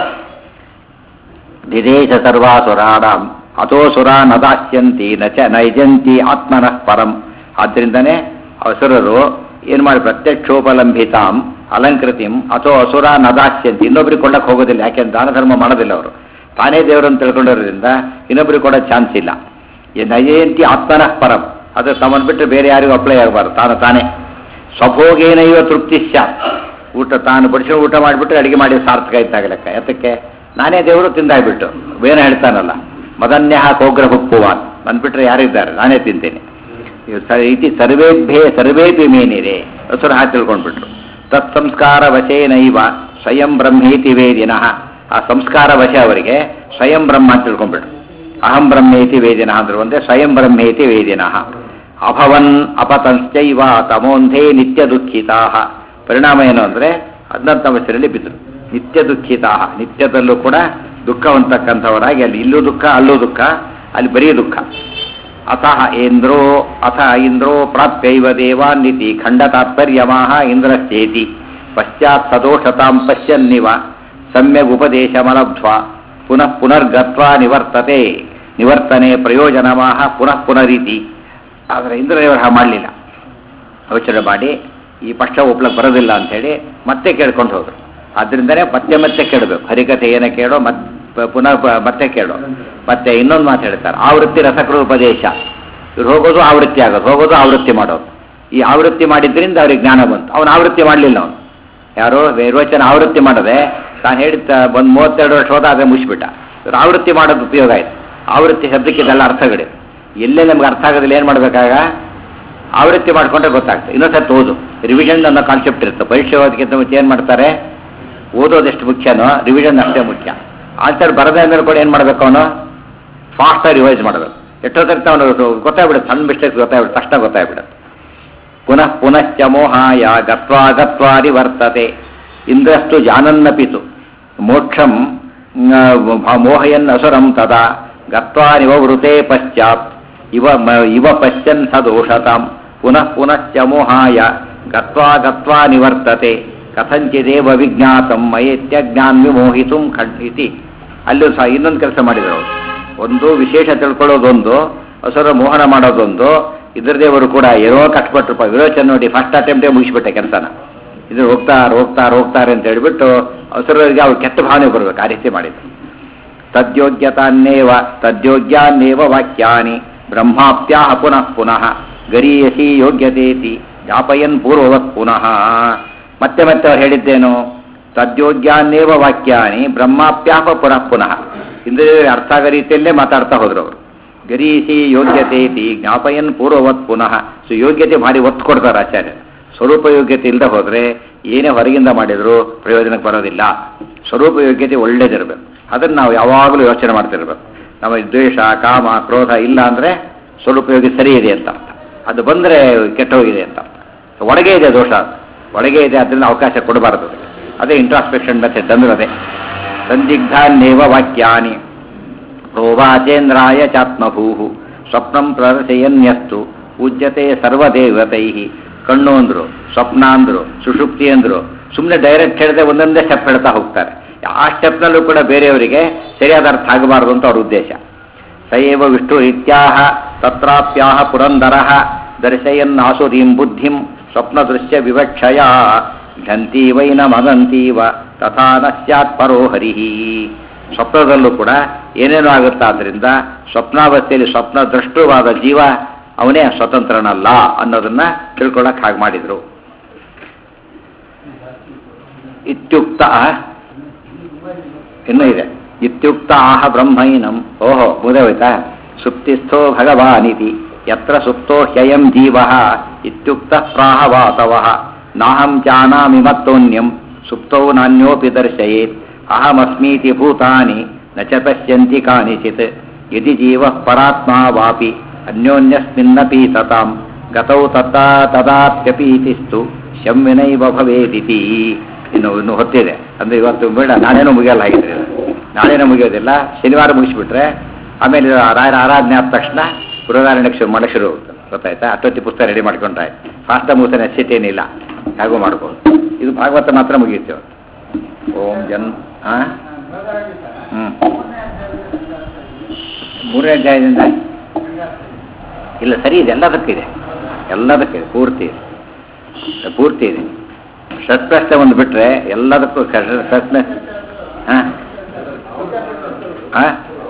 A: ದಿದೇಶ ಸರ್ವಾಸುರಾಣಾಂ ಅಥೋಸುರ ನ ದಾಸ್ಯಂತಿ ನ ಚ ನೈಜಂತಿ ಆತ್ಮನಃ ಪರಂ ಆದ್ದರಿಂದನೇ ಅಸುರರು ಏನು ಮಾಡಿ ಪ್ರತ್ಯಕ್ಷೋಪಲಂಬಿತಾಂ ಅಲಂಕೃತಿಂ ಅಥೋ ಅಸುರ ನ ದಾಸ್ಯಂತಿ ಇನ್ನೊಬ್ರಿಗೆ ಕೊಡಕ್ಕೆ ಹೋಗೋದಿಲ್ಲ ಯಾಕೆಂದ್ರೆ ದಾನ ಧರ್ಮ ಮಾಡೋದಿಲ್ಲ ಅವರು ತಾನೇ ದೇವರನ್ನು ತಿಳ್ಕೊಂಡಿರೋದ್ರಿಂದ ಇನ್ನೊಬ್ರಿಗೆ ಕೊಡೋ ಚಾನ್ಸ್ ಇಲ್ಲ ಈ ನಯಂತಿ ಆತ್ಮನಃ ಪರಂ ಅದು ತಮ್ಮನ್ನು ಬಿಟ್ಟು ಬೇರೆ ಯಾರಿಗೂ ಅಪ್ಲೈ ಆಗಬಾರ್ದು ತಾನು ತಾನೇ ಸ್ವಭೋಗೇನೈವ ತೃಪ್ತಿ ಸ್ಯಾತ್ ಊಟ ತಾನು ಬಡಿಸೋ ಊಟ ಮಾಡಿಬಿಟ್ಟು ಅಡಿಗೆ ಮಾಡಿ ಸಾರ್ಥಕ ಇದ್ದಾಗ ಲೆಕ್ಕ ಯಾತಕ್ಕೆ ನಾನೇ ದೇವರು ತಿಂದಾಗ್ಬಿಟ್ಟು ಬೇರೆ ಹೇಳ್ತಾನಲ್ಲ ಮದನ್ಯ ಕೋಗ್ರ ಹುಪ್ಪುವಾನ್ ಬಂದ್ಬಿಟ್ರೆ ಯಾರಿದ್ದಾರೆ ನಾನೇ ತಿಂತೇನೆ ಇವು ಸ- ಇತಿ ಸರ್ವೇಭ್ಯೇ ಸರ್ವೇಪಿ ಮೇನಿರೆ ಹಸುರು ಹಾಕಿ ತಿಳ್ಕೊಂಡ್ಬಿಟ್ರು ತತ್ ಸಂಸ್ಕಾರ ವಶೇನೈವ ಸ್ವಯಂ ಬ್ರಹ್ಮೇತಿ ವೇದಿನಃ ಆ ಸಂಸ್ಕಾರ ವಶ ಅವರಿಗೆ ಸ್ವಯಂ ಬ್ರಹ್ಮ ಅಂತ ತಿಳ್ಕೊಂಡ್ಬಿಟ್ರು ಅಹಂ ಬ್ರಹ್ಮೇತಿ ವೇದಿನಃ ಅಂದ್ರೆ ಒಂದೇ ಸ್ವಯಂ ಬ್ರಹ್ಮೇತಿ ವೇದಿನಃ ಅಭವನ್ ಅಪತಂಶ್ಚೈವ ತಮೋಂಧೇ ನಿತ್ಯ ದುಃಖಿತಾ ಪರಿಣಾಮ ಏನು ಅಂದ್ರೆ ಹದಿನೆಂಟನೇ ಬಿದ್ದರು ನಿತ್ಯ ದುಃಖಿತಾ ನಿತ್ಯದಲ್ಲೂ ಕೂಡ ದುಃಖವಂತಕ್ಕಂಥವರಾಗಿ ಅಲ್ಲಿ ಇಲ್ಲೂ ದುಃಖ ಅಲ್ಲೂ ದುಃಖ ಅಲ್ಲಿ ಬರೀ ದುಃಖ ಅತಃ ಇಂದ್ರೋ ಅಥ ಇಂದ್ರೋ ಪ್ರಾಪ್ಯೈವ ದೇವಾನ್ನಿತಿ ಖಂಡ ತಾತ್ಪರ್ಯಮಾಹ ಇಂದ್ರಶ್ಚೇತಿ ಪಶ್ಚಾತ್ ಸದೋಷತಾಂ ಪಶ್ಯನ್ನಿವ ಸಮ್ಯಗ್ ಉಪದೇಶಮಲಬ್ಧ್ವ ಪುನಃ ಪುನರ್ಗತ್ವಾ ನಿವರ್ತತೆ ನಿವರ್ತನೆ ಪ್ರಯೋಜನಮಾಹ ಪುನಃ ಪುನರಿತಿ ಆದರೆ ಇಂದ್ರದೇವರು ಹಾಗೆ ಮಾಡಲಿಲ್ಲ ಯೋಚನೆ ಮಾಡಿ ಈ ಪಕ್ಷ ಒಪ್ಲಕ್ಕೆ ಬರೋದಿಲ್ಲ ಅಂಥೇಳಿ ಮತ್ತೆ ಕೇಳ್ಕೊಂಡು ಹೋದ್ರು ಆದ್ರಿಂದನೇ ಮತ್ತೆ ಮತ್ತೆ ಕೇಳಬೇಕು ಹರಿಕಥೆ ಏನೇ ಕೇಳೋ ಮತ್ ಪ- ಪುನಃ ಪ- ಮತ್ತೆ ಕೇಳೋ ಮತ್ತೆ ಇನ್ನೊಂದು ಮಾತು ಹೇಳ್ತಾರೆ ಆವೃತ್ತಿ ರಸಕೃ ಉಪದೇಶ ಇವ್ರು ಹೋಗೋದು ಆವೃತ್ತಿ ಆಗೋದು ಹೋಗೋದು ಆವೃತ್ತಿ ಮಾಡೋದು ಈ ಆವೃತ್ತಿ ಮಾಡಿದ್ರಿಂದ ಅವ್ರಿಗೆ ಜ್ಞಾನ ಬಂತು ಅವನು ಆವೃತ್ತಿ ಮಾಡಲಿಲ್ಲ ಅವನು ಯಾರು ನಿರ್ವಚನ ಆವೃತ್ತಿ ಮಾಡದೆ ತಾನು ಹೇಳಿದ ಒಂದು ಮೂವತ್ತೆರಡು ವರ್ಷ ಹೋದ ಅದೇ ಮುಗಿಸ್ಬಿಟ್ಟ ಇವ್ರು ಆವೃತ್ತಿ ಮಾಡೋದು ಉಪಯೋಗ ಆಯ್ತು ಆವೃತ್ತಿ ಶಬ್ದಕ್ಕೆ ಇದೆಲ್ಲ ಅರ್ಥಗಳಿವೆ ಎಲ್ಲೇ ನಮ್ಗೆ ಅರ್ಥ ಆಗೋದಿಲ್ಲ ಏನು ಮಾಡಬೇಕಾಗ ಆವೃತ್ತಿ ಮಾಡ್ಕೊಂಡ್ರೆ ಗೊತ್ತಾಗ್ತದೆ ಇನ್ನೊಂದ್ಸತಿ ಓದು ರಿವಿಷನ್ ಅನ್ನೋ ಕಾನ್ಸೆಪ್ಟ್ ಇರುತ್ತೆ ಪರೀಕ್ಷೆ ಓದಕ್ಕಿಂತ ಮುಂಚೆ ಏನು ಮಾಡ್ತಾರೆ ಓದೋದೆಷ್ಟು ಮುಖ್ಯನೋ ರಿವಿಷನ್ ಅಷ್ಟೇ ಮುಖ್ಯ ಆನ್ಸರ್ ಬರದೇ ಅಂದ್ರೆ ಕೂಡ ಏನು ಮಾಡಬೇಕು ಅವನು ಫಾಸ್ಟಾಗಿ ರಿವೈಸ್ ಮಾಡಬೇಕು ಎಷ್ಟೋ ತನಕ ಅವನು ಗೊತ್ತಾಗ್ಬಿಡುತ್ತೆ ಸಣ್ಣ ಮಿಸ್ಟೇಕ್ಸ್ ಗೊತ್ತಾಗ್ಬಿಡುತ್ತೆ ತಕ್ಷಣ ಗೊತ್ತಾಗ್ಬಿಡುತ್ತೆ ಪುನಃ ಪುನಶ್ಚ ಮೋಹಾಯ ಗತ್ವಾ ಗತ್ವಾ ನಿವರ್ತತೆ ಇಂದ್ರಸ್ತು ಜಾನನ್ನಪಿತು ಮೋಕ್ಷಂ ಮ್, ಮೋಹಯನ್ ಅಸುರಂ ತದಾ ಗತ್ವಾ ನಿವವೃತೆ ಪಶ್ಚಾತ್ ಇವ ಮ- ಇವ ಪಶ್ಯನ್ ಸದೋಷತಾಂ ಪುನಃ ಪುನಶ್ಚ ಮೋಹಾಯ ಗತ್ವಾ ಗತ್ವಾ ನಿವರ್ತತೆ ಕಥಂಚಿದೇವ ವಿಜ್ಞಾತಂ ಮಯೇತ್ಯಜ್ಞಾನ್ ವಿಮೋಹಿತುಂ ಖಂಡಿತಿ ಅಲ್ಲೂ ಸಹ ಇನ್ನೊಂದು ಕೆಲಸ ಮಾಡಿದರು ಅವರು ಒಂದು ವಿಶೇಷ ತಿಳ್ಕೊಳ್ಳೋದೊಂದು ಅಸುರ ಮೋಹನ ಮಾಡೋದೊಂದು ಇದ್ರದೇವರು ಕೂಡ ಏನೋ ಕಷ್ಟಪಟ್ಟರು ವಿರೋಚನ ನೋಡಿ ಫಸ್ಟ್ ಅಟೆಂಪ್ಟೇ ಮುಗಿಸ್ಬಿಟ್ಟೆ ಕೆಲಸನ ಇದು ಹೋಗ್ತಾರೆ ಹೋಗ್ತಾರೆ ಹೋಗ್ತಾರೆ ಅಂತ ಹೇಳ್ಬಿಟ್ಟು ಅಸುರರಿಗೆ ಅವ್ರು ಕೆಟ್ಟ ಭಾವನೆ ಬರಬೇಕು ಆ ರೀತಿ ಮಾಡಿದ್ರು ತದ್ಯೋಗ್ಯತಾನ್ನೇವ ತದ್ಯೋಗ್ಯಾನ್ನೇವ ವಾಕ್ಯಾನಿ ಬ್ರಹ್ಮಾಪ್ಯಾಹ ಪುನಃ ಪುನಃ ಗರೀಯಸಿ ಯೋಗ್ಯತೇತಿ ಜಾಪಯನ್ ಪೂರ್ವವತ್ ಪುನಃ ಮತ್ತೆ ಮತ್ತೆ ಅವ್ರು ಹೇಳಿದ್ದೇನು ತದ್ಯೋಗ್ಯಾನ್ನೇವ ವಾಕ್ಯಾನಿ ಬ್ರಹ್ಮಾಪ್ಯಾಹ ಪುನಃ ಪುನಃ ಇಂದ್ರೆ ಅರ್ಥ ಆಗೋ ರೀತಿಯಲ್ಲೇ ಮಾತಾಡ್ತಾ ಹೋದ್ರು ಅವರು ಗರೀಸಿ ಯೋಗ್ಯತೇತಿ ಜ್ಞಾಪಯನ್ ಪೂರ್ವವತ್ ಪುನಃ ಸೊ ಯೋಗ್ಯತೆ ಭಾರಿ ಒತ್ತು ಕೊಡ್ತಾರೆ ಆಚಾರ್ಯ ಸ್ವರೂಪ ಯೋಗ್ಯತೆ ಇಲ್ಲದೆ ಹೋದ್ರೆ ಏನೇ ಹೊರಗಿಂದ ಮಾಡಿದ್ರು ಪ್ರಯೋಜನಕ್ಕೆ ಬರೋದಿಲ್ಲ ಸ್ವರೂಪ ಯೋಗ್ಯತೆ ಒಳ್ಳೇದಿರಬೇಕು ಅದನ್ನು ನಾವು ಯಾವಾಗಲೂ ಯೋಚನೆ ಮಾಡ್ತಿರ್ಬೇಕು ನಮ್ಮ ದ್ವೇಷ ಕಾಮ ಕ್ರೋಧ ಇಲ್ಲ ಅಂದರೆ ಸ್ವರೂಪ ಯೋಗ್ಯತೆ ಸರಿ ಇದೆ ಅಂತ ಅರ್ಥ ಅದು ಬಂದರೆ ಕೆಟ್ಟ ಹೋಗಿದೆ ಅಂತ ಅರ್ಥ ಒಳಗೆ ಇದೆ ದೋಷ ಅದು. ಒಳಗೆ ಇದೆ ಅದರಿಂದ ಅವಕಾಶ ಕೊಡಬಾರದು ಅದಕ್ಕೆ. ಅದೇ ಇಂಟ್ರಾಸ್ಪೆಕ್ಷನ್ ಮೆಥಡ್ ಅಂದ್ರೆ ಅದೇ ಸಂದಿಗ್ಧಾನ್ನೇವ ವಾಕ್ಯಾನಿ ಪ್ರೋವಾಚೇಂದ್ರಾಯ ಚಾತ್ಮಭೂ ಸ್ವಪ್ನಂ ಪ್ರದರ್ಶಯನ್ಯಸ್ತು ಪೂಜ್ಯತೆ ಸರ್ವದೇವತೈ ಕಣ್ಣು ಅಂದ್ರು ಸ್ವಪ್ನ ಅಂದ್ರು ಸುಷುಪ್ತಿ ಅಂದ್ರು ಸುಮ್ಮನೆ ಡೈರೆಕ್ಟ್ ಹೇಳಿದ್ರೆ ಒಂದೊಂದೇ ಸ್ಟೆಪ್ ಹೇಳ್ತಾ ಹೋಗ್ತಾರೆ ಆ ಸ್ಟೆಪ್ನಲ್ಲೂ ಕೂಡ ಬೇರೆಯವರಿಗೆ ಸರಿಯಾದ ಅರ್ಥ ಆಗಬಾರದು ಅಂತ ಅವ್ರ ಉದ್ದೇಶ ಸಯೇವ ವಿಷ್ಣು ಇತ್ಯಾಹ ತತ್ರಾಪ್ಯಾಹ ಪುರಂದರ ದರ್ಶಯನ್ ಆಸುರೀಂ ಬುದ್ಧಿಂ ಸ್ವಪ್ನ ದೃಶ್ಯ ವಿವಕ್ಷಯ ಘಂತೀವೈನ ಮದಂತೀವ ತಥಾ ನ ಸ್ಯಾತ್ ಪರೋ ಹರಿಹಿ ಸ್ವಪ್ನದಲ್ಲೂ ಕೂಡ ಏನೇನು ಆಗುತ್ತಾ ಆದ್ರಿಂದ ಸ್ವಪ್ನಾವಸ್ಥೆಯಲ್ಲಿ ಸ್ವಪ್ನ ದೃಷ್ಟವಾದ ಜೀವ ಅವನೇ ಸ್ವತಂತ್ರನಲ್ಲ ಅನ್ನೋದನ್ನ ತಿಳ್ಕೊಳ್ಳೋಕೆ ಹಾಗೆ ಮಾಡಿದರು ಇತ್ಯುಕ್ತ ಇನ್ನೂ ಇದೆ ಇತ್ಯುಕ್ತ ಆಹ ಬ್ರಹ್ಮೈನಂ ಓಹೋ ಮುದೆ ಹೋಯ್ತಾ ಸುಪ್ತಿಸ್ಥೋ ಭಗವಾನಿತಿ ಯತ್ರ ಸುಪ್ತೋ ಹ್ಯಯಂ ಜೀವ ಇತ್ಯುಕ್ತ ಪ್ರಾಹ ವಾತವಃ ನಾಹಂ ಜಾನಾಮಿ ಮತ್ತೋನ್ಯಂ ಸುಪ್ತೌ ನಾನ್ಯೋಪಿ ದರ್ಶಯೇತ್ ಅಹಮಸ್ಮೀತಿ ಭೂತಾನಿ ನ ಚ ಪಶ್ಯಂತಿ ಕಾನಿಚಿತ್ ಯದಿ ಜೀವ ಪರಾತ್ಮಾ ವಾಪಿ ಅನ್ಯೋನ್ಯಸ್ಮಿನ್ನಪಿ ತತಾಂ ಗತೌ ತತಾ ತದಾಪ್ಯಪೀತಿಸ್ತು ಶಮ್ಯನೈವ ಭವೇದಿತಿ ಇನ್ನು ಇನ್ನು ಹೊತ್ತಿದೆ ಅಂದ್ರೆ ಇವತ್ತು ಬೇಡ ನಾಳೆನೂ ಮುಗಿಯಲ್ಲ ಹಾಗಿದ್ರೆ ನಾಳೆನೂ ಮುಗಿಯೋದಿಲ್ಲ ಶನಿವಾರ ಮುಗಿಸ್ಬಿಟ್ರೆ ಆಮೇಲೆ ರಾಯರ ಆರಾಧನೆ ಆದ ತಕ್ಷಣ ಬೃಹದಾರಣ್ಯಕ್ಕೆ ಶುರು ಮಾಡಕ್ಕೆ ಶುರು ಹೋಗುತ್ತೆ ಗೊತ್ತಾಯ್ತಾ ಅಷ್ಟೊತ್ತಿ ಪುಸ್ತಕ ರೆಡಿ ಮಾಡ್ಕೊಂಡ್ರೆ ಫಾಸ್ಟ ಮುಗಿಸೋ ನೆಸಿಟಿ ಏನಿಲ್ಲ ಹೇಗೂ ಮಾಡ್ಬೋದು ಇದು ಭಾಗವತ ಮಾತ್ರ ಮುಗಿಯುತ್ತೆ ಇವತ್ತು. ಓಂ ಜನ್ ಹಾಂ ಹ್ಞೂ ಮೂರನೇ ಅಧ್ಯಾಯದಿಂದ ಇಲ್ಲ ಸರಿ ಇದೆ ಎಲ್ಲದಕ್ಕಿದೆ ಎಲ್ಲದಕ್ಕಿದೆ ಪೂರ್ತಿ ಇದೆ ಪೂರ್ತಿ ಇದೆ ಷಟ್ಪ್ರಶ್ನೆ ಒಂದು ಬಿಟ್ರೆ ಎಲ್ಲದಕ್ಕೂ ಪ್ರಶ್ನೆ ಹಾಂ ಹಾಂ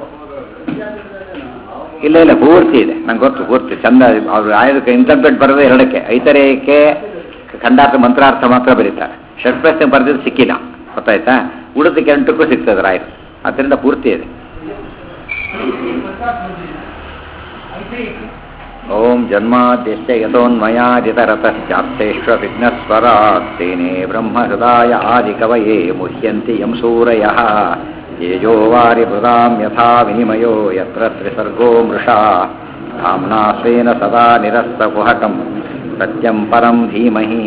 A: ಇಲ್ಲ ಇಲ್ಲ ಪೂರ್ತಿ ಇದೆ ನಂಗೆ ಗೊತ್ತು ಪೂರ್ತಿ ಚಂದ ಅವ್ರು ಆಯುಧಕ್ಕೆ ಇಂಟರ್ಪ್ರೆಟ್ ಬರೋದು ಎರಡಕ್ಕೆ ಐತರೇಯಕ್ಕೆ ಖಂಡಾರ್ಥ ಮಂತ್ರಾರ್ಥ ಮಾತ್ರ ಬರೀತಾರೆ ಷಟ್ಪ್ರಶ್ನೆ ಬರೆದಿದ್ದು ಸಿಕ್ಕಿಲ್ಲ ಗೊತ್ತಾಯ್ತಾ ಉಳಿದಕ್ಕೆ ಎಂಟಕ್ಕೂ ಸಿಗ್ತದೆ ರಾಯರು ಅದರಿಂದ ಪೂರ್ತಿ ಇದೆ ಓಂ ಜನ್ಮಾದ್ಯಶ್ಚ ಯತೋನ್ಮಯಾದಿತರತಶ್ಚಾಪ್ತೇಶ್ವ ವಿಘ್ನಸ್ವರಾತ್ ತೇನೇ ಬ್ರಹ್ಮಹೃದಾಯ ಆದಿಕವಯೇ ಮುಹ್ಯಂತಿ ಯಂ ಸೂರಯಃ ತೇಜೋ ವಾರಿ ಮೃದಾಂ ಯಥಾ ವಿನಿಮಯೋ ಯತ್ರ ತ್ರಿಸರ್ಗೋ ಮೃಷಾ ಧಾಮ್ನಾ ಸ್ವೇನ ಸದಾ ನಿರಸ್ತಕುಹಕಂ ಸತ್ಯಂ ಪರಂ ಧೀಮಹಿ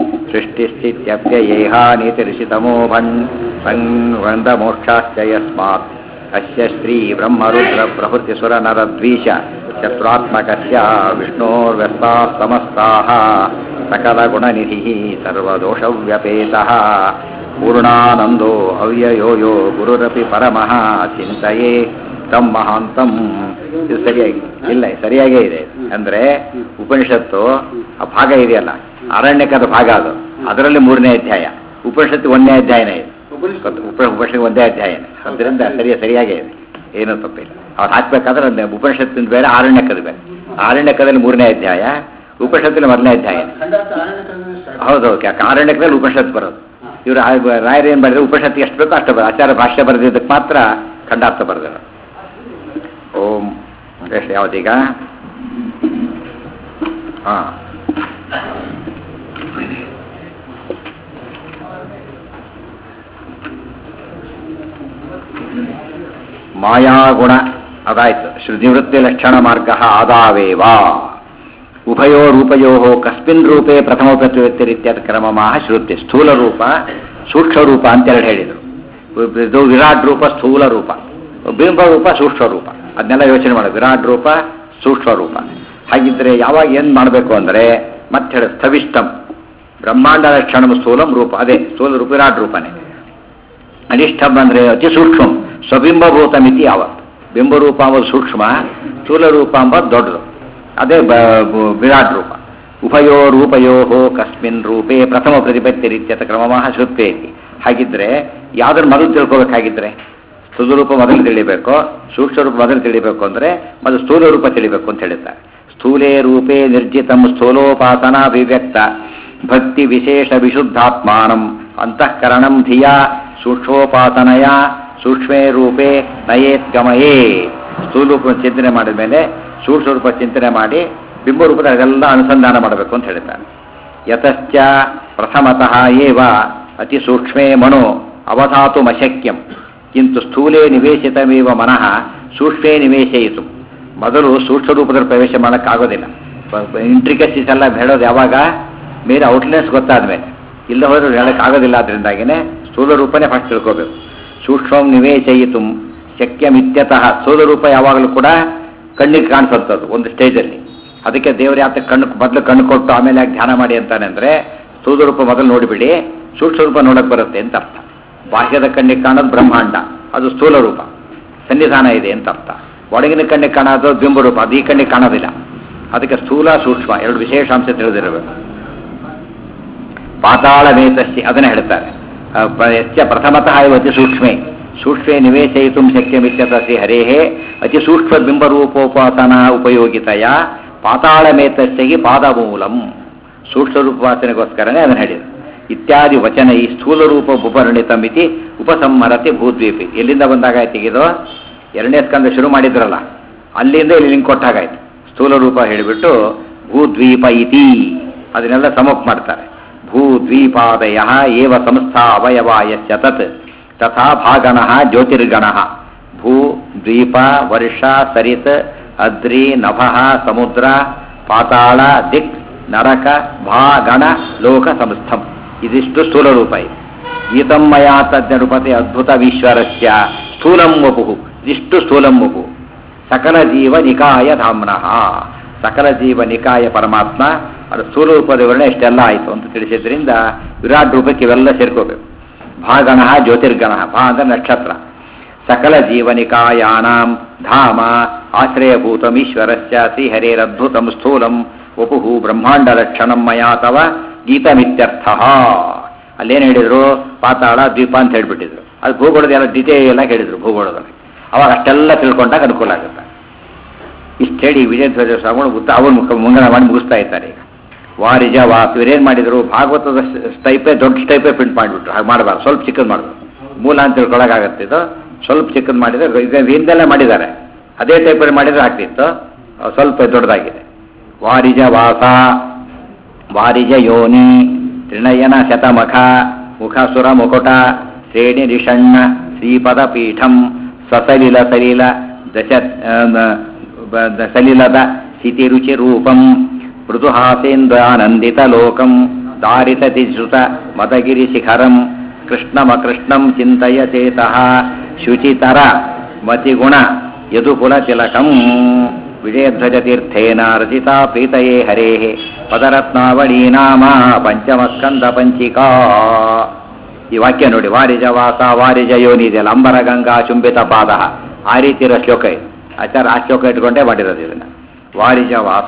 A: ಸೃಷ್ಟಿಸ್ಥಿತ್ಯಪ್ಯಯೇಹಾನಿತಿರ್ಷಿತಮೋ ಭನ್ ಸಂವೃಂದಮೋಕ್ಷಾಶ್ಚ ಯಸ್ಮಾತ್ ಅಸ್ಯ ಶ್ರೀ ಬ್ರಹ್ಮರುದ್ರ ಪ್ರಭೃತಿ ಸುರ ನರ ದ್ವೀಶ ಚತುರಾತ್ಮಕಸ್ಯ ವಿಷ್ಣೋರ್ವ್ಯಸ್ತಾಃ ಸಮಸ್ತಾಃ ಸಕಲ ಗುಣನಿಧಿಃ ಸರ್ವದೋಷವ್ಯಪೇತಃ ಪೂರ್ಣಾನಂದೋ ಅವ್ಯಯೋ ಯೋ ಗುರುರಪಿ ಪರಮಃ ಚಿಂತೆಯೇ ತಂ ಮಹಾಂತಂ ಇದು ಸರಿಯಾಗಿ ಇಲ್ಲ ಸರಿಯಾಗೇ ಇದೆ ಅಂದ್ರೆ ಉಪನಿಷತ್ತು ಆ ಭಾಗ ಇದೆಯಲ್ಲ ಅರಣ್ಯಕದ ಭಾಗ ಅದು ಅದರಲ್ಲಿ ಮೂರನೇ ಅಧ್ಯಾಯ ಉಪನಿಷತ್ತು ಒಂದನೇ ಅಧ್ಯಾಯನೇ ಇದೆ ಗೊತ್ತು, ಉಪ ಉಪನಿಷತ್ತು ಒಂದೇ ಅಧ್ಯಾಯನೇ ಅದರಿಂದ ಸರಿಯ ಸರಿಯಾಗೇ ಇದೆ ಏನೂ ತಪ್ಪಿಲ್ಲ ಅವ್ರು ಹಾಕ್ಬೇಕಾದ್ರೆ ಒಂದು ಉಪನಿಷತ್ತಿನ ಬೇರೆ ಆರಣ್ಯಕದ ಬೇರೆ ಆರಣ್ಯಕದಲ್ಲಿ ಮೂರನೇ ಅಧ್ಯಾಯ ಉಪನಿಷತ್ತಿನ ಮೊದಲನೇ ಅಧ್ಯಾಯ ಹೌದೌದು ಯಾಕೆ ಆರಣ್ಯಕದಲ್ಲಿ ಉಪನಿಷತ್ತು ಬರೋದು ಇವರು ರಾಯರು ಏನು ಬರೆದ್ರೆ ಉಪನಿಷತ್ತು ಎಷ್ಟು ಬೇಕೋ ಅಷ್ಟು ಬರ ಆಚಾರ ಭಾಷ್ಯ ಬರೆದಿದ್ದಕ್ಕೆ ಮಾತ್ರ ಖಂಡಾರ್ಥ ಬರೆದರು ಓಂ ಎಷ್ಟು ಯಾವ್ದೀಗ ಹಾಂ ಮಾಯಾಗುಣ ಅದಾಯ್ತು ಶ್ರುತಿವೃತ್ತಿ ಲಕ್ಷಣ ಮಾರ್ಗ ಆದಾವೇವ ಉಭಯೋ ರೂಪಯೋ ಕಸ್ಮಿನ್ ರೂಪೇ ಪ್ರಥಮ ಪ್ರತಿವೃತ್ತಿರಿತ್ಯಾದ ಕ್ರಮಮಾಹ ಶ್ರುತಿ ಸ್ಥೂಲ ರೂಪ ಸೂಕ್ಷ್ಮ ರೂಪ ಅಂತೆರಡು ಹೇಳಿದರು ಇದು ವಿರಾಟ್ ರೂಪ ಸ್ಥೂಲ ರೂಪ ಬಿಂಬ ರೂಪ ಸೂಕ್ಷ್ಮ ರೂಪ ಅದನ್ನೆಲ್ಲ ಯೋಚನೆ ಮಾಡೋದು ವಿರಾಟ್ ರೂಪ ಸೂಕ್ಷ್ಮ ರೂಪ ಹಾಗಿದ್ರೆ ಯಾವಾಗ ಏನು ಮಾಡಬೇಕು ಅಂದರೆ ಮತ್ತೆ ಹೇಳ ಸ್ಥವಿಷ್ಟಂ ಬ್ರಹ್ಮಾಂಡ ಲಕ್ಷಣಂ ಸ್ಥೂಲಂ ರೂಪ ಅದೇ ಸ್ಥೂಲ ರೂಪ ವಿರಾಟ್ ರೂಪನೇ ಅನಿಷ್ಠಂ ಅಂದರೆ ಅತಿ ಸೂಕ್ಷ್ಮ ಸ್ವಬಿಂಬಭೂತ ಮಿತಿ ಯಾವತ್ತು ಬಿಂಬರೂಪ ಅಂಬುದು ಸೂಕ್ಷ್ಮ ಸ್ಥೂಲ ರೂಪ ಅಂಬುದು ದೊಡ್ಡದು ಅದೇ ಬ- ಬ- ವಿರಾಟ್ ರೂಪ ಉಭಯೋ ರೂಪಯೋ ಕಸ್ಮಿನ್ ರೂಪೇ ಪ್ರಥಮ ಪ್ರತಿಪತ್ತಿ ರೀತ್ಯತ ಕ್ರಮಮಃ ಶ್ರುತ್ವೇತಿ ಹಾಗಿದ್ರೆ ಯಾವ್ದನ್ನು ಮೊದಲು ತಿಳ್ಕೊಬೇಕಾಗಿದ್ರೆ ಸ್ಥೂಲ ರೂಪ ಮೊದಲು ತಿಳಿಬೇಕು ಸೂಕ್ಷ್ಮ ರೂಪ ಮೊದಲು ತಿಳಿಬೇಕು ಅಂದರೆ ಮೊದಲು ಸ್ಥೂಲ ರೂಪ ತಿಳಿಬೇಕು ಅಂತ ಹೇಳಿದ್ದಾರೆ ಸ್ಥೂಲೇ ರೂಪೇ ನಿರ್ಜಿತಂ ಸ್ಥೂಲೋಪಾಸನಾಭಿವ್ಯಕ್ತ ಭಕ್ತಿ ವಿಶೇಷ ವಿಶುದ್ಧಾತ್ಮಾನಂ ಅಂತಃಕರಣಂ ಧಿಯಾ ಸೂಕ್ಷ್ಮೋಪಾಸನಯ ಸೂಕ್ಷ್ಮೇ ರೂಪೇ ನಯೇತ್ ಗಮಯೇ ಸ್ಥೂಲ ರೂಪ ಚಿಂತನೆ ಮಾಡಿದ ಮೇಲೆ ಸೂಕ್ಷ್ಮ ರೂಪ ಚಿಂತನೆ ಮಾಡಿ ಬಿಂಬರೂಪದ ಅದೆಲ್ಲ ಅನುಸಂಧಾನ ಮಾಡಬೇಕು ಅಂತ ಹೇಳಿದ್ದಾರೆ ಯತಶ್ಚ ಪ್ರಥಮತಃ ಏವ ಅತಿ ಸೂಕ್ಷ್ಮೇ ಮನೋ ಅವಧಾತು ಅಶಕ್ಯಂ ಕಿಂತು ಸ್ಥೂಲೇ ನಿವೇಶಿತಮೇವ ಮನಃ ಸೂಕ್ಷ್ಮೇ ನಿವೇಶಯಿತು ಮೊದಲು ಸೂಕ್ಷ್ಮ ರೂಪದಲ್ಲಿ ಪ್ರವೇಶ ಮಾಡೋಕ್ಕಾಗೋದಿಲ್ಲ ಇಂಟ್ರಿಕಸಿಸ್ ಎಲ್ಲ ಹೇಳೋದು ಯಾವಾಗ ಮೇಲೆ ಔಟ್ಲೈನ್ಸ್ ಗೊತ್ತಾದ ಮೇಲೆ ಇಲ್ಲ ಹೋದ್ರೆ ಹೇಳೋಕ್ಕಾಗೋದಿಲ್ಲ ಅದರಿಂದಾಗಿನೇ ಸ್ಥೂಲ ರೂಪನೇ ಫಸ್ಟ್ ತಿಳ್ಕೋಬೇಕು ಸೂಕ್ಷ್ಮಂ ನಿವೇಶಯಿತು ಶಕ್ಯಮಿತ್ಯತಃ ಸ್ಥೂಲ ರೂಪ ಯಾವಾಗಲೂ ಕೂಡ ಕಣ್ಣಿಗೆ ಕಾಣಿಸುತ್ತದು ಒಂದು ಸ್ಟೇಜಲ್ಲಿ ಅದಕ್ಕೆ ದೇವರು ಯಾತ ಕಣ್ಣು ಮೊದಲು ಕಣ್ಣು ಕೊಟ್ಟು ಆಮೇಲೆ ಯಾಕೆ ಧ್ಯಾನ ಮಾಡಿ ಅಂತಾನೆ ಅಂದರೆ ಸ್ಥೂಲ ರೂಪ ಮೊದಲು ನೋಡಿಬಿಡಿ ಸೂಕ್ಷ್ಮ ರೂಪ ನೋಡಕ್ಕೆ ಬರುತ್ತೆ ಅಂತ ಅರ್ಥ ಬಾಹ್ಯದ ಕಣ್ಣಿಗೆ ಕಾಣೋದು ಬ್ರಹ್ಮಾಂಡ ಅದು ಸ್ಥೂಲ ರೂಪ ಸನ್ನಿಧಾನ ಇದೆ ಅಂತ ಅರ್ಥ ಒಳಗಿನ ಕಣ್ಣಿಗೆ ಕಾಣೋದು ಬಿಂಬರೂಪ ಅದು ಈ ಕಣ್ಣಿಗೆ ಕಾಣೋದಿಲ್ಲ ಅದಕ್ಕೆ ಸ್ಥೂಲ ಸೂಕ್ಷ್ಮ ಎರಡು ವಿಶೇಷಾಂಶ ತಿಳಿದಿರಬೇಕು ಪಾತಾಳ ವೇತಸ್ಸಿ ಅದನ್ನ ಹೇಳ್ತಾರೆ ಆ, ಪ- ಯಶ್ಚ ಪ್ರಥಮತಃ ಇವ ಅತಿ ಸೂಕ್ಷ್ಮೇ ಸೂಕ್ಷ್ಮೇ ನಿವೇಶಯಿತು ಶಕ್ಯಮಿತ್ಯತಸಿ ಹರೇಃ ಅತಿ ಸೂಕ್ಷ್ಮ ಬಿಂಬರೂಪೋಪಾಸನ ಉಪಯೋಗಿತೆಯ ಪಾತಾಳಮೇತಸ್ಸಗಿ ಪಾದಮೂಲಂ ಸೂಕ್ಷ್ಮ ರೂಪವಾಸನೆಗೋಸ್ಕರನೇ ಅದನ್ನು ಹೇಳಿದ್ರು ಇತ್ಯಾದಿ ವಚನ ಈ ಸ್ಥೂಲ ರೂಪ ಉಪರಿಣಿತ ಮಿತಿ ಉಪಸಂಹರತಿ ಭೂದ್ವೀಪಿ ಎಲ್ಲಿಂದ ಬಂದಾಗಾಯ್ತು ಈಗ ಇದು ಎರಡನೇ ಸ್ಕಂದ ಶುರು ಮಾಡಿದ್ರಲ್ಲ ಅಲ್ಲಿಂದ ಇಲ್ಲಿ ಲಿಂಕ್ ಕೊಟ್ಟಾಗಾಯ್ತು ಸ್ಥೂಲ ರೂಪ ಹೇಳಿಬಿಟ್ಟು ಭೂದ್ವೀಪ ಇತಿ ಅದನ್ನೆಲ್ಲ ಸಮಪ್ ಮಾಡ್ತಾರೆ ಭೂದ್ವೀಪಾದಯ ಏವ ಸಂಸ್ಥಾ ಅವಯವ ಯಶ್ಚ ತತ್ ತಥಾ ಭಾಗಣಃ ಜ್ಯೋತಿರ್ಗಣಃ ಭೂ ದ್ವೀಪ ವರ್ಷ ಸರಿತ್ ಅದ್ರಿ ನಭಃ ಸಮುದ್ರ ಪಾತಾಳ ದಿಕ್ ನರಕ ಭಾಗಣ ಲೋಕ ಸಂಸ್ಥಂ ಇದಿಷ್ಟು ಸ್ಥೂಲ ರೂಪ ಇದೆ ಗೀತಂ ಮಯಾ ತಜ್ಞ ರೂಪತೆ ಅದ್ಭುತ ಈಶ್ವರಸ್ಯ ಸ್ಥೂಲಂ ವಪು ಇದಿಷ್ಟು ಸ್ಥೂಲಂ ವಪು ಸಕಲ ಜೀವ ನಿಕಾಯ ಧಾಮ್ನಃ ಸಕಲ ಜೀವ ನಿಕಾಯ ಪರಮಾತ್ಮ ಅದು ಸ್ಥೂಲ ರೂಪದ ವಿವರಣೆ ಇಷ್ಟೆಲ್ಲ ಆಯಿತು ಅಂತ ತಿಳಿಸಿದ್ರಿಂದ ವಿರಾಟ್ ರೂಪಕ್ಕೆ ಇವೆಲ್ಲ ಸೇರ್ಕೋಬೇಕು ಭಾಗಣ ಜ್ಯೋತಿರ್ಗಣ ಭಾ ಅಂದ್ರೆ ನಕ್ಷತ್ರ ಸಕಲ ಜೀವನಿಕಾಯಾನಾಂ ಧಾಮ ಆಶ್ರಯಭೂತಮೀಶ್ವರಸ್ಯ ಶ್ರೀಹರೇರದ್ಭುತಂ ಸ್ಥೂಲಂ ವಪುಃ ಬ್ರಹ್ಮಾಂಡ ಲಕ್ಷಣಂ ಮಯಾ ತವ ಗೀತಮಿತ್ಯರ್ಥ ಅಲ್ಲೇನು ಹೇಳಿದ್ರು ಪಾತಾಳ ದ್ವೀಪ ಅಂತ ಹೇಳ್ಬಿಟ್ಟಿದ್ರು ಅದು ಭೂಗೋಳದ ಎಲ್ಲ ಡಿಟೇಲ್ ಎಲ್ಲ ಹೇಳಿದ್ರು ಭೂಗೋಳದಲ್ಲಿ ಅವಾಗ ಅಷ್ಟೆಲ್ಲ ತಿಳ್ಕೊಂಡಾಗ ಅನುಕೂಲ ಆಗುತ್ತೆ ಇಷ್ಟು ಹೇಳಿ ವಿಜಯಧ್ವಜ ಸ್ವಾಮಿಗಳು ಉತ್ತ ಅವ್ರ ಮುಖ ಮುಂಗಡ ಮಾಡಿ ಮುಗಿಸ್ತಾ ಇದ್ದಾರೆ ಈಗ ವಾರಿಜ ವಾಸು ಇವ್ರೇನು ಮಾಡಿದ್ರು ಭಾಗವತದ ಸ್ಟೈಪೇ ದೊಡ್ಡ ಸ್ಟೈಪೇ ಪ್ರಿಂಟ್ ಮಾಡಿಬಿಟ್ರು ಹಾಗೆ ಮಾಡಬಾರ್ದು ಸ್ವಲ್ಪ ಚಿಕ್ಕದು ಮಾಡಿದ್ರು ಮೂಲ ಅಂತ ತಿಳ್ಕೊಳಕ್ಕಾಗತ್ತೆ ಇದು ಸ್ವಲ್ಪ ಚಿಕ್ಕದು ಮಾಡಿದ್ರೆ ಈಗ ಹಿಂದೆಲ್ಲ ಮಾಡಿದ್ದಾರೆ ಅದೇ ಟೈಪಲ್ಲಿ ಮಾಡಿದ್ರೆ ಆಗ್ತಿತ್ತು ಅಹ್ ಸ್ವಲ್ಪ ದೊಡ್ಡದಾಗಿದೆ ವಾರಿಜ ವಾಸ ವಾರಿಜ ಯೋನಿ ತ್ರಿನಯನ ಶತಮಖ ಮುಖಸುರ ಮುಕುಟ ಶ್ರೇಣಿ ರಿಷಣ್ಣ ಶ್ರೀಪದ ಪೀಠಂ ಸಸಲಿಲ ಸಲಿಲ ದಶ ಆ, ಬ- ದ- ಸಲಿಲದ ಸ್ಥಿತಿರುಚಿ ರೂಪಂ ಮೃದುಹಾಸೇಂದ್ರಾನಂದಿತ ಲೋಕಂ ದಾರಿತ ತಿಶ್ರುತ ಮದಗಿರಿ ಶಿಖರಂ ಕೃಷ್ಣಮಕೃಷ್ಣಂ ಚಿಂತಯ ಚೇತಃ ಶುಚಿತರ ಮತಿಗುಣ ಯದುಕುಲ ತಿಲಕಂ ವಿಜಯಧ್ವಜ ತೀರ್ಥೇನ ರಚಿತಾ ಪ್ರೀತಯೇ ಹರೇ ಪದರತ್ನಾವಳಿ ನಾಮ ಪಂಚಮಸ್ಕಂದ ಪಂಚಿಕಾ ಈ ವಾಕ್ಯ ನೋಡಿ ವಾರಿಜ ವಾಸ ವಾರಿಜ ಯೋನಿ ಇದೆಯಲ್ಲ ಅಂಬರ ಗಂಗಾ ಚುಂಬಿತ ಪಾದ ಆ ರೀತಿ ಇರೋ ಶ್ಲೋಕ ಇದು ಆಚಾರ ಆ ಶ್ಲೋಕ ಇಟ್ಕೊಂಡೇ ಮಾಡಿರೋದು ಇದನ್ನ ವಾರಿಜ ವಾಸ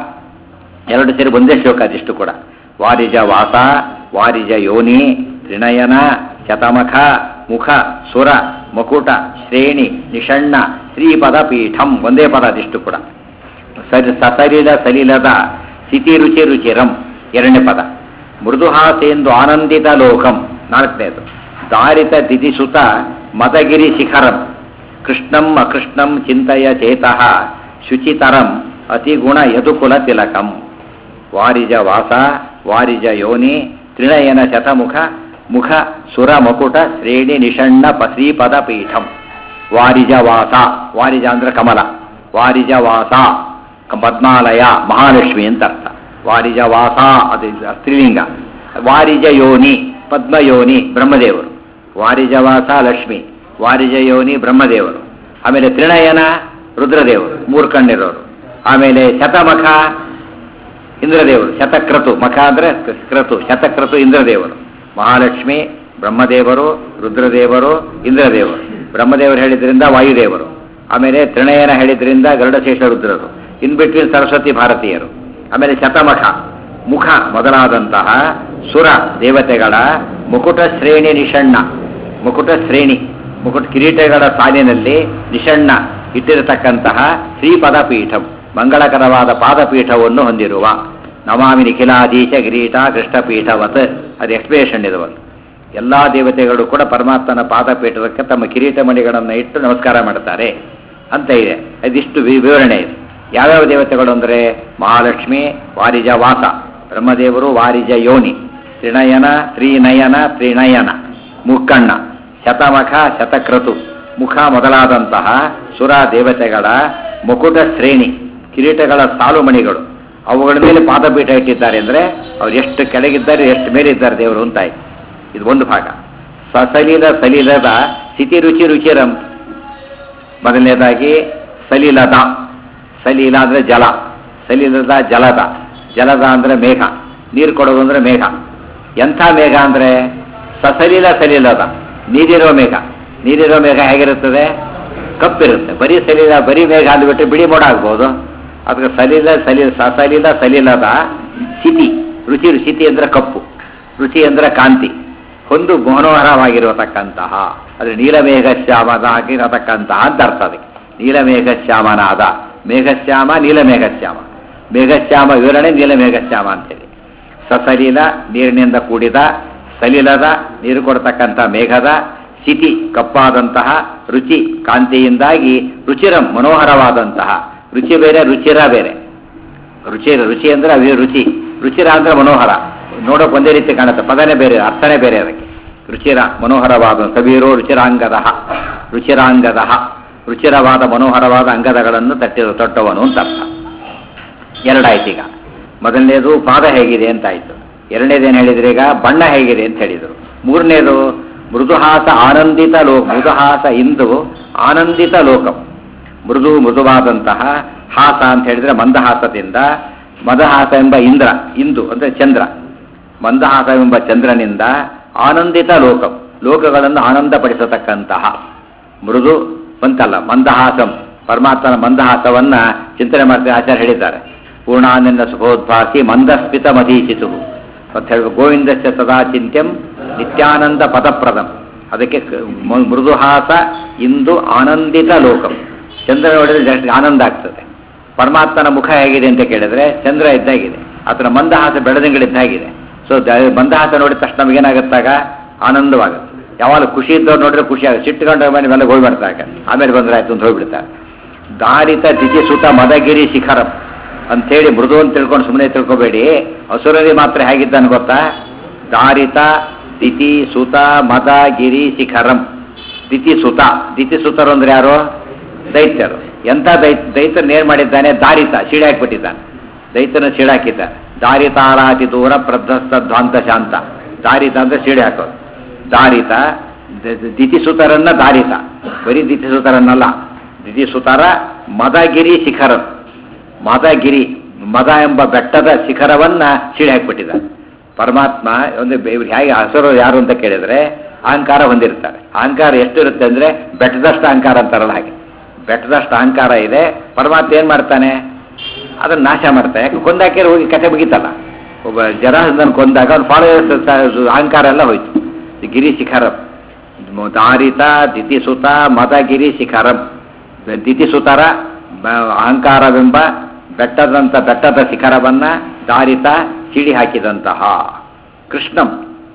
A: ಎರಡು ಸೇರಿ ಒಂದೇ ಶ್ಲೋಕ ಅದಿಷ್ಟು ಕೂಡ ವಾರಿಜ ವಾಸ ವಾರಿಜ ಯೋನಿ ತ್ರಿನಯನ ಶತಮಖ ಮುಖ ಸುರ ಮಕುಟ ಶ್ರೇಣಿ ನಿಷಣ್ಣ ಶ್ರೀಪದ ಪೀಠಂ ಒಂದೇ ಪದ ಅದಿಷ್ಟು ಕೂಡ ಸರಿ ಸಸಲಿಲ ಸಲಿಲದ ಸ್ಥಿತಿ ರುಚಿ ರುಚಿರಂ ಎರಡನೇ ಪದ ಮೃದುಹಾಸೇಂದು ಆನಂದಿತ ಲೋಕಂ ನಾಲ್ಕನೇದು ದಾರಿತ ದಿದಿಸುತ ಮದಗಿರಿ ಶಿಖರಂ ಕೃಷ್ಣಂ ಅಕೃಷ್ಣಂ ಚಿಂತಯ ಚೇತಃ ಶುಚಿತರಂ ಅತಿಗುಣ ಯದುಕುಲ ತಿಲಕಂ ವಾರಿಜ ವಾಸ ವಾರಿಜ ಯೋನಿ ತ್ರಿನಯನ ಶತಮುಖ ಮುಖ ಸುರ ಮಕುಟ ಶ್ರೇಣಿ ನಿಷಣ್ಣ ಪಶ್ರೀಪದ ಪೀಠಂ ವಾರಿಜ ವಾಸ ವಾರಿಜ ಅಂದ್ರೆ ಕಮಲ ವಾರಿಜ ವಾಸ ಕ- ಪದ್ಮಾಲಯ ಮಹಾಲಕ್ಷ್ಮಿ ಅಂತ ಅರ್ಥ ವಾರಿಜ ವಾಸ ಅದು ಸ್ತ್ರೀಲಿಂಗ ವಾರಿಜ ಯೋನಿ ಪದ್ಮಯೋನಿ ಬ್ರಹ್ಮದೇವರು ವಾರಿಜ ವಾಸ ಲಕ್ಷ್ಮಿ ವಾರಿಜ ಯೋನಿ ಬ್ರಹ್ಮದೇವರು ಆಮೇಲೆ ತ್ರಿನಯನ ರುದ್ರದೇವರು ಮೂರು ಕಣ್ಣಿರೋರು ಆಮೇಲೆ ಶತಮಖ ಇಂದ್ರದೇವರು ಶತಕ್ರತು ಮಖ ಅಂದ್ರೆ ಕ್ರತು ಶತಕ್ರತು ಇಂದ್ರದೇವರು ಮಹಾಲಕ್ಷ್ಮಿ ಬ್ರಹ್ಮದೇವರು ರುದ್ರದೇವರು ಇಂದ್ರದೇವರು ಬ್ರಹ್ಮದೇವರು ಹೇಳಿದ್ರಿಂದ ವಾಯುದೇವರು ಆಮೇಲೆ ತ್ರಿನಯನ ಹೇಳಿದ್ರಿಂದ ಗರುಡಶೇಷ ರುದ್ರರು ಇನ್ ಬಿಟ್ವೀನ್ ಸರಸ್ವತಿ ಭಾರತೀಯರು ಆಮೇಲೆ ಶತಮಖ ಮುಖ ಮೊದಲಾದಂತಹ ಸುರ ದೇವತೆಗಳ ಮುಕುಟ ಶ್ರೇಣಿ ನಿಷಣ್ಣ ಮುಕುಟ ಶ್ರೇಣಿ ಮುಕುಟ ಕಿರೀಟಗಳ ಸಾಲಿನಲ್ಲಿ ನಿಷಣ್ಣ ಇಟ್ಟಿರತಕ್ಕಂತಹ ಶ್ರೀಪದ ಪೀಠಂ ಮಂಗಳಕರವಾದ ಪಾದಪೀಠವನ್ನು ಹೊಂದಿರುವ ನಮಾಮಿ ನಿಖಿಲಾಧೀಶ ಕಿರೀಟ ಕೃಷ್ಣಪೀಠವತ್ ಅದು ಎಕ್ಸ್ಪ್ಲೇಷನ್ ಇದು ಒಂದು ಎಲ್ಲ ದೇವತೆಗಳು ಕೂಡ ಪರಮಾತ್ಮನ ಪಾದಪೀಠಕ್ಕೆ ತಮ್ಮ ಕಿರೀಟ ಮಣಿಗಳನ್ನು ಇಟ್ಟು ನಮಸ್ಕಾರ ಮಾಡ್ತಾರೆ ಅಂತ ಇದೆ ಅದಿಷ್ಟು ವಿ- ವಿವರಣೆ ಇದೆ ಯಾವ್ಯಾವ ದೇವತೆಗಳು ಅಂದರೆ ಮಹಾಲಕ್ಷ್ಮಿ ವಾರಿಜ ವಾಸ ಬ್ರಹ್ಮದೇವರು ವಾರಿಜ ಯೋನಿ ತ್ರಿನಯನ ತ್ರಿನಯನ ತ್ರಿನಯನ ಮುಕ್ಕಣ್ಣ ಶತಮಖ ಶತಕ್ರತು ಮುಖ ಮೊದಲಾದಂತಹ ಸುರ ದೇವತೆಗಳ ಮುಕುಟ ಶ್ರೇಣಿ ಕಿರೀಟಗಳ ಸಾಲುಮಣಿಗಳು ಅವುಗಳ ಮೇಲೆ ಪಾದಪೀಠ ಇಟ್ಟಿದ್ದಾರೆ ಅಂದರೆ ಅವ್ರು ಎಷ್ಟು ಕೆಳಗಿದ್ದಾರೆ ಎಷ್ಟು ಮೇಲೆ ಇದ್ದಾರೆ ದೇವರು ಅಂತಾಯ್ತು ಇದು ಒಂದು ಭಾಗ ಸಸಲಿಲ ಸಲಿಲದ ಸ್ಥಿತಿ ರುಚಿ ರುಚಿರಂ ಮೊದಲನೇದಾಗಿ ಸಲಿಲದ ಸಲೀಲ ಅಂದರೆ ಜಲ ಸಲೀಲದ ಜಲದ ಜಲದ ಅಂದರೆ ಮೇಘ ನೀರು ಕೊಡೋದು ಅಂದರೆ ಮೇಘ ಎಂಥ ಮೇಘ ಅಂದರೆ ಸಸಲೀಲ ಸಲೀಲದ ನೀರಿರೋ ಮೇಘ ನೀರಿರೋ ಮೇಘ ಹೇಗಿರುತ್ತದೆ ಕಪ್ಪಿರುತ್ತೆ ಬರೀ ಸಲೀಲ ಬರೀ ಮೇಘ ಅಂದ್ಬಿಟ್ಟು ಬಿಳಿ ಮೋಡ ಆಗ್ಬೋದು ಅದಕ್ಕೆ ಸಲೀಲ ಸಲೀಲ ಸಸಲೀಲ ಸಲೀಲದ ಸಿತಿ ರುಚಿ ಸಿತಿ ಅಂದರೆ ಕಪ್ಪು ರುಚಿ ಅಂದರೆ ಕಾಂತಿ ಒಂದು ಮನೋಹರವಾಗಿರತಕ್ಕಂತಹ ಅಂದರೆ ನೀಲಮೇಘ ಶ್ಯಾಮನಾಗಿರತಕ್ಕಂತಹ ಅಂತ ಅರ್ಥ ಅದಕ್ಕೆ ನೀಲಮೇಘ ಶ್ಯಾಮನಾದ ಮೇಘಶ್ಯಾಮ ನೀಲಮೇಘ ಶ್ಯಾಮ ಮೇಘಶ್ಯಾಮ ವಿವರಣೆ ನೀಲ ಮೇಘಶ್ಯಾಮ ಅಂತೇಳಿ ಸಸಲಿಲ ನೀರಿನಿಂದ ಕೂಡಿದ ಸಲಿಲದ ನೀರು ಕೊಡ್ತಕ್ಕಂಥ ಮೇಘದ ಸಿತಿ ಕಪ್ಪಾದಂತಹ ರುಚಿ ಕಾಂತಿಯಿಂದಾಗಿ ರುಚಿರಂ ಮನೋಹರವಾದಂತಹ ರುಚಿ ಬೇರೆ ರುಚಿರ ಬೇರೆ ರುಚಿ ರುಚಿ ಅಂದ್ರೆ ಅವಿ ರುಚಿ ರುಚಿರ ಅಂದ್ರೆ ಮನೋಹರ ನೋಡೋಕೆ ಒಂದೇ ರೀತಿ ಕಾಣುತ್ತೆ ಪದನೇ ಬೇರೆ ಅರ್ಥನೇ ಬೇರೆ ಅದಕ್ಕೆ ರುಚಿರ ಮನೋಹರವಾದ ಕಬೀರೋ ರುಚಿರಾಂಗದ ರುಚಿರಾಂಗದ ರುಚಿರವಾದ ಮನೋಹರವಾದ ಅಂಗದಗಳನ್ನು ತಟ್ಟಿದ ತೊಟ್ಟವನು ಅಂತ ಅರ್ಥ ಎರಡಾಯ್ತು ಈಗ ಮೊದಲನೇದು ಪಾದ ಹೇಗಿದೆ ಅಂತ ಆಯ್ತು ಎರಡನೇದೇನು ಹೇಳಿದ್ರೆ ಈಗ ಬಣ್ಣ ಹೇಗಿದೆ ಅಂತ ಹೇಳಿದರು ಮೂರನೇದು ಮೃದುಹಾಸ ಆನಂದಿತ ಲೋಕ ಮೃದುಹಾಸ ಇಂದು ಆನಂದಿತ ಲೋಕಂ ಮೃದು ಮೃದುವಾದಂತಹ ಹಾಸ ಅಂತ ಹೇಳಿದ್ರೆ ಮಂದಹಾಸದಿಂದ ಮದಹಾಸ ಎಂಬ ಇಂದ್ರ ಇಂದು ಅಂದ್ರೆ ಚಂದ್ರ ಮಂದಹಾಸ ಎಂಬ ಚಂದ್ರನಿಂದ ಆನಂದಿತ ಲೋಕಂ ಲೋಕಗಳನ್ನು ಆನಂದಪಡಿಸತಕ್ಕಂತಹ ಮೃದು ಬಂತಲ್ಲ ಮಂದಹಾಸಂ ಪರಮಾತ್ಮನ ಮಂದಹಾಸವನ್ನ ಚಿಂತನೆ ಮಾಡ್ತಾರೆ ಆಚಾರ್ಯ ಹೇಳಿದ್ದಾರೆ ಪೂರ್ಣಾನಂದ ಸುಖೋದ್ಭಾಸಿ ಮಂದಸ್ಮಿತ ಮಧೀಚಿತು ಅಂತ ಹೇಳಿ ಗೋವಿಂದಸ್ಯ ಸದಾ ಚಿಂತ್ಯಂ ನಿತ್ಯಾನಂದ ಪದಪ್ರದಂ ಅದಕ್ಕೆ ಕ- ಮ- ಮೃದುಹಾಸ ಇಂದು ಆನಂದಿತ ಲೋಕಂ ಚಂದ್ರ ನೋಡಿದ್ರೆ ಜಾಸ್ತಿ ಆನಂದ ಆಗ್ತದೆ ಪರಮಾತ್ಮನ ಮುಖ ಹೇಗಿದೆ ಅಂತ ಕೇಳಿದ್ರೆ ಚಂದ್ರ ಇದ್ದಾಗಿದೆ ಆತನ ಮಂದಹಾಸ ಬೆಳದಿಂಗಳಿದ್ದಾಗಿದೆ ಸೊ ಮಂದಹಾಸ ನೋಡಿದ ತಕ್ಷಣ ನಮಗೇನಾಗುತ್ತಾಗ ಆನಂದವಾಗುತ್ತೆ ಯಾವಾಗ ಖುಷಿ ಇದ್ದವ್ರು ನೋಡಿದ್ರೆ ಖುಷಿ ಆಗುತ್ತೆ ಸಿಟ್ಟುಕೊಂಡು ಮೇಲೆ ಮೇಲೆ ಹೋಗ್ಬಿಡ್ತಾರೆ ಆಮೇಲೆ ಬಂದ್ರೆ ಆಯ್ತು ಅಂತ ಹೋಗ್ಬಿಡ್ತಾರೆ ದಾರಿತ ದಿತಿಸುತ ಮದಗಿರಿ ಶಿಖರಂ ಅಂಥೇಳಿ ಮೃದು ಅಂತ ತಿಳ್ಕೊಂಡು ಸುಮ್ಮನೆ ತಿಳ್ಕೊಬೇಡಿ ಅಸುರರಿ ಮಾತ್ರ ಹೇಗಿದ್ದಾನೆ ಗೊತ್ತಾ ದಾರಿತ ದಿತಿ ಸುತ ಮದ ಗಿರಿ ಶಿಖರಂ ದಿತಿ ಸುತ ದಿತಿ ಸುತರು ಅಂದ್ರೆ ಯಾರು ದೈತ್ಯರು ಎಂಥ ದೈ ದೈತ್ಯನ ಏನ್ ಮಾಡಿದ್ದಾನೆ ದಾರಿತ ಸೀಳಾಕ್ಬಿಟ್ಟಿದ್ದಾನೆ ದೈತ್ಯನ ಸೀಳಾಕಿದ್ದಾನೆ ದಾರಿತಾರಾತಿ ದೂರ ಪ್ರಧ್ವಸ್ತ ಧ್ವಾಂತ ಶಾಂತ ದಾರಿತ ಅಂದ್ರೆ ಸೀಳೆ ಹಾಕೋದು ದಾರಿತ ದ- ದ- ದಿತಿಸುತರನ್ನ ದಾರಿತ ಬರೀ ದಿತಿಸುತರನ್ನಲ್ಲ ದಿತಿಸುತರ ಮದಗಿರಿ ಶಿಖರಂ ಮದಗಿರಿ ಮದ ಎಂಬ ಬೆಟ್ಟದ ಶಿಖರವನ್ನ ಸೀಳಿ ಹಾಕ್ಬಿಟ್ಟಿದ್ದಾನೆ ಪರಮಾತ್ಮ ಒಂದು ಬೆ- ಇವ್ರು ಹೇಗೆ ಹಸರು ಯಾರು ಅಂತ ಕೇಳಿದ್ರೆ ಅಹಂಕಾರ ಹೊಂದಿರ್ತಾರೆ ಅಹಂಕಾರ ಎಷ್ಟು ಇರುತ್ತೆ ಅಂದ್ರೆ ಬೆಟ್ಟದಷ್ಟು ಅಹಂಕಾರ ಅಂತಾರಲ್ಲ ಹಾಗೆ ಬೆಟ್ಟದಷ್ಟು ಅಹಂಕಾರ ಇದೆ ಪರಮಾತ್ಮ ಏನ್ ಮಾಡ್ತಾನೆ ಅದನ್ನ ನಾಶ ಮಾಡ್ತಾನೆ ಯಾಕೆ ಕೊಂದಾಕಿದ್ರೆ ಹೋಗಿ ಕತೆ ಮುಗಿತಲ್ಲ ಒಬ್ಬ ಜರಾಸಂಧನ ಕೊಂದಾಗ ಅವ್ನು ಫಾಲೋವರ್ಸ್ ಅಹಂಕಾರ ಎಲ್ಲ ಹೋಯ್ತು ಈ ಗಿರಿ ಶಿಖರಂ ದಾರಿತ ದಿತಿಸುತ ಮದಗಿರಿ ಶಿಖರಂ ದಿತಿಸುತರ ಬ- ಅಹಂಕಾರವೆಂಬ ಬೆಟ್ಟದಂತ ಬೆಟ್ಟದ ಶಿಖರವನ್ನ ದಾರಿತ ಸಿಡಿ ಹಾಕಿದಂತಹ ಕೃಷ್ಣಂ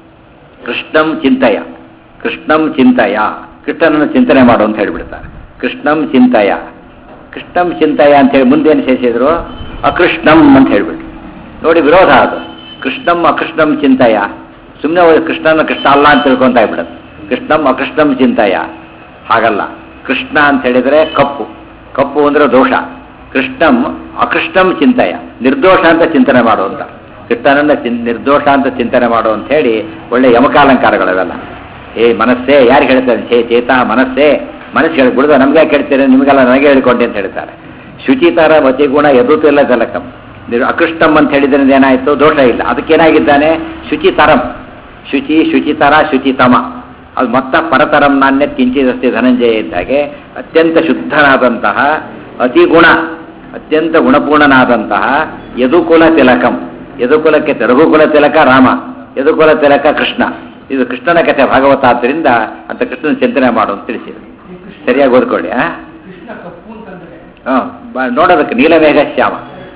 A: ಕೃಷ್ಣಂ ಚಿಂತಯ ಕೃಷ್ಣಂ ಚಿಂತಯ ಕೃಷ್ಣನನ್ನು ಚಿಂತನೆ ಮಾಡು ಅಂತ ಹೇಳಿಬಿಡ್ತಾರೆ ಕೃಷ್ಣಂ ಚಿಂತಯ ಕೃಷ್ಣಂ ಚಿಂತಯ ಅಂತ ಹೇಳಿ ಮುಂದೇನು ಸೇರಿಸಿದ್ರು ಅಕೃಷ್ಣಂ ಅಂತ ಹೇಳ್ಬಿಟ್ರು ನೋಡಿ ವಿರೋಧ ಅದು ಕೃಷ್ಣಂ ಅಕೃಷ್ಣಂ ಚಿಂತಯ ಸುಮ್ಮನೆ ಕೃಷ್ಣನ ಕೃಷ್ಣ ಅಲ್ಲ ಅಂತ ತಿಳ್ಕೊಂತ ಆಗ್ಬಿಡತ್ತೆ ಕೃಷ್ಣಂ ಅಕೃಷ್ಣಂ ಚಿಂತಯ ಹಾಗಲ್ಲ ಕೃಷ್ಣ ಅಂತ ಹೇಳಿದ್ರೆ ಕಪ್ಪು ಕಪ್ಪು ಅಂದ್ರೆ ದೋಷ ಕೃಷ್ಣಂ ಅಕೃಷ್ಣಂ ಚಿಂತಯ ನಿರ್ದೋಷ ಅಂತ ಚಿಂತನೆ ಮಾಡು ಅಂತ ಕೃಷ್ಣನನ್ನ ಚಿನ್- ನಿರ್ದೋಷ ಅಂತ ಚಿಂತನೆ ಮಾಡು ಅಂತ ಹೇಳಿ ಒಳ್ಳೆ ಯಮಕಾಲಂಕಾರಗಳವೆಲ್ಲ ಏ ಮನಸ್ಸೇ ಯಾರು ಹೇಳ್ತಾರೆ ಛೇ ಚೇತ ಮನಸ್ಸೇ ಮನಸ್ಸು ಹೇಳಿ ಬಿಡುದ ನಮ್ಗೆ ಯಾಕೆ ಹೇಳ್ತೀರಿ ನಿಮಗೆಲ್ಲ ನನಗೆ ಹೇಳಿಕೊಂಡೆ ಅಂತ ಹೇಳ್ತಾರೆ ಶುಚಿತರ ಮತಿಗುಣ ಎದುತಿಲ್ಲ ಜಲಕಂ ನಿರ್ ಅಕೃಷ್ಟಂ ಅಂತ ಹೇಳಿದ್ರಿಂದ ಏನಾಯ್ತು ದೋಷ ಇಲ್ಲ ಅದಕ್ಕೇನಾಗಿದ್ದಾನೆ ಶುಚಿತರಂ ಶುಚಿ ಶುಚಿತರ ಶುಚಿತಮ ಅದು ಮತ್ತ ಪರತರಂ ನಾಣ್ಯ ಕಿಂಚಿದಸ್ತಿ ಧನಂಜಯ ಇದ್ದಾಗೆ ಅತ್ಯಂತ ಶುದ್ಧನಾದಂತಹ ಅತಿ ಗುಣ ಅತ್ಯಂತ ಗುಣಪೂರ್ಣನಾದಂತಹ ಯದುಕುಲ ತಿಲಕಂ ಯದುಕುಲಕ್ಕೆ ತ- ರಘುಕುಲ ತಿಲಕ ರಾಮ ಯದುಕುಲ ತಿಲಕ ಕೃಷ್ಣ ಇದು ಕೃಷ್ಣನ ಕಥೆ ಭಾಗವತ ಆದ್ದರಿಂದ ಅಂತ ಕೃಷ್ಣನ ಚಿಂತನೆ ಮಾಡು ಅಂತ ತಿಳಿಸಿದ್ರು ಸರಿಯಾಗಿ ಓದ್ಕೊಳ್ಳಿ ಆ
C: ಕೃಷ್ಣ ಕಪ್ಪು ಅಂತಂದ್ರೆ
A: ಹ್ಮ್. ಬ- ನೋಡೋದಕ್ಕೆ ನೀಲಮೇಘ ಶ್ಯಾಮ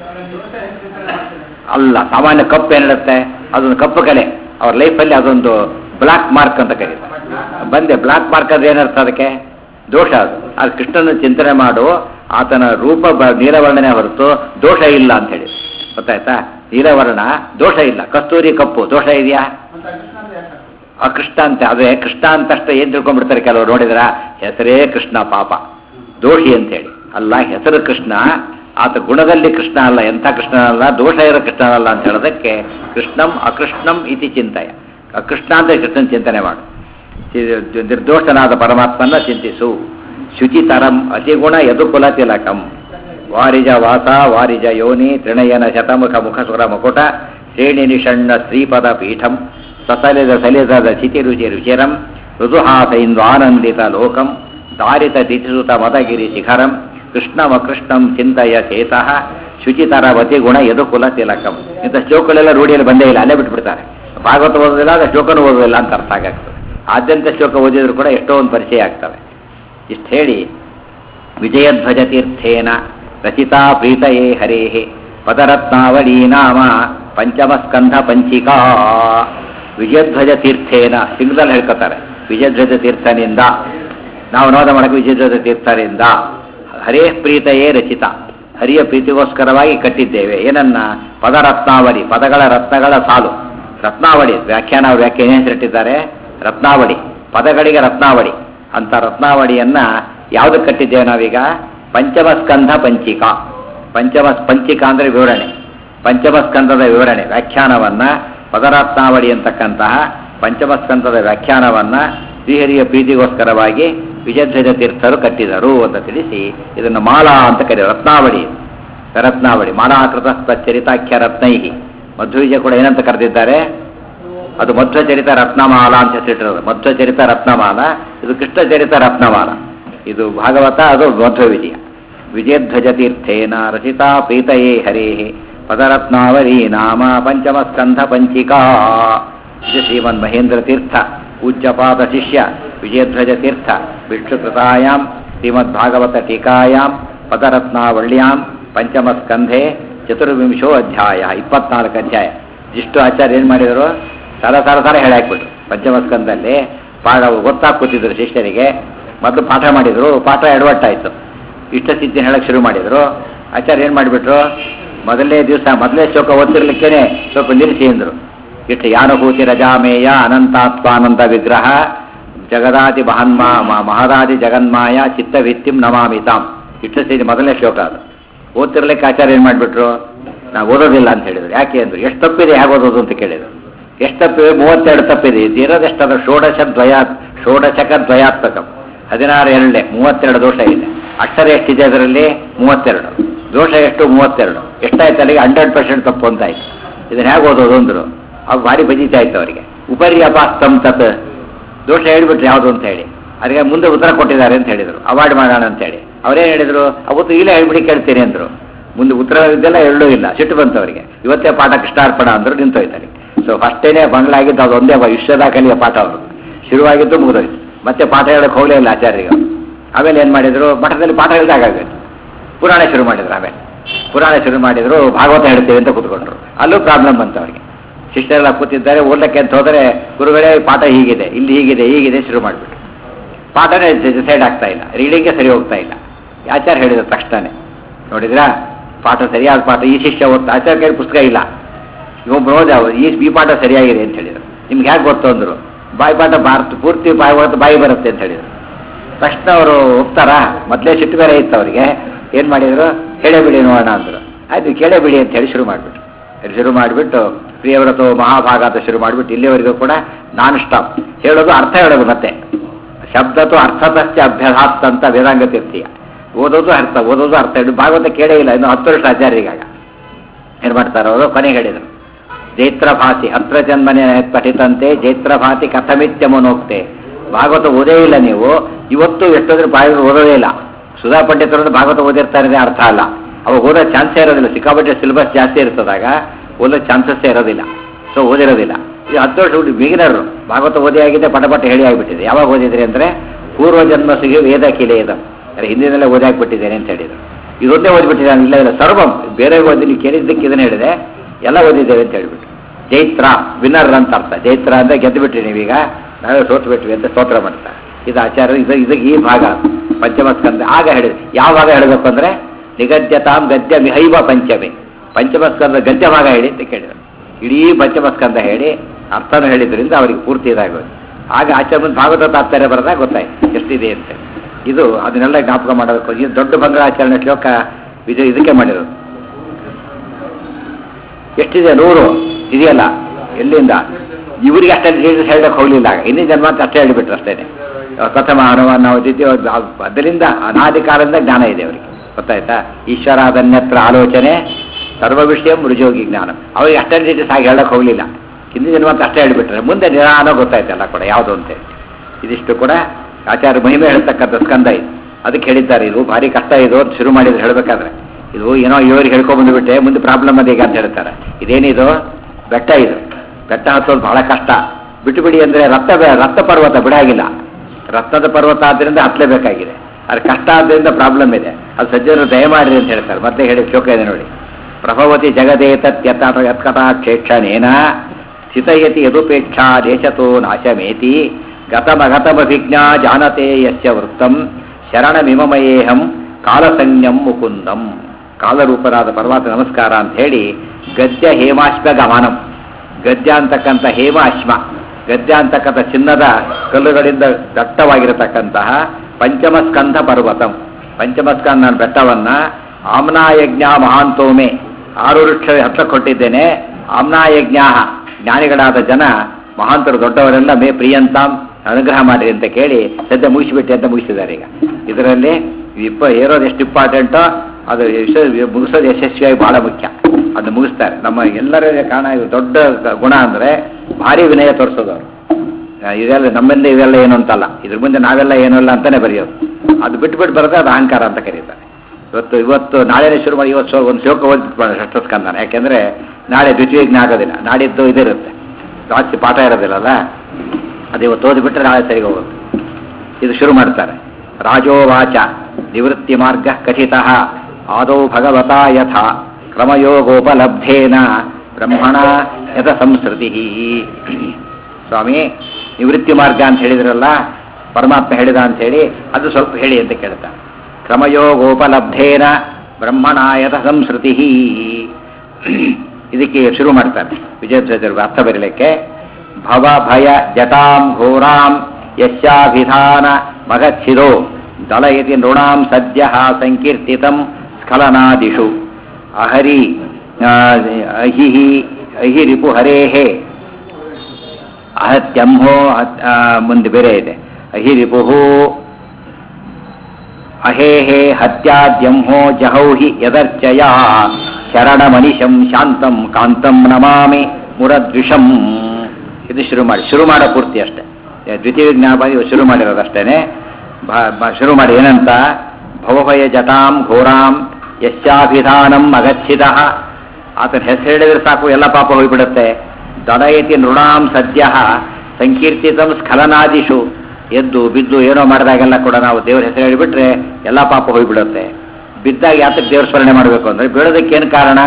A: ಅಲ್ಲ ಸಾಮಾನ್ಯ ಕಪ್ಪು ಏನಿಡುತ್ತೆ ಅದೊಂದು ಕಪ್ಪು ಕಲೆ ಅವ್ರ ಲೈಫಲ್ಲಿ ಅದೊಂದು ಬ್ಲಾಕ್ ಮಾರ್ಕ್ ಅಂತ ಕರೀತಾರೆ ಬಂದೆ ಬ್ಲಾಕ್ ಮಾರ್ಕ್ ಅಂದ್ರೆ ಏನರ್ಥ ಅದಕ್ಕೆ ದೋಷ ಅದು ಅದು ಕೃಷ್ಣನ ಚಿಂತನೆ ಮಾಡು ಆತನ ರೂಪ ಬ- ನೀಲವರ್ಣನೆ ಹೊರತು ದೋಷ ಇಲ್ಲ ಅಂತ ಹೇಳಿ ಗೊತ್ತಾಯ್ತಾ ನೀಲವರ್ಣ ದೋಷ ಇಲ್ಲ ಕಸ್ತೂರಿ ಕಪ್ಪು ದೋಷ ಇದೆಯಾ
C: ಅಂತ ಕೃಷ್ಣ ಅಂದ್ರೆ ಯಾಕೆ ಹಾಕ್ಬೇಕು?
A: ಆ ಕೃಷ್ಣ ಅಂತ ಅದೇ ಕೃಷ್ಣ ಅಂತಷ್ಟೇ ಏನ್ ತಿಳ್ಕೊಂಡ್ಬಿಡ್ತಾರೆ ಕೆಲವರು ನೋಡಿದ್ರ ಹೆಸರೇ ಕೃಷ್ಣ ಪಾಪ ದೋಷಿ ಅಂತ ಹೇಳಿ ಅಲ್ಲ ಹೆಸರು ಕೃಷ್ಣ ಆತ ಗುಣದಲ್ಲಿ ಕೃಷ್ಣ ಅಲ್ಲ ಎಂಥ ಕೃಷ್ಣ ಅಲ್ಲ ದೋಷ ಇರೋ ಕೃಷ್ಣ ಅಲ್ಲ ಅಂತ ಹೇಳೋದಕ್ಕೆ ಕೃಷ್ಣಂ ಅಕೃಷ್ಣಂ ಇತಿ ಚಿಂತೆಯ ಅಕೃಷ್ಣ ಅಂತ ಕೃಷ್ಣನ್ ಚಿಂತನೆ ಮಾಡು ಚಿ- ನಿರ್ದೋಷನಾದ ಪರಮಾತ್ಮನ ಚಿಂತಿಸು ಶುಚಿತರಂ ಅತಿಗುಣ ಯದುಕುಲ ತಿಲಕಂ ವಾರಿಜ ವಾಸ ವಾರಿಜ ಯೋನಿ ತ್ರಿಣಯನ ಶತಮುಖ ಮುಖ ಸುರ ಮುಕುಟ ಶ್ರೇಣಿ ನಿಷಣ್ಣ ಶ್ರೀಪದ ಪೀಠಂ ಸಸಲಿದ ಸಲಿದದ ಚಿತಿ ರುಚಿ ರುಚಿರಂ ಮೃದುಹಾಸ ಇಂದು ಆನಂದಿತ ಲೋಕಂ ದಾರಿತ ದಿತಿಸುತ ಮದಗಿರಿ ಶಿಖರಂ ಕೃಷ್ಣಮಕೃಷ್ಣಂ ಚಿಂತಯ ಚೇತಃ ಶುಚಿತರ ಗುಣ ಯದುಕುಲ ತಿಲಕಂ ಇಂಥ ಶ್ಲೋಕಗಳೆಲ್ಲ ರೂಢಿಯಲ್ಲಿ ಬಂದೇ ಇಲ್ಲ ಅಲ್ಲೇ ಬಿಟ್ಬಿಡ್ತಾರೆ ಭಾಗವತ ಓದೋದಿಲ್ಲ ಅದು ಶ್ಲೋಕನೂ ಓದೋದಿಲ್ಲ ಅಂತ ಅರ್ಥ ಆಗಾಗ್ತದೆ ಆದ್ಯಂತ ಶ್ಲೋಕ ಓದಿದ್ರು ಕೂಡ ಎಷ್ಟೋ ಒಂದು ಪರಿಚಯ ಆಗ್ತವೆ ಇಷ್ಟು ಹೇಳಿ ವಿಜಯಧ್ವಜ ತೀರ್ಥೇನ ರಚಿತಾ ಪ್ರೀತಯೇ ಹರೇಹೆ ಪದರತ್ನಾವಳಿ ನಾಮ ಪಂಚಮಸ್ಕಂಧ ಪಂಚಿಕಾ ವಿಜಯಧ್ವಜ ತೀರ್ಥೇನ ಸಿಂಗದಲ್ಲಿ ಹೇಳ್ಕೊತಾರೆ ವಿಜಯಧ್ವಜ ತೀರ್ಥನಿಂದ ನಾವು ನೋದ ಮಾಡಕ್ಕೆ ವಿಜಯಧ್ವಜ ತೀರ್ಥರಿಂದ ಹರೇ ಪ್ರೀತಯೇ ರಚಿತ ಹರಿಯ ಪ್ರೀತಿಗೋಸ್ಕರವಾಗಿ ಕಟ್ಟಿದ್ದೇವೆ ಏನನ್ನ ಪದರತ್ನಾವಳಿ ಪದಗಳ ರತ್ನಗಳ ಸಾಲು ರತ್ನಾವಳಿ ವ್ಯಾಖ್ಯಾನ ವ್ಯಾಖ್ಯಾನ ಏನು ಹೆಸರಿಟ್ಟಿದ್ದಾರೆ ರತ್ನಾವಳಿ ಪದಗಳಿಗೆ ರತ್ನಾವಳಿ ಅಂತ ರತ್ನಾವಳಿಯನ್ನ ಯಾವ್ದಕ್ಕೆ ಕಟ್ಟಿದ್ದೇವೆ ನಾವೀಗ ಪಂಚಮಸ್ಕಂಧ ಪಂಚಿಕಾ ಪಂಚಮ ಪಂಚಿಕಾ ಅಂದ್ರೆ ವಿವರಣೆ ಪಂಚಮಸ್ಕಂದದ ವಿವರಣೆ ವ್ಯಾಖ್ಯಾನವನ್ನ ಪದರತ್ನಾವಳಿ ಅಂತಕ್ಕಂತಹ ಪಂಚಮಸ್ಕಂದದ ವ್ಯಾಖ್ಯಾನವನ್ನ ಶ್ರೀಹರಿಯ ಪ್ರೀತಿಗೋಸ್ಕರವಾಗಿ ವಿಜಯಧ್ವಜ ತೀರ್ಥರು ಕಟ್ಟಿದರು ಅಂತ ತಿಳಿಸಿ ಇದನ್ನು ಮಾಲಾ ಅಂತ ಕರೆಯುವ ರತ್ನಾವಳಿ ರತ್ನಾವಳಿ ಮಾಲಾಕೃತ ಚರಿತಾಖ್ಯ ರತ್ನೈಹಿ ಮಧ್ವವಿಜಯ ಕೂಡ ಏನಂತ ಕರೆದಿದ್ದಾರೆ ಅದು ಮಧ್ವಚರಿತ ರತ್ನಮಾಲ ಅಂತ ಹೆಸರಿಟ್ಟಿರೋದು ಮಧ್ವಚರಿತ ರತ್ನಮಾಲ ಇದು ಕೃಷ್ಣಚರಿತ ರತ್ನಮಾಲ ಇದು ಭಾಗವತ ಅದು ಮಧ್ವವಿಜಯ ವಿಜಯಧ್ವಜ ತೀರ್ಥೇನ ರಚಿತಾ ಪ್ರೀತಯೇ ಹರೇ ಪದರತ್ನಾವರಿ ನಾಮ ಪಂಚಮಸ್ಕಂಧ ಪಂಚಿಕಾ ಇದು ಶ್ರೀಮನ್ ಮಹೇಂದ್ರ ತೀರ್ಥ ಪೂಜ್ಯಪಾದ ಶಿಷ್ಯ ವಿಜಯಧ್ವಜ ತೀರ್ಥ ವಿಷ್ಣುಕೃತಾಯಾಂ ಶ್ರೀಮದ್ಭಾಗವತ ಟೀಕಾಯಾಂ ಪದರತ್ನಾವಳ್ಯಾಂ ಪಂಚಮಸ್ಕಂಧೆ ಚತುರ್ವಿಂಶೋ ಅಧ್ಯಾಯ ಇಪ್ಪತ್ನಾಲ್ಕು ಅಧ್ಯಾಯ ಇಷ್ಟು ಆಚಾರ್ಯ ಏನು ಮಾಡಿದರು ಸರ ಸರ ಸರ ಹೇಳಾಕ್ಬಿಟ್ರು ಪಂಚಮಸ್ಕಂದಲ್ಲಿ ಪಾಠ ಗೊತ್ತಾಗ್ ಕೂತಿದ್ರು ಶಿಷ್ಯರಿಗೆ ಮೊದಲು ಪಾಠ ಮಾಡಿದ್ರು ಪಾಠ ಎಡವಟ್ಟಾಯ್ತು ಇಷ್ಟ ಸಿದ್ಧಿ ಹೇಳಕ್ ಶುರು ಮಾಡಿದ್ರು ಆಚಾರ್ಯ ಏನು ಮಾಡಿಬಿಟ್ರು ಮೊದಲನೇ ದಿವಸ ಮೊದಲನೇ ಶ್ಲೋಕ ಓದ್ತಿರ್ಲಿಕ್ಕೇನೆ ಸ್ವಲ್ಪ ನಿಲ್ಲಿಸಿ ಅಂದ್ರು ಇಟ್ಟು ಯಾನುಭೂತಿ ರಜಾಮೇಯ ಅನಂತಾತ್ಮಾನಂದ ವಿಗ್ರಹ ಜಗದಾದಿ ಮಹನ್ಮಾ ಮ- ಮಹದಾದಿ ಜಗನ್ಮಾಯ ಚಿತ್ತವಿತ್ತಿಂ ನಮಾಮಿತಾಂ ಇಷ್ಟು ಸಿದ್ಧಿ ಮೊದಲನೇ ಶ್ಲೋಕ ಅದು ಓದ್ತಿರ್ಲಿಕ್ಕೆ ಆಚಾರ್ಯ ಏನು ಮಾಡಿಬಿಟ್ರು ನಾವು ಓದೋದಿಲ್ಲ ಅಂತ ಹೇಳಿದ್ರು ಯಾಕೆ ಅಂದ್ರು ಎಷ್ಟು ತಪ್ಪಿದೆ ಹೇಗೆ ಓದೋದು ಅಂತ ಕೇಳಿದ್ರು ಎಷ್ಟು ತಪ್ಪಿದೆ ಮೂವತ್ತೆರಡು ತಪ್ಪಿದೆ ಇದು ಇರೋದೆಷ್ಟದ ಷೋಡಶ ದ್ವಯಾ ಷೋಡಶಕ ದ್ವಯಾತ್ಮಕಂ ಹದಿನಾರು ಎರಡೇ ಮೂವತ್ತೆರಡು ದೋಷ ಇದೆ ಅಕ್ಷರ ಎಷ್ಟಿದೆ ಅದರಲ್ಲಿ ಮೂವತ್ತೆರಡು ದೋಷ ಎಷ್ಟು ಮೂವತ್ತೆರಡು ಎಷ್ಟಾಯ್ತು ಅಲ್ಲಿಗೆ ಹಂಡ್ರೆಡ್ ಪರ್ಸೆಂಟ್ ತಪ್ಪು ಅಂತ ಆಯ್ತು ಇದನ್ನ ಹೇಗೆ ಓದೋದು ಅಂದ್ರು ಅವು ಭಾರಿ ಬಜಿತಾ ಇತ್ತು ಅವರಿಗೆ ಉಪರಿ ಅಪಾಸ್ತಂ ತತ್ ದೋಷ ಹೇಳ್ಬಿಟ್ರು ಯಾವುದು ಅಂತ ಹೇಳಿ ಅದಕ್ಕೆ ಮುಂದೆ ಉತ್ತರ ಕೊಟ್ಟಿದ್ದಾರೆ ಅಂತ ಹೇಳಿದರು ಅವಾಯ್ಡ್ ಮಾಡೋಣ ಅಂತ ಹೇಳಿ ಅವರೇನು ಹೇಳಿದ್ರು ಅವತ್ತು ಇಲ್ಲೇ ಹೇಳ್ಬಿಡಿ ಕೇಳ್ತೀನಿ ಅಂದ್ರು ಮುಂದೆ ಉತ್ತರ ಇದೆಲ್ಲ ಎರಡೂ ಇಲ್ಲ ಸಿಟ್ಟು ಬಂತು ಅವರಿಗೆ ಇವತ್ತೇ ಪಾಠ ಕೃಷ್ಣಾರ್ಪಣ ಅಂದ್ರು ನಿಂತೋಯ್ತಾರೆ ಸೊ ಫಸ್ಟೇನೆ ಬಂಗ್ಲಾಗಿದ್ದು ಅದು ಒಂದೇ ವಿಶ್ವದಾಖಲೆಯ ಪಾಠ ಅವರು ಶುರುವಾಗಿದ್ದು ಮುಗಿದೋಯ್ತು ಮತ್ತೆ ಪಾಠ ಹೇಳಕ್ಕೆ ಹೋಗಲೇ ಇಲ್ಲ ಆಚಾರ್ಯರಿಗೆ ಅವರು. ಆಮೇಲೆ ಏನು ಮಾಡಿದ್ರು ಮಠದಲ್ಲಿ ಪಾಠ ಹೇಳಿದಾಗಬೇಕು ಪುರಾಣ ಶುರು ಮಾಡಿದ್ರು ಆಮೇಲೆ ಪುರಾಣ ಶುರು ಮಾಡಿದ್ರು ಭಾಗವತ ಹೇಳ್ತೇವೆ ಅಂತ ಕೂತ್ಕೊಂಡ್ರು ಅಲ್ಲೂ ಪ್ರಾಬ್ಲಮ್ ಬಂತು ಅವರಿಗೆ ಶಿಷ್ಯರೆಲ್ಲ ಕೂತಿದ್ದಾರೆ ಓದಕ್ಕೆ ಅಂತ ಹೋದರೆ ಗುರುಗಳೇ ಪಾಠ ಹೀಗಿದೆ ಇಲ್ಲಿ ಹೀಗಿದೆ ಹೀಗಿದೆ ಶುರು ಮಾಡಿಬಿಟ್ರು ಪಾಠನೇ ಡಿಸೈಡ್ ಆಗ್ತಾ ಇಲ್ಲ ರೀಡಿಂಗೇ ಸರಿ ಹೋಗ್ತಾ ಇಲ್ಲ ಆಚಾರ್ಯ ಹೇಳಿದ್ರು ತಕ್ಷಣನೇ ನೋಡಿದ್ರಾ ಪಾಠ ಸರಿಯಾದ ಪಾಠ ಈ ಶಿಷ್ಯ ಓದ್ತಾ ಆಚಾರ್ಯ ಕೈ ಪುಸ್ತಕ ಇಲ್ಲ ಇವೊಬ್ರು ಓದ ಈ ಈ ಪಾಠ ಸರಿಯಾಗಿದೆ ಅಂತ ಹೇಳಿದ್ರು ನಿಮ್ಗೆ ಹೇಗೆ ಗೊತ್ತು ಅಂದ್ರು ಬಾಯಿ ಪಾಠ ಭಾರತ ಪೂರ್ತಿ ಬಾಯಿ ಹೊತ್ತು ಬಾಯಿ ಬರುತ್ತೆ ಅಂತ ಹೇಳಿದ್ರು ತಕ್ಷಣ ಅವರು ಹೋಗ್ತಾರಾ ಮೊದಲೇ ಸಿಟ್ಟು ಬೇರೆ ಇತ್ತು ಅವರಿಗೆ ಏನು ಮಾಡಿದ್ರು ಕೇಳೇ ಬಿಡಿ ನೋಡೋಣ ಅಂದರು ಆಯ್ತು ಕೇಳೇ ಬಿಡಿ ಅಂತ ಹೇಳಿ ಶುರು ಮಾಡಿಬಿಟ್ರು ಶುರು ಮಾಡಿಬಿಟ್ಟು ಪ್ರಿಯವ್ರತೋ ಮಹಾಭಾಗ ಅಂತ ಶುರು ಮಾಡಿಬಿಟ್ಟು ಇಲ್ಲಿವರೆಗೂ ಕೂಡ ನಾನ್ ಸ್ಟಾಪ್ ಹೇಳೋದು ಅರ್ಥ ಹೇಳೋದು ಮತ್ತೆ ಶಬ್ದತು ಅರ್ಥತಶ್ಚ ಅಭ್ಯಧಾತ್ ಅಂತ ವೇದಾಂಗ ತೀರ್ಥೀಯ ಓದೋದು ಅರ್ಥ ಓದೋದು ಅರ್ಥ ಹೇಳಿ ಭಾಗವತ ಕೇಳೇ ಇಲ್ಲ ಇನ್ನು ಹತ್ತು ವರ್ಷ ಆಚಾರ್ಯರಿಗಾಗ ಏನು ಮಾಡ್ತಾರೆ ಅವರು ಕೊನೆಗೆ ಹೇಳಿದರು ಜೈತ್ರ ಭಾತಿ ಅತ್ರ ಜನ್ಮನೆ ಪಠಿತಂತೆ ಜೈತ್ರ ಭಾತಿ ಕಥಮಿತ್ಯ ಮನೋಕ್ತೆ ಭಾಗವತ ಓದೇ ಇಲ್ಲ ನೀವು ಇವತ್ತು ಎಷ್ಟೋದ್ರೆ ಬಾಯಿ ಓದೋದೇ ಇಲ್ಲ ಸುಧಾ ಪಂಡಿತರು ಭಾಗವತ ಓದಿರ್ತಾರೆ ಅರ್ಥ ಅಲ್ಲ ಅವಾಗ ಓದೋ ಚಾನ್ಸೇ ಇರೋದಿಲ್ಲ ಸಿಕ್ಕಾಪಟ್ಟೆ ಸಿಲೆಬಸ್ ಜಾಸ್ತಿ ಇರ್ತದಾಗ ಓದೋ ಚಾನ್ಸಸ್ಸೇ ಇರೋದಿಲ್ಲ ಸೊ ಓದಿರೋದಿಲ್ಲ ಇದು ಹತ್ತು ವರ್ಷ ಹುಡುಗಿ ಬಿಗಿನರು ಭಾಗವತ ಓದಿ ಆಗಿದೆ ಪಟ ಪಟ ಹೇಳಿ ಆಗಿಬಿಟ್ಟಿದೆ ಯಾವಾಗ ಓದಿದ್ರಿ ಅಂದರೆ ಪೂರ್ವ ಜನ್ಮ ಸಿಗಿ ವೇದ ಕಿಲೆ ಇದು ಅಂದರೆ ಹಿಂದಿನೆಲ್ಲ ಓದಿ ಹಾಕ್ಬಿಟ್ಟಿದ್ದೇನೆ ಅಂತ ಹೇಳಿದರು ಇದೊಂದೇ ಓದ್ಬಿಟ್ಟಿದ್ದಾನೆ ಇಲ್ಲ ಇಲ್ಲ ಸರ್ವಂ ಬೇರೆ ಓದಿ ನೀವು ಕೇಳಿದ್ದಕ್ಕೆ ಇದನ್ನ ಹೇಳಿದೆ ಎಲ್ಲ ಓದಿದ್ದೇವೆ ಅಂತ ಹೇಳ್ಬಿಟ್ಟು ಜೈತ್ರ ವಿನ್ನರ್ ಅಂತ ಅರ್ಥ ಜೈತ್ರ ಅಂದರೆ ಗೆದ್ದು ಬಿಟ್ರಿ ನೀವೀಗ ನಾವೇ ಸೋತು ಬಿಟ್ವಿ ಅಂತ ಸ್ತೋತ್ರ ಮಾಡ್ತಾರೆ ಇದು ಆಚಾರ ಇದು ಇದು ಈ ಭಾಗ ಪಂಚಮಸ್ಕಂದ ಆಗ ಹೇಳಿದ್ರು ಯಾವ ಭಾಗ ಹೇಳಬೇಕು ಅಂದರೆ ನಿಗದ್ಯತಾಂ ಗದ್ಯ ಮಿಹೈವ ಪಂಚಮಿ ಪಂಚಮಸ್ಕಂದ ಗದ್ಯ ಭಾಗ ಹೇಳಿ ಅಂತ ಕೇಳಿದರು ಇಡೀ ಪಂಚಮಸ್ಕಂದ ಹೇಳಿ ಅರ್ಥನೂ ಹೇಳಿದ್ರಿಂದ ಅವರಿಗೆ ಪೂರ್ತಿ ಇದಾಗೋದು ಆಗ ಆಚಾರ್ಯ ಭಾಗವತ ತಾತ್ಪರ್ಯ ಬರೆದಾಗ ಗೊತ್ತಾಯ್ತು ಎಷ್ಟಿದೆ ಅಂತ ಇದು ಅದನ್ನೆಲ್ಲ ಜ್ಞಾಪಕ ಮಾಡಬೇಕು ಈ ದೊಡ್ಡ ಬಂಗಾಳಾಚರಣೆ ಶ್ಲೋಕ ಇದು ಇದಕ್ಕೆ ಮಾಡಿರೋದು ಎಷ್ಟಿದೆ ನೂರು ಇದೆಯಲ್ಲ ಎಲ್ಲಿಂದ ಇವರಿಗೆ ಅಷ್ಟೇ ಡೀಟೇಲ್ಸ್ ಹೇಳಕ್ಕೆ ಹೋಗಲಿಲ್ಲ ಹಿಂದಿನ ಜನ್ಮ ಅಂತ ಅಷ್ಟೇ ಹೇಳಿಬಿಟ್ರು ಅಷ್ಟೇ ಪ್ರಥಮ ಹನುಮಾನ್ ನಾವು ಇದ್ದಿದ್ದೀವಿ ಅದರಿಂದ ಅನಾದಿ ಕಾಲದಿಂದ ಜ್ಞಾನ ಇದೆ ಅವರಿಗೆ ಗೊತ್ತಾಯ್ತಾ ಈಶ್ವರಾದನ್ಯತ್ರ ಆಲೋಚನೆ ಸರ್ವ ವಿಷಯ ಮೃಜೋಗಿ ಜ್ಞಾನ ಅವ್ರಿಗೆ ಅಷ್ಟೇ ಡೀಟೇಲ್ಸ್ ಆಗಿ ಹೇಳಕ್ಕೆ ಹೋಗಲಿಲ್ಲ ಹಿಂದಿನ ಜನ್ಮ ಅಂತ ಅಷ್ಟೇ ಹೇಳಿಬಿಟ್ರೆ ಮುಂದೆ ನಿಧಾನ ಗೊತ್ತಾಯ್ತಲ್ಲ ಕೂಡ ಯಾವುದು ಅಂತೇಳಿ ಇದಿಷ್ಟು ಕೂಡ ಆಚಾರ್ಯ ಮಹಿಮೆ ಹೇಳ್ತಕ್ಕಂಥ ಸ್ಕಂದ ಇದು ಅದಕ್ಕೆ ಹೇಳಿದ್ದಾರೆ ಇದು ಭಾರಿ ಕಷ್ಟ ಇದು ಅಂತ ಶುರು ಮಾಡಿದ್ರು ಹೇಳಬೇಕಾದ್ರೆ ಇದು ಏನೋ ಇವ್ರಿಗೆ ಹೇಳ್ಕೊಂಡ್ ಬಂದುಬಿಟ್ಟೆ ಮುಂದೆ ಪ್ರಾಬ್ಲಮ್ ಅದೀಗ ಅಂತ ಹೇಳ್ತಾರೆ ಇದೇನಿದು ಬೆಟ್ಟ ಇದು ಬೆಟ್ಟ ಹತ್ತೋದು ಬಹಳ ಕಷ್ಟ ಬಿಟ್ಟು ಬಿಡಿ ಅಂದರೆ ರಕ್ತ ರಕ್ತ ಪರ್ವತ ಬಿಡಾಗಿಲ್ಲ ರಕ್ತದ ಪರ್ವತ ಆದ್ದರಿಂದ ಹತ್ತಲೇಬೇಕಾಗಿದೆ ಅದು ಕಷ್ಟ ಆದ್ದರಿಂದ ಪ್ರಾಬ್ಲಮ್ ಇದೆ ಅದು ಸಜ್ಜನರು ದಯಮಾಡ್ರಿ ಅಂತ ಹೇಳ್ತಾರೆ ಮತ್ತೆ ಹೇಳಿ ಶ್ಲೋಕ ಇದೆ ನೋಡಿ ಪ್ರಭವತಿ ಜಗದೇತತ್ಯತ್ಕಟಾಕ್ಷೇಕ್ಷಣೇನ ಸ್ಥಿತಯತಿ ಯದುಪೇಕ್ಷಾ ದೇಶತೋ ನಾಶಮೇತಿ ಗತಮಗತಮಭಿಜ್ಞಾ ಜಾನತೆ ಯಸ್ಯ ವೃತ್ತಂ ಶರಣಮಿಮಮಯೇಹಂ ಕಾಲಸಂಜ್ಞಂ ಮುಕುಂದಂ ಕಾಲರೂಪರಾದ ಪರಮಾತ್ಮ ನಮಸ್ಕಾರ ಅಂತ ಹೇಳಿ ಗದ್ಯ ಹೇಮಾಶ್ಮ ಗಮನಂ ಗದ್ಯ ಅಂತಕ್ಕಂಥ ಹೇಮ ಅಶ್ಮ ಗದ್ಯ ಅಂತಕ್ಕಂಥ ಚಿನ್ನದ ಕಲ್ಲುಗಳಿಂದ ದಟ್ಟವಾಗಿರತಕ್ಕಂತಹ ಪಂಚಮಸ್ಕಂಧ ಪರ್ವತಂ ಪಂಚಮಸ್ಕಂಧ ಬೆಟ್ಟವನ್ನ ಆಮ್ನಾಯಜ್ಞ ಮಹಾಂತೋಮೆ ಆರು ವೃಕ್ಷ ಹತ್ರ ಕೊಟ್ಟಿದ್ದೇನೆ ಆಮ್ನಾಯಜ್ಞ ಜ್ಞಾನಿಗಳಾದ ಜನ ಮಹಾಂತರು ದೊಡ್ಡವರೆಲ್ಲ ಮೇ ಪ್ರಿಯಂತಾಂ ಅನುಗ್ರಹ ಮಾಡಿ ಅಂತ ಕೇಳಿ ಸದ್ಯ ಮುಗಿಸಿಬಿಟ್ಟೆ ಅಂತ ಮುಗಿಸಿದ್ದಾರೆ ಈಗ ಇದರಲ್ಲಿ ಇಪ್ಪ ಏರೋದು ಎಷ್ಟು ಇಂಪಾರ್ಟೆಂಟೋ ಅದು ಯಶ- ಮುಗಿಸೋದು ಯಶಸ್ವಿಯಾಗಿ ಬಹಳ ಮುಖ್ಯ ಅದು ಮುಗಿಸ್ತಾರೆ ನಮ್ಮ ಎಲ್ಲರ ಕಾರಣ ಇದು ದೊಡ್ಡ ಗುಣ ಅಂದರೆ ಭಾರಿ ವಿನಯ ತೋರಿಸೋದು ಅವರು ಆ, ಇದೆಲ್ಲ ನಮ್ಮಿಂದ ಇವೆಲ್ಲ ಏನು ಅಂತಲ್ಲ ಇದ್ರ ಮುಂದೆ ನಾವೆಲ್ಲ ಏನೂ ಇಲ್ಲ ಅಂತಾನೆ ಬರೆಯೋದು ಅದು ಬಿಟ್ಟು ಬಿಟ್ಟು ಬರುತ್ತೆ ಅದು ಅಹಂಕಾರ ಅಂತ ಕರೀತಾರೆ ಇವತ್ತು ಇವತ್ತು ನಾಳೆನೇ ಶುರು ಮಾಡಿ ಇವತ್ತು ಒಂದು ಶ್ಲೋಕ ಓದ್ಬಿಟ್ಟು ಷಷ್ಠಸ್ಕಂದನ ಯಾಕೆಂದ್ರೆ ನಾಳೆ ದ್ವಿತೀಯಜ್ಞ ಆಗೋದಿಲ್ಲ ನಾಡಿದ್ದು ಇದಿರುತ್ತೆ ಜಾಸ್ತಿ ಪಾಠ ಇರೋದಿಲ್ಲಲ್ಲ ಅದು ಇವತ್ತು ಓದಿಬಿಟ್ರೆ ನಾಳೆ ಸರಿಗೆ ಹೋಗುತ್ತೆ ಇದು ಶುರು ಮಾಡ್ತಾರೆ ರಾಜೋವಾಚ ನಿವೃತ್ತಿ ಮಾರ್ಗ ಕಥಿತ ಆದೌ ಭಗವತಾ ಯಥ ಕ್ರಮಯೋಗೋಪಲಬ್ಧೇನ ಬ್ರಹ್ಮಣ ಯಥ ಸಂಸ್ಕೃತಿ ಸ್ವಾಮಿ ನಿವೃತ್ತಿ ಮಾರ್ಗ ಅಂತ ಹೇಳಿದ್ರಲ್ಲ ಪರಮಾತ್ಮ ಹೇಳಿದ ಅಂತ ಹೇಳಿ ಅದು ಸ್ವಲ್ಪ ಹೇಳಿ ಅಂತ ಕೇಳ್ತಾರೆ ಕ್ರಮಯೋಗೋಪಲಬ್ಧೇನ ಬ್ರಹ್ಮಣಾಯತ ಸಂಸ್ಕೃತಿ ಇದಕ್ಕೆ ಶುರು ಮಾಡ್ತಾರೆ ವಿಜಯ ಅರ್ಥ ಬರೀಲಿಕ್ಕೆ ಭವ ಭಯ ಜಟಾಂ ಘೋರಾಂ ಯಶ್ಯಾಭಿಧಾನ ಮಗಚ್ಛಿದೋ ದಳಯತಿ ನೃಣಾಂ ಸದ್ಯ ಸಂಕೀರ್ತಿತಂ ಸ್ಖಲನಾದಿಷು ಅಹರಿ ಆ, ಅಹಿಹಿ ಅಹಿರಿಪು ಹರೇಹೇ ಅಹತ್ಯಂಹೋ ಅತ್- ಆ, ಮುಂದೆ ಬೇರೆ ಇದೆ ಅಹಿರಿಪುಹು ಅಹೇಹೇ ಹತ್ಯಾದ್ಯಂಹೋ ಜಹೌಹಿ ಯದರ್ಚಯ ಶರಣಮನಿಶಂ ಶಾಂತಂ ಕಾಂತಂ ನಮಾಮಿ ಮುರದ್ವಿಷಂ ಇದು ಶುರು ಮಾಡಿ ಶುರು ಮಾಡೋ ಪೂರ್ತಿ ಅಷ್ಟೇ ಏ, ದ್ವಿತೀಯ ಜ್ಞಾಪಕ ಇವು ಶುರು ಮಾಡಿರೋದಷ್ಟೇನೆ ಭ- ಭ- ಶುರು ಮಾಡಿ ಏನಂತ ಭವಭಯ ಜಟಾಂ ಘೋರಾಂ ಯಶ್ಯಾಭಿಧಾನಂ ಅಗಚ್ಛಿತ ಆತನ ಹೆಸರು ಹೇಳಿದ್ರೆ ಸಾಕು ಎಲ್ಲ ಪಾಪ ಹೋಗ್ಬಿಡುತ್ತೆ ದಡಯತಿ ನೃಣಾಂ ಸದ್ಯ ಸಂಕೀರ್ತಿತಂ ಸ್ಖಲನಾದಿಷು ಎದ್ದು ಬಿದ್ದು ಏನೋ ಮಾಡಿದಾಗೆಲ್ಲ ಕೂಡ ನಾವು ದೇವ್ರ ಹೆಸರು ಹೇಳಿಬಿಟ್ರೆ ಎಲ್ಲ ಪಾಪ ಹೋಗ್ಬಿಡುತ್ತೆ ಬಿದ್ದಾಗ ಯಾತಕ್ಕೆ ದೇವ್ರ ಸ್ಮರಣೆ ಮಾಡಬೇಕು ಅಂದ್ರೆ ಬೀಳೋದಕ್ಕೆ ಏನು ಕಾರಣ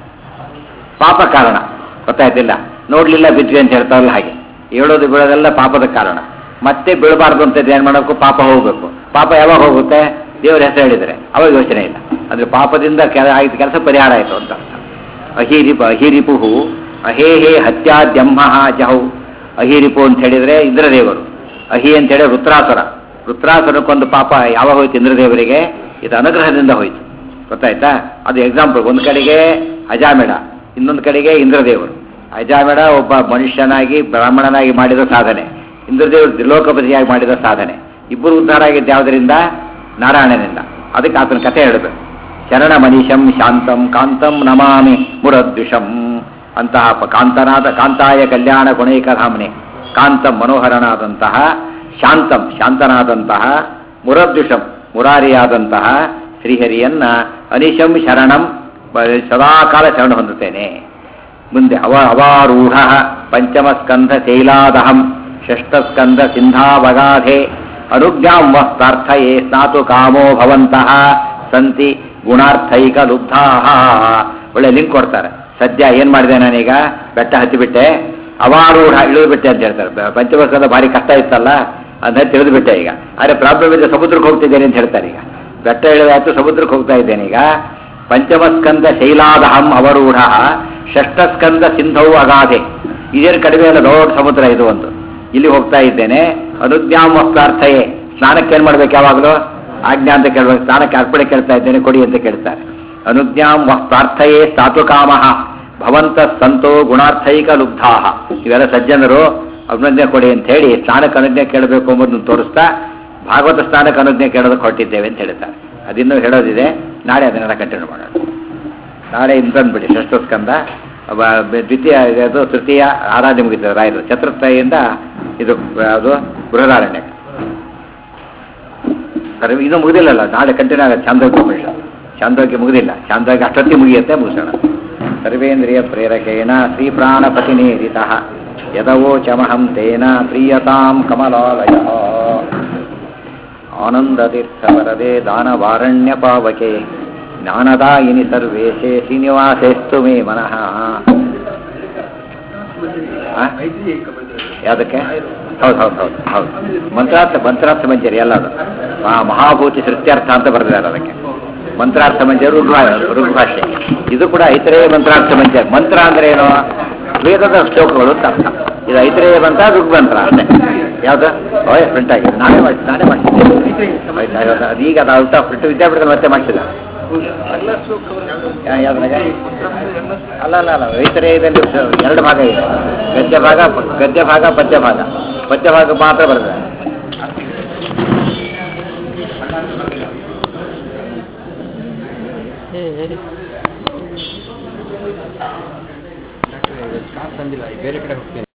A: ಪಾಪ ಕಾರಣ ಗೊತ್ತಾಯ್ತಿಲ್ಲ ನೋಡ್ಲಿಲ್ಲ ಬಿದ್ವಿ ಅಂತ ಹೇಳ್ತಾರಲ್ಲ ಹಾಗೆ ಹೇಳೋದು ಬೀಳೋದೆಲ್ಲ ಪಾಪದ ಕಾರಣ ಮತ್ತೆ ಬೀಳಬಾರ್ದು ಅಂತ ಏನು ಮಾಡಬೇಕು ಪಾಪ ಹೋಗ್ಬೇಕು ಪಾಪ ಯಾವಾಗ ಹೋಗುತ್ತೆ ದೇವ್ರ ಹೆಸರು ಹೇಳಿದರೆ ಅವಾಗ ಯೋಚನೆ ಇಲ್ಲ ಅಂದ್ರೆ ಪಾಪದಿಂದ ಕೆಲ ಆಯ್ತು ಕೆಲಸ ಪರಿಹಾರ ಆಯಿತು ಅಂತ ಅರ್ಥ ಅಹಿರಿಪ ಅಹಿರಿಪುಹು ಅಹೇಹೇ ಹತ್ಯಾದ್ಯಂಹ ಜಹೌ ಅಹಿರಿಪು ಅಂತ ಹೇಳಿದ್ರೆ ಇಂದ್ರದೇವರು ಅಹಿ ಅಂತ ಹೇಳಿ ವೃತ್ರಾಸುರ ವೃತ್ರಾಸುರಕ್ಕೊಂದು ಪಾಪ ಯಾವಾಗ ಹೋಯ್ತು ಇಂದ್ರದೇವರಿಗೆ ಇದು ಅನುಗ್ರಹದಿಂದ ಹೋಯ್ತು ಗೊತ್ತಾಯ್ತಾ ಅದು ಎಕ್ಸಾಂಪಲ್ ಒಂದು ಕಡೆಗೆ ಅಜಾಮೇಡ ಇನ್ನೊಂದು ಕಡೆಗೆ ಇಂದ್ರದೇವರು ಅಜಾಮೇಡ ಒಬ್ಬ ಮನುಷ್ಯನಾಗಿ ಬ್ರಾಹ್ಮಣನಾಗಿ ಮಾಡಿದ ಸಾಧನೆ ಇಂದ್ರದೇವರು ತ್ರಿಲೋಕಪತಿಯಾಗಿ ಮಾಡಿದ ಸಾಧನೆ ಇಬ್ಬರು ಉದ್ಧಾರ ಆಗಿದ್ದು ಯಾವುದರಿಂದ ನಾರಾಯಣನಿಂದ ಅದಕ್ಕೆ ಆತನ ಕಥೆ ಹೇಳಬೇಕು ಶರಣ ಮನಿಷಂ ಶಾಂತಂ ಕಾಂತಂ ನಮಾಮಿ ಮುರದ್ವಿಷಂ ಅಂತಹ ಪ- ಕಾಂತನಾದ ಕಾಂತಾಯ ಕಲ್ಯಾಣ ಗುಣೈಕಧಾಮನೆ ಕಾಂತಂ ಮನೋಹರನಾದಂತಹ ಶಾಂತಂ ಶಾಂತನಾದಂತಹ ಮುರದ್ವಿಷಂ ಮುರಾರಿಯಾದಂತಹ ಶ್ರೀಹರಿಯನ್ನ ಅನಿಶಂ ಶರಣಂ ಬ- ಸದಾಕಾಲ ಶರಣ ಹೊಂದುತ್ತೇನೆ ಮುಂದೆ ಅವ ಅವಾರೂಢ ಪಂಚಮಸ್ಕಂಧ ಶೈಲಾದಹಂ ಷಷ್ಠಸ್ಕಂಧ ಸಿಂಧಾವಗಾಧೆ ಅನುಜ್ಞಾಂ ವಃ ಪ್ರಾರ್ಥಯೇ ಸ್ನಾತು ಕಾಮೋ ಭವಂತಹ ಸಂತಿ ಗುಣಾರ್ಥೈಕ ಲುಬ್ಧಾ ಒಳ್ಳೆ ಲಿಂಕ್ ಕೊಡ್ತಾರೆ ಸದ್ಯ ಏನ್ ಮಾಡಿದೆ ನಾನೀಗ ಬೆಟ್ಟ ಹತ್ತಿಬಿಟ್ಟೆ ಅವಾರೂಢ ಇಳಿದು ಬಿಟ್ಟೆ ಅಂತ ಹೇಳ್ತಾರೆ ಬ- ಪಂಚಮಸ್ಕಂದ ಭಾರಿ ಕಷ್ಟ ಇತ್ತಲ್ಲ ಅದನ್ನ ತಿಳಿದು ಬಿಟ್ಟೆ ಈಗ ಆದ್ರೆ ಪ್ರಾಬ್ಲಮ್ ಇದೆ ಸಮುದ್ರಕ್ಕೆ ಹೋಗ್ತಿದ್ದೇನೆ ಅಂತ ಹೇಳ್ತಾರೆ ಈಗ ಬೆಟ್ಟ ಇಳಿದಾಯ್ತು ಸಮುದ್ರಕ್ಕೆ ಹೋಗ್ತಾ ಇದ್ದೇನೆ ಈಗ ಪಂಚಮಸ್ಕಂದ ಶೈಲಾದಹಂ ಅವರೂಢ ಷಷ್ಠಸ್ಕಂದ ಸಿಂಧವು ಅಗಾಧೆ ಇದೇನು ಕಡಿಮೆ ಅಲ್ಲ ದೊಡ್ಡ ಸಮುದ್ರ ಇದು ಒಂದು ಇಲ್ಲಿ ಹೋಗ್ತಾ ಇದ್ದೇನೆ ಅನುಜ್ಞಾಮ ಪ್ರಾರ್ಥಯೆ ಸ್ನಾನಕ್ಕೆ ಏನ್ ಮಾಡ್ಬೇಕು ಯಾವಾಗಲೂ ಆಜ್ಞಾ ಅಂತ ಕೇಳ್ಬೇಕು ಸ್ನಾನಕ್ಕೆ ಅರ್ಪಣೆ ಕೇಳ್ತಾ ಇದ್ದೇನೆ ಕೊಡಿ ಅಂತ ಕೇಳ್ತಾರೆ ಅನುಜ್ಞಾಂ ವಃ ಪ್ರಾರ್ಥಯೇ ಸ್ಥಾತು ಕಾಮಃ ಭವಂತ ಸಂತೋ ಗುಣಾರ್ಥೈಕ ಲುಬ್ಧಾ ಇವೆಲ್ಲ ಸಜ್ಜನರು ಅನುಜ್ಞೆ ಕೊಡಿ ಅಂತ ಹೇಳಿ ಸ್ನಾನಕ್ಕೆ ಅನುಜ್ಞೆ ಕೇಳಬೇಕು ಎಂಬುದನ್ನು ತೋರಿಸ್ತಾ ಭಾಗವತ ಸ್ನಾನಕ್ಕೆ ಅನುಜ್ಞೆ ಕೇಳೋದಕ್ಕೆ ಹೊರಟಿದ್ದೇವೆ ಅಂತ ಹೇಳ್ತಾರೆ ಅದಿನ್ನೂ ಹೇಳೋದಿದೆ ನಾಳೆ ಅದನ್ನೆಲ್ಲ ಕಂಟಿನ್ಯೂ ಮಾಡೋಣ ನಾಳೆ ಇಂದ್ರನ್ ಬಿಡಿ ಷಷ್ಠಸ್ಕಂದ ಅವ ಬ- ದ್ವಿತೀಯ ಅದು ತೃತೀಯ ಆರಾಧ್ಯ ಮುಗಿತದೆ ರಾಯರು ಚತುರ್ಥಯಿಂದ ಇದು ಅದು ಬೃಹದಾರಣ್ಯ ಸರಿ ಇದು ಮುಗಿದಿಲ್ಲಲ್ಲ ನಾಳೆ ಕಂಟಿನ್ಯೂ ಆಗುತ್ತೆ ಚಾಂದೋಗ್ಯ ಉಪನಿಷತ್ ಚಾಂದೋಗ್ಯ ಮುಗಿದಿಲ್ಲ ಚಾಂದೋಗ್ಯ ಅಷ್ಟೊತ್ತಿ ಮುಗಿಯುತ್ತೆ ಮುಗಿಸೋಣ ಸರ್ವೇಂದ್ರಿಯ ಪ್ರೇರಕೇಣ ಶ್ರೀ ಪ್ರಾಣಪತಿನೇರಿತ ಯದವೋಚಮಹಂ ತೇನ ಪ್ರೀಯತಾಂ ಕಮಲಾಲಯ ಆನಂದತೀರ್ಥವರದೆ ದಾನವಾರಣ್ಯ ಪಾವಕೆ ಜ್ಞಾನದಾಯಿನಿ ಸರ್ವೇಶೇ ಶ್ರೀನಿವಾಸೇಸ್ತು ಮೇ ಮನಃ ಆ? ಯಾವುದಕ್ಕೆ ಹೌದು ಹೌದು ಹೌದು ಹೌದು ಮಂತ್ರಾರ್ಥ ಮಂತ್ರಾರ್ಥ ಮಂಜರಿ ಎಲ್ಲ ಅದು ಆ ಮಹಾಭೂತಿ ಸೃತ್ಯರ್ಥ ಅಂತ ಬರೆದಿದ್ದಾರೆ ಅದಕ್ಕೆ ಮಂತ್ರಾರ್ಥ ಮಂಜರಿ ಋಗ್ಭಾ ಋಗ್ಭಾಷೆ ಇದು ಕೂಡ ಐತರೇಯ ಮಂತ್ರಾರ್ಥ ಮಂಜರಿ ಮಂತ್ರ ಅಂದ್ರೆ ಏನು ವೇದದ ಶ್ಲೋಕಗಳು ಅಂತ ಅರ್ಥ ಇದು ಐತರೇಯ ಮಂತ್ರ ಋಗ್ಮಂತ್ರ ಅಷ್ಟೇ ಯಾವುದು ಓಯ್ ಪ್ರಿಂಟ್ ಆಗಿದೆ ನಾನೇ ಮಾಡಿ ನಾನೇ ಮಾಡಿಸಿದ್ದೆ ಆಯ್ತು, ಆಯ್ತು. ಅದು ಈಗ ಅದು ಔಟ್ ಆಫ್ ಪ್ರಿಂಟ್ ವಿದ್ಯಾಪೀಠದಲ್ಲಿ ಮತ್ತೆ ಮಾಡಿಸಿದ ಯಾವ್ದ್ರಾಗ ಅಲ್ಲ ಅಲ್ಲ ಅಲ್ಲ ರೈತರೇಯದಲ್ಲಿ ಎರಡು ಭಾಗ ಇದೆ ಗದ್ಯ ಭಾಗ ಗದ್ಯ ಭಾಗ ಪದ್ಯ ಭಾಗ ಪದ್ಯ ಭಾಗ ಮಾತ್ರ ಬರ್ತದೆ
C: ಬೇರೆ ಕಡೆ ಹೋಗ್ತೀನಿ